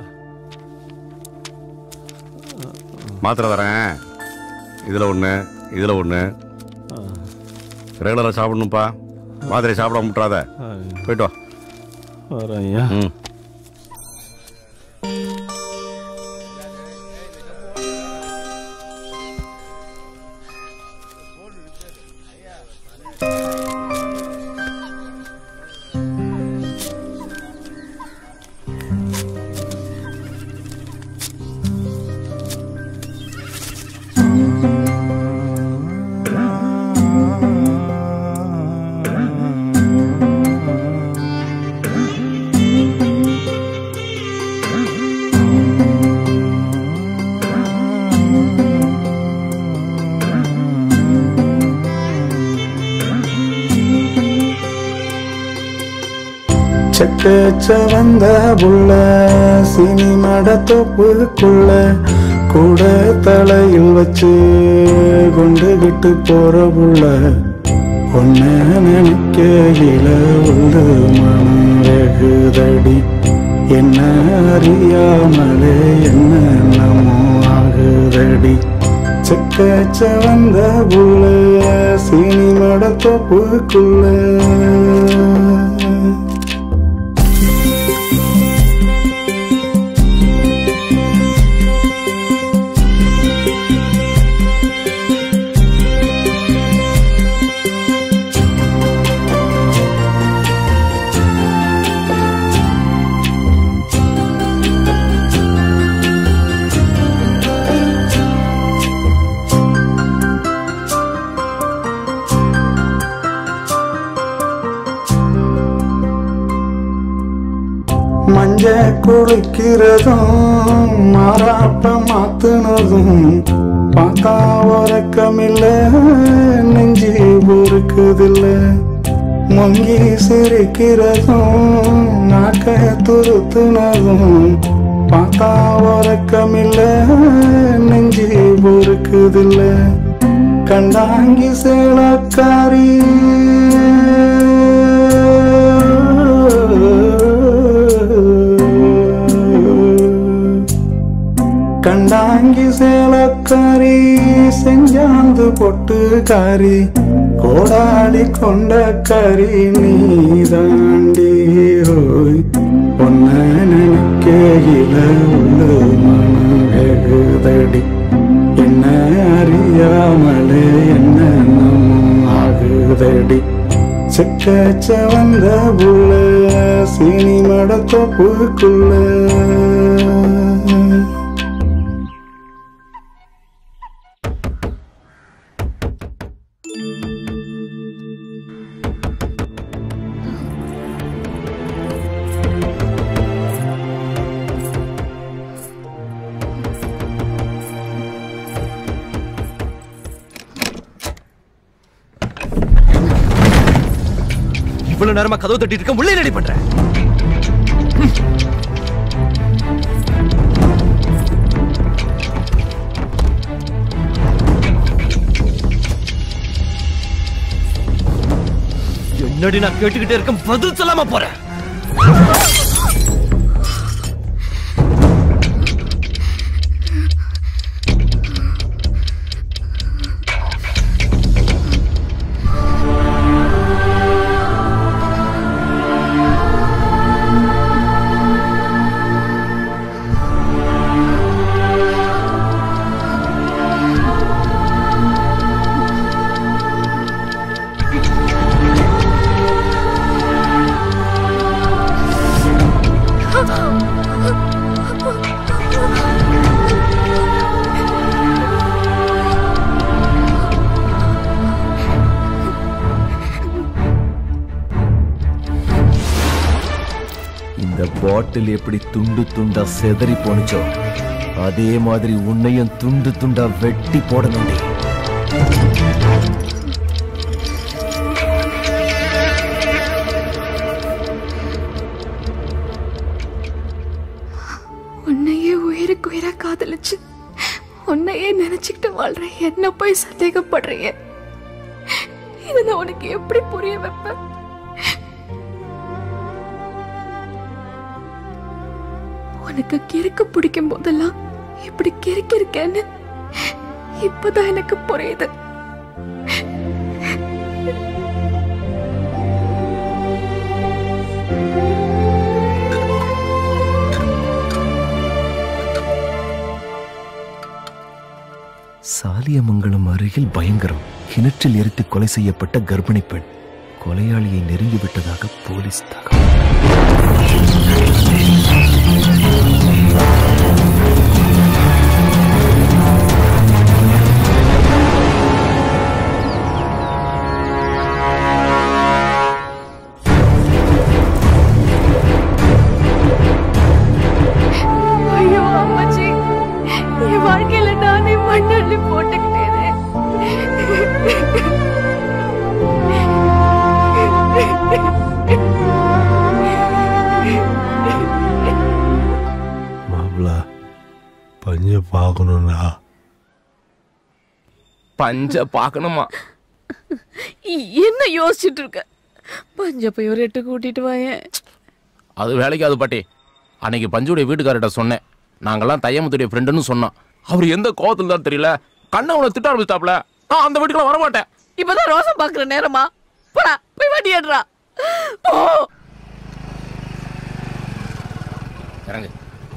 மாத்திரை தரேன் இதில் ஒன்று இதில் ஒன்று ரெகுலராக சாப்பிடணும்ப்பா மாத்திரை சாப்பிடாம விட்றாத போயிட்டு வா வரேன் ஐயா ம் செட்டச்ச வந்த புள்ள சினிமட தொப்புக்குள்ள கூட தலையில் வச்சு கொண்டுகிட்டு போற புள்ள ஒன்ன நினைக்கையில உள்ள மனம் வெகுதடி என்ன அறியாமலே என்ன நம்மோ ஆகுதடி செட்டச்ச வந்த புள்ள சினிமட தொப்புக்குள்ள நெஞ்ச குளிக்கிறதும் மாறாப்ப மாத்துனதும் பார்த்தா உறக்கமில்ல நெஞ்சி பொறுக்குதில்ல மொங்கி சிரிக்கிறதும் நாக்க துருத்துனதும் பார்த்தா உறக்கமில்ல நெஞ்சி பொறுக்குதில்ல கண்டாங்கி சேலக்காரி கண்டாங்கி சேலக்காரி செஞ்சாந்து பொட்டு காரி கோடாளி கொண்ட கறி நீதாண்டி ஹோய் பொன்ன நினைக்கையில உள்ளு மனம் வெகுதடி என்ன அறியாமலே என்ன ஆகுதடி செக்கச்ச வந்த புள்ள சீனி மடத்தொப்புக்குள்ள இவ்வளவு நேரமா கதவு தட்டிட்டு இருக்க உள்ளே ரெடி பண்றேன் என்னடி நான் கேட்டுக்கிட்டே இருக்கேன் பதில் சொல்லாம போறேன் இந்த பாட்டில் எப்படி துண்டு துண்டா செதறி போனுச்சோ அதே மாதிரி உன்னையும் துண்டு துண்டா வெட்டி போடணும்டி உன்னையே உயிருக்கு உயிரா காதலிச்சு உன்னையே நினைச்சுக்கிட்டு வாழ்ற என்ன போய் சந்தேகப்படுறீங்க இதை நான் உனக்கு எப்படி புரிய வைப்பேன் உனக்கு கிறுக்கு பிடிக்கும் போதெல்லாம் இப்படி கிறுக்கி இருக்கேன்னு இப்பதான் எனக்கு புரியுது சாலியமங்கலம் அருகில் பயங்கரம் கிணற்றில் எரித்து கொலை செய்யப்பட்ட கர்ப்பிணி பெண் கொலையாளியை நெருங்கி விட்டதாக போலீஸ் தகவல் ஐயோ அம்மாச்சி என் வாழ்க்கையில நானே மண்ணள்ளி போட்டுக்கிட்டேனே மாப்பிள பஞ்ச பார்க்கணும்டா பஞ்ச பார்க்கணுமா என்ன யோசிச்சுட்டு இருக்க பஞ்ச போய் ஒரு எட்டு கூட்டிட்டு வாயேன் அது வேலைக்கு அது பாட்டி அன்னைக்கு பஞ்சுடைய வீட்டுக்காரர்கிட்ட சொன்னேன் நாங்கெல்லாம் தையமுத்துடைய ஃப்ரெண்டுன்னு சொன்னோம் அவர் எந்த கோவத்துல தான் தெரியல கண்ணை உன திட்ட ஆரம்பிச்சிட்டாப்ல நான் அந்த வீட்டுக்குலாம் வரமாட்டேன் இப்பதான் ரோசம் பாக்குற நேரமா போடா போய் வண்டி ஏடுறா போ இறங்கு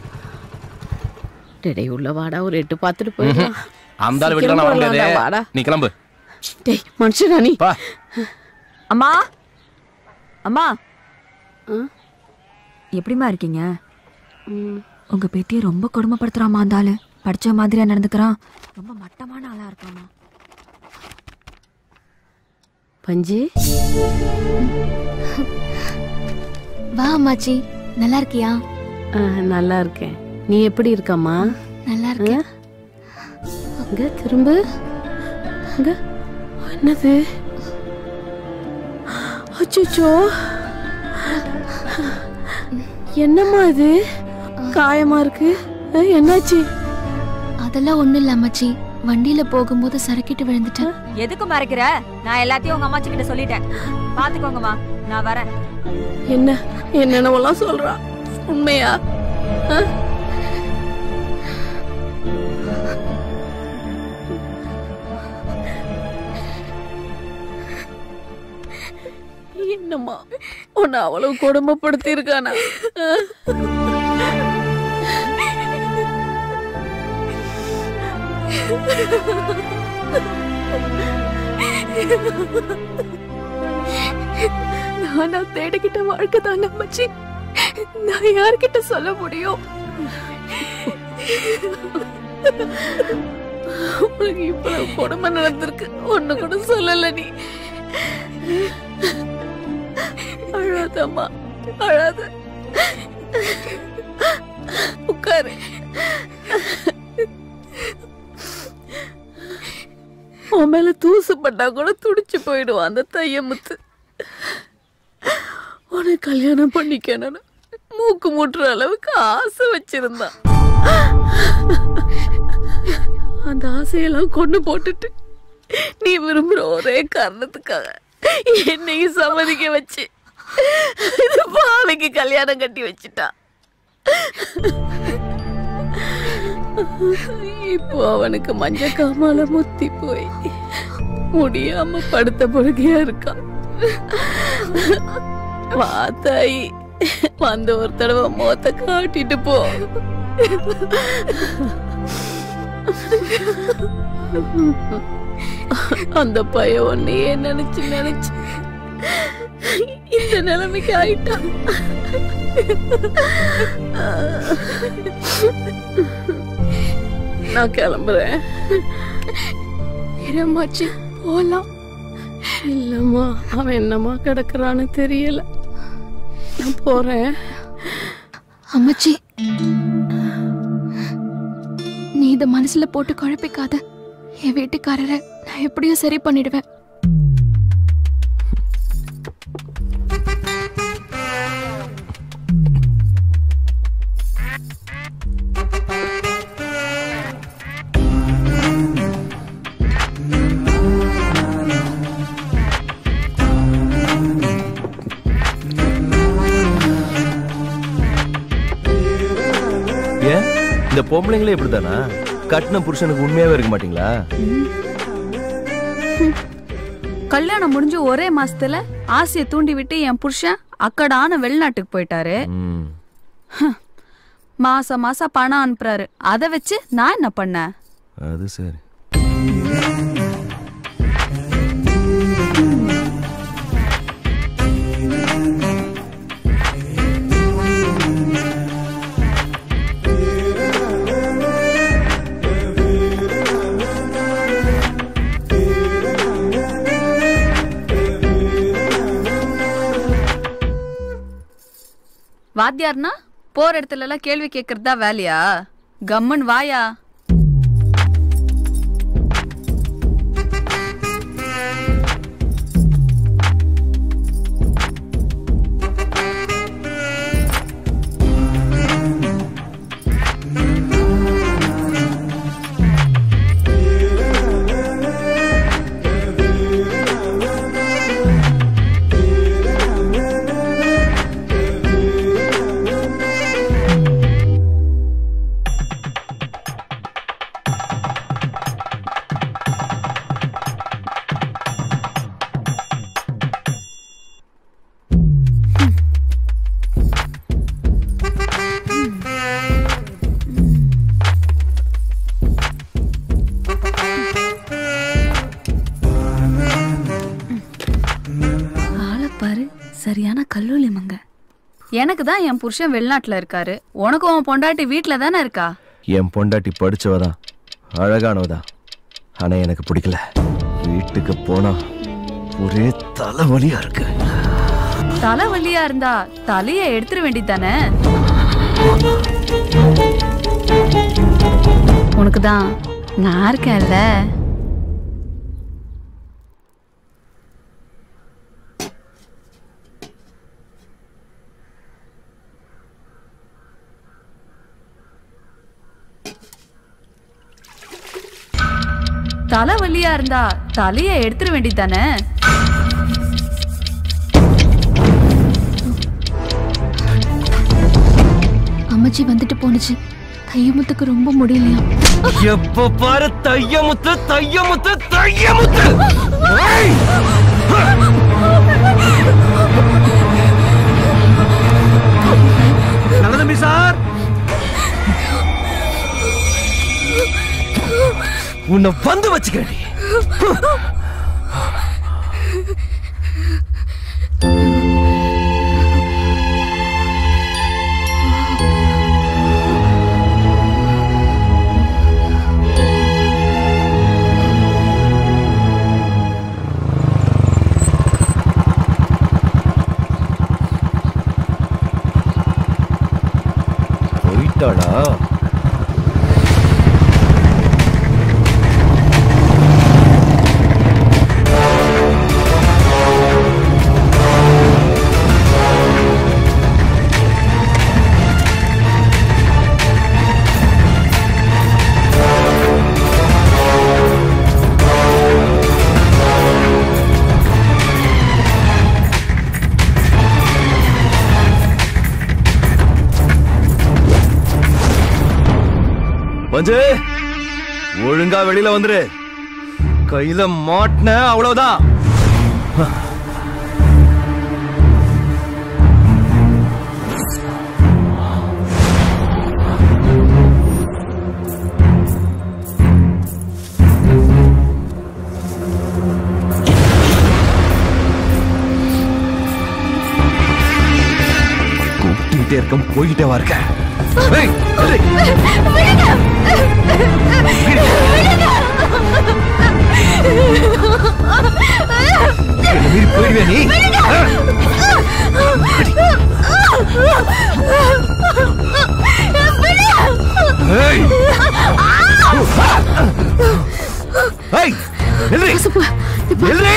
டேய் உள்ள வாடா ஒரு எட்டு பார்த்துட்டு போயிடலாம் அந்த ஆள் வீட்டுக்கு நான் வர சீக்கிரம் போலாம், வாடா. முடியாது நீ கிளம்பு டேய் மனுஷனா நீ அம்மா அம்மா எப்படிம்மா இருக்கீங்க உங்க பேத்திய ரொம்ப கொடுமைப்படுத்துறாமா அந்த ஆளு படிச்ச மாதிரியா நடந்துக்கிறான் ரொம்ப மட்டமான ஆளா இருக்காமா பஞ்சு வா அம்மாச்சி நல்லா இருக்கியா நல்லா இருக்கேன் நீ எப்படி இருக்கம்மா நல்லா இருக்கேன் அங்க திரும்ப அங்க என்னது அச்சோ என்னம்மா இது காயமா இருக்கு அஹ், என்னாச்சு அதெல்லாம் ஒண்ணும் இல்ல அம்மாச்சி வண்டியில போகும்போது சரக்கிட்டு விழுந்துட்டேன் எதுக்கு மறைக்கிற நான் எல்லாத்தையும் உங்க அம்மாச்சி கிட்ட சொல்லிட்டேன் பாத்துக்கோங்கம்மா நான் வரேன் என்ன என்னென்னவெல்லாம் சொல்றா உண்மையா அஹ்? என்னம்மா உன்னை அவ்வளவு கொடுமைப்படுத்தி இருக்கானா நானா தேடிக்கிட்ட வாழ்க்கை தான் அம்மாச்சி நான் யார்கிட்ட சொல்ல முடியும் உனக்கு இவ்வளவு கொடுமை நடந்திருக்கு ஒண்ணு கூட சொல்லல நீ அழாதம்மா அழாத உட்காரு உன் மேல தூசு பட்டா கூட துடிச்சு போயிடுவான் அந்த தையமுத்து உனக்கு கல்யாணம் பண்ணிக்கணும்னு மூக்கு முட்டுற அளவுக்கு ஆசை வச்சிருந்தான் அந்த ஆசையெல்லாம் கொண்டு போட்டுட்டு நீ விரும்புற ஒரே காரணத்துக்காக என்னையும் சம்மதிக்க வச்சு இந்த பாவைக்கு கல்யாணம் கட்டி வச்சுட்டா இப்போ அவனுக்கு மஞ்ச காமால முத்தி போய் முடியாம படுத்த படுக்கையா இருக்கான் வா தாயி வந்து ஒரு தடவை மோத்த காட்டிட்டு போ அந்த பையன் உன்னையே நினைச்சு நினைச்சு இந்த நிலைமைக்கு ஆயிட்டான் நான் கிளம்புறேன் இரமாச்சி போலாம் இல்லம்மா அவன் என்னம்மா கிடக்குறான்னு தெரியல நான் போறேன் அம்மாச்சி நீ இத மனசுல போட்டு குழப்பிக்காத என் வீட்டுக்காரரை நான் எப்படியும் சரி பண்ணிடுவேன் ஏன் இந்த பொம்பளைங்களே இப்படிதானா கட்டின புருஷனுக்கு உண்மையாவே இருக்க மாட்டீங்களா கல்யாணம் முடிஞ்சு ஒரே மாசத்துல ஆசையை தூண்டி விட்டு என் புருஷன் அக்கடான வெளிநாட்டுக்கு போயிட்டாரு ம். ஹம். மாசம் மாசம் பணம் அனுப்புறாரு அதை வச்சு நான் என்ன பண்ணேன் அது சரி வாத்தியார்னா போற இடத்துல எல்லாம் கேள்வி கேட்கறதா வேலையா கம்மன் வாயா ஆளை பாரு சரியான கல்லூலி மங்க எனக்கு தான் என் புருஷன் வெளிநாட்டுல இருக்காரு உனக்கு உன் பொண்டாட்டி வீட்ல தானே இருக்கா என் பொண்டாட்டி படிச்சவதான் அழகானவதான் ஆனா எனக்கு பிடிக்கல வீட்டுக்கு போனா ஒரே தலைவலியா இருக்கு தலை வலியா இருந்தா தலைய எடுத்துட வேண்டியதானே உனக்கு தான் நான் இருக்கேன்ல தலை வலியா இருந்தா தலைய எடுத்துட வேண்டியதானே அம்மாச்சி வந்துட்டு போனுச்சு தையமுத்துக்கு ரொம்ப முடியலையா எப்ப பாரு தையமுத்து தையமுத்து தையமுத்து ஏய்! நல்ல தம்பி சார் உன்னை வந்து வச்சுக்கிறேன் போயிட்டாளா பஞ்சு ஒழுங்கா வெளியில வந்துரு கையில மாட்டின அவ்வளவுதான் கூப்பிட்டுக்கிட்டே இருக்க போய்கிட்டே வா இருக்க ஏய், ஏய். என்னை மீறி போயிடுவியா நீ ஏய். ஏய், நில்றி. நில்றி.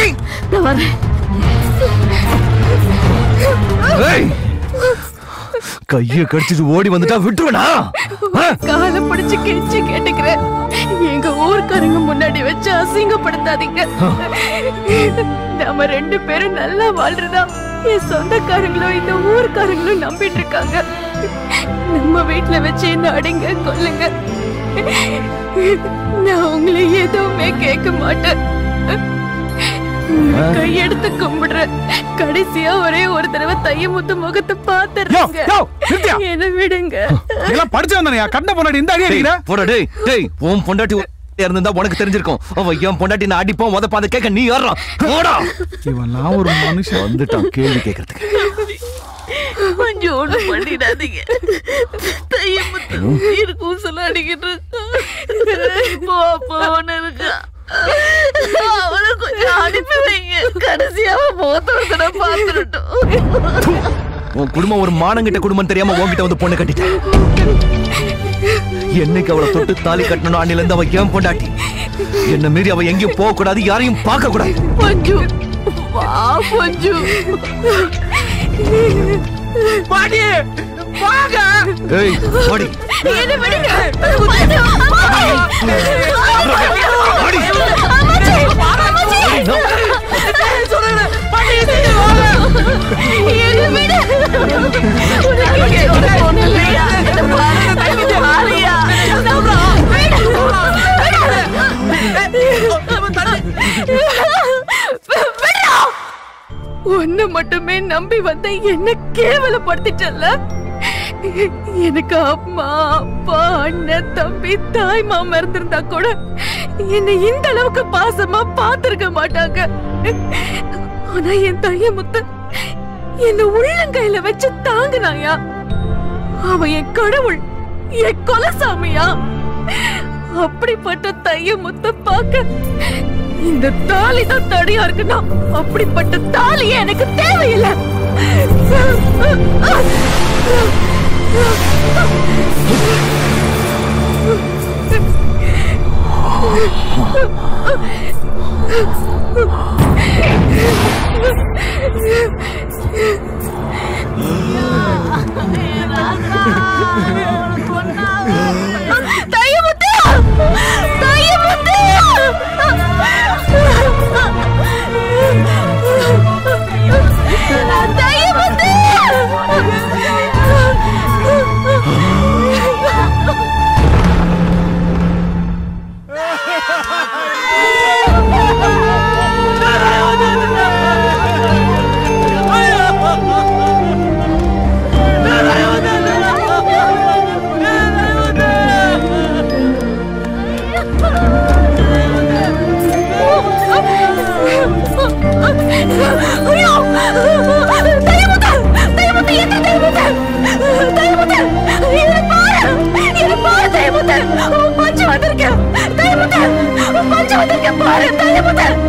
ஏய். கைய கடிச்சிட்டு ஓடி வந்துட்டா விட்டுருவனா காலை பிடிச்சு கெஞ்சி கேட்டுக்கிறேன் எங்க ஊர்க்காரங்க முன்னாடி வச்சு அசிங்கப்படுத்தாதீங்க நம்ம ரெண்டு பேரும் நல்லா வாழ்றதா என் சொந்தக்காரங்களும் இந்த ஊர்க்காரங்களும் நம்பிட்டு இருக்காங்க நம்ம வீட்டுல வச்சு என்ன அடிங்க கொல்லுங்க நான் உங்களை எதுவுமே கேட்க மாட்டேன் உங்க கையெடுத்து கும்பிடுறேன் கடைசியா ஒரே ஒரு தடவை தையமுத்து முகத்தை பாத்துறேங்க யோ, நிறுத்தியா? என்ன விடுங்க இதெல்லாம் படிச்சு வந்தானயா கண்ண பொண்ணாடி இந்த அடி அடிக்கிற டேய், போடா டேய் டேய் உன் பொண்டாட்டி இருந்திருந்தா உனக்கு தெரிஞ்சிருக்கும் அவன் என் பொண்டாட்டி நான் அடிப்போம் உதப்பாத கேட்க நீ ஏறா போடா இவன்லாம் ஒரு மனுஷன் வந்துட்டான் கேள்வி கேட்கறதுக்கு கொஞ்சம் ஒண்ணு பண்ணிடாதீங்க தையமுத்து உயிர் கூசல் அடிக்கிட்டு போ போன்னு இருக்கா அவளை கொஞ்சம் அனுப்பி வைங்க கடைசியா முகத்த ஒரு தடவை பார்த்துடட்டும் உன் குடும்பம் ஒரு மானங்கிட்ட குடும்பம் தெரியாம உன்கிட்ட வந்து பொண்ணு கட்டிட்டேன் என்னைக்கு அவளை தொட்டு தாலி கட்டணும் அன்னில இருந்து அவ ஏன் பொண்டாட்டி என்ன மீறி அவ எங்கேயும் போக கூடாது யாரையும் பார்க்க கூடாது பஞ்சு வா பஞ்சு பாடி வாங்க ஏய் ஓடி என்ன விடுங்க பஞ்சு ஒன்னு மட்டுமே நம்பி வந்த என்ன கேவலப்படுத்திட்டல்ல எனக்கு அம்மா அப்பா அண்ணன் தம்பி தாய் மாமா இருந்திருந்தா கூட என்னை இந்த அளவுக்கு பாசமா பார்த்திருக்க மாட்டாங்க ஆனா என் தைய முத்து என்ன உள்ளங்கையில வச்சு தாங்குனாயா அவ என் கடவுள் என் கொலசாமியா அப்படிப்பட்ட தைய முத்த பார்க்க இந்த தாலி தான் தடியா இருக்குன்னா அப்படிப்பட்ட தாலி எனக்கு தேவையில்லை தையமுத்து தையமுத்து தையமுத்து ஐயோ தையமுத்து தையமுத்து என்ன தையமுத்து தையமுத்து இது பாரு இது பாரு தையமுத்து பஞ்சு வந்திருக்கேன் தையமுத்து பஞ்சு வந்திருக்கேன் பாரு தையமுத்து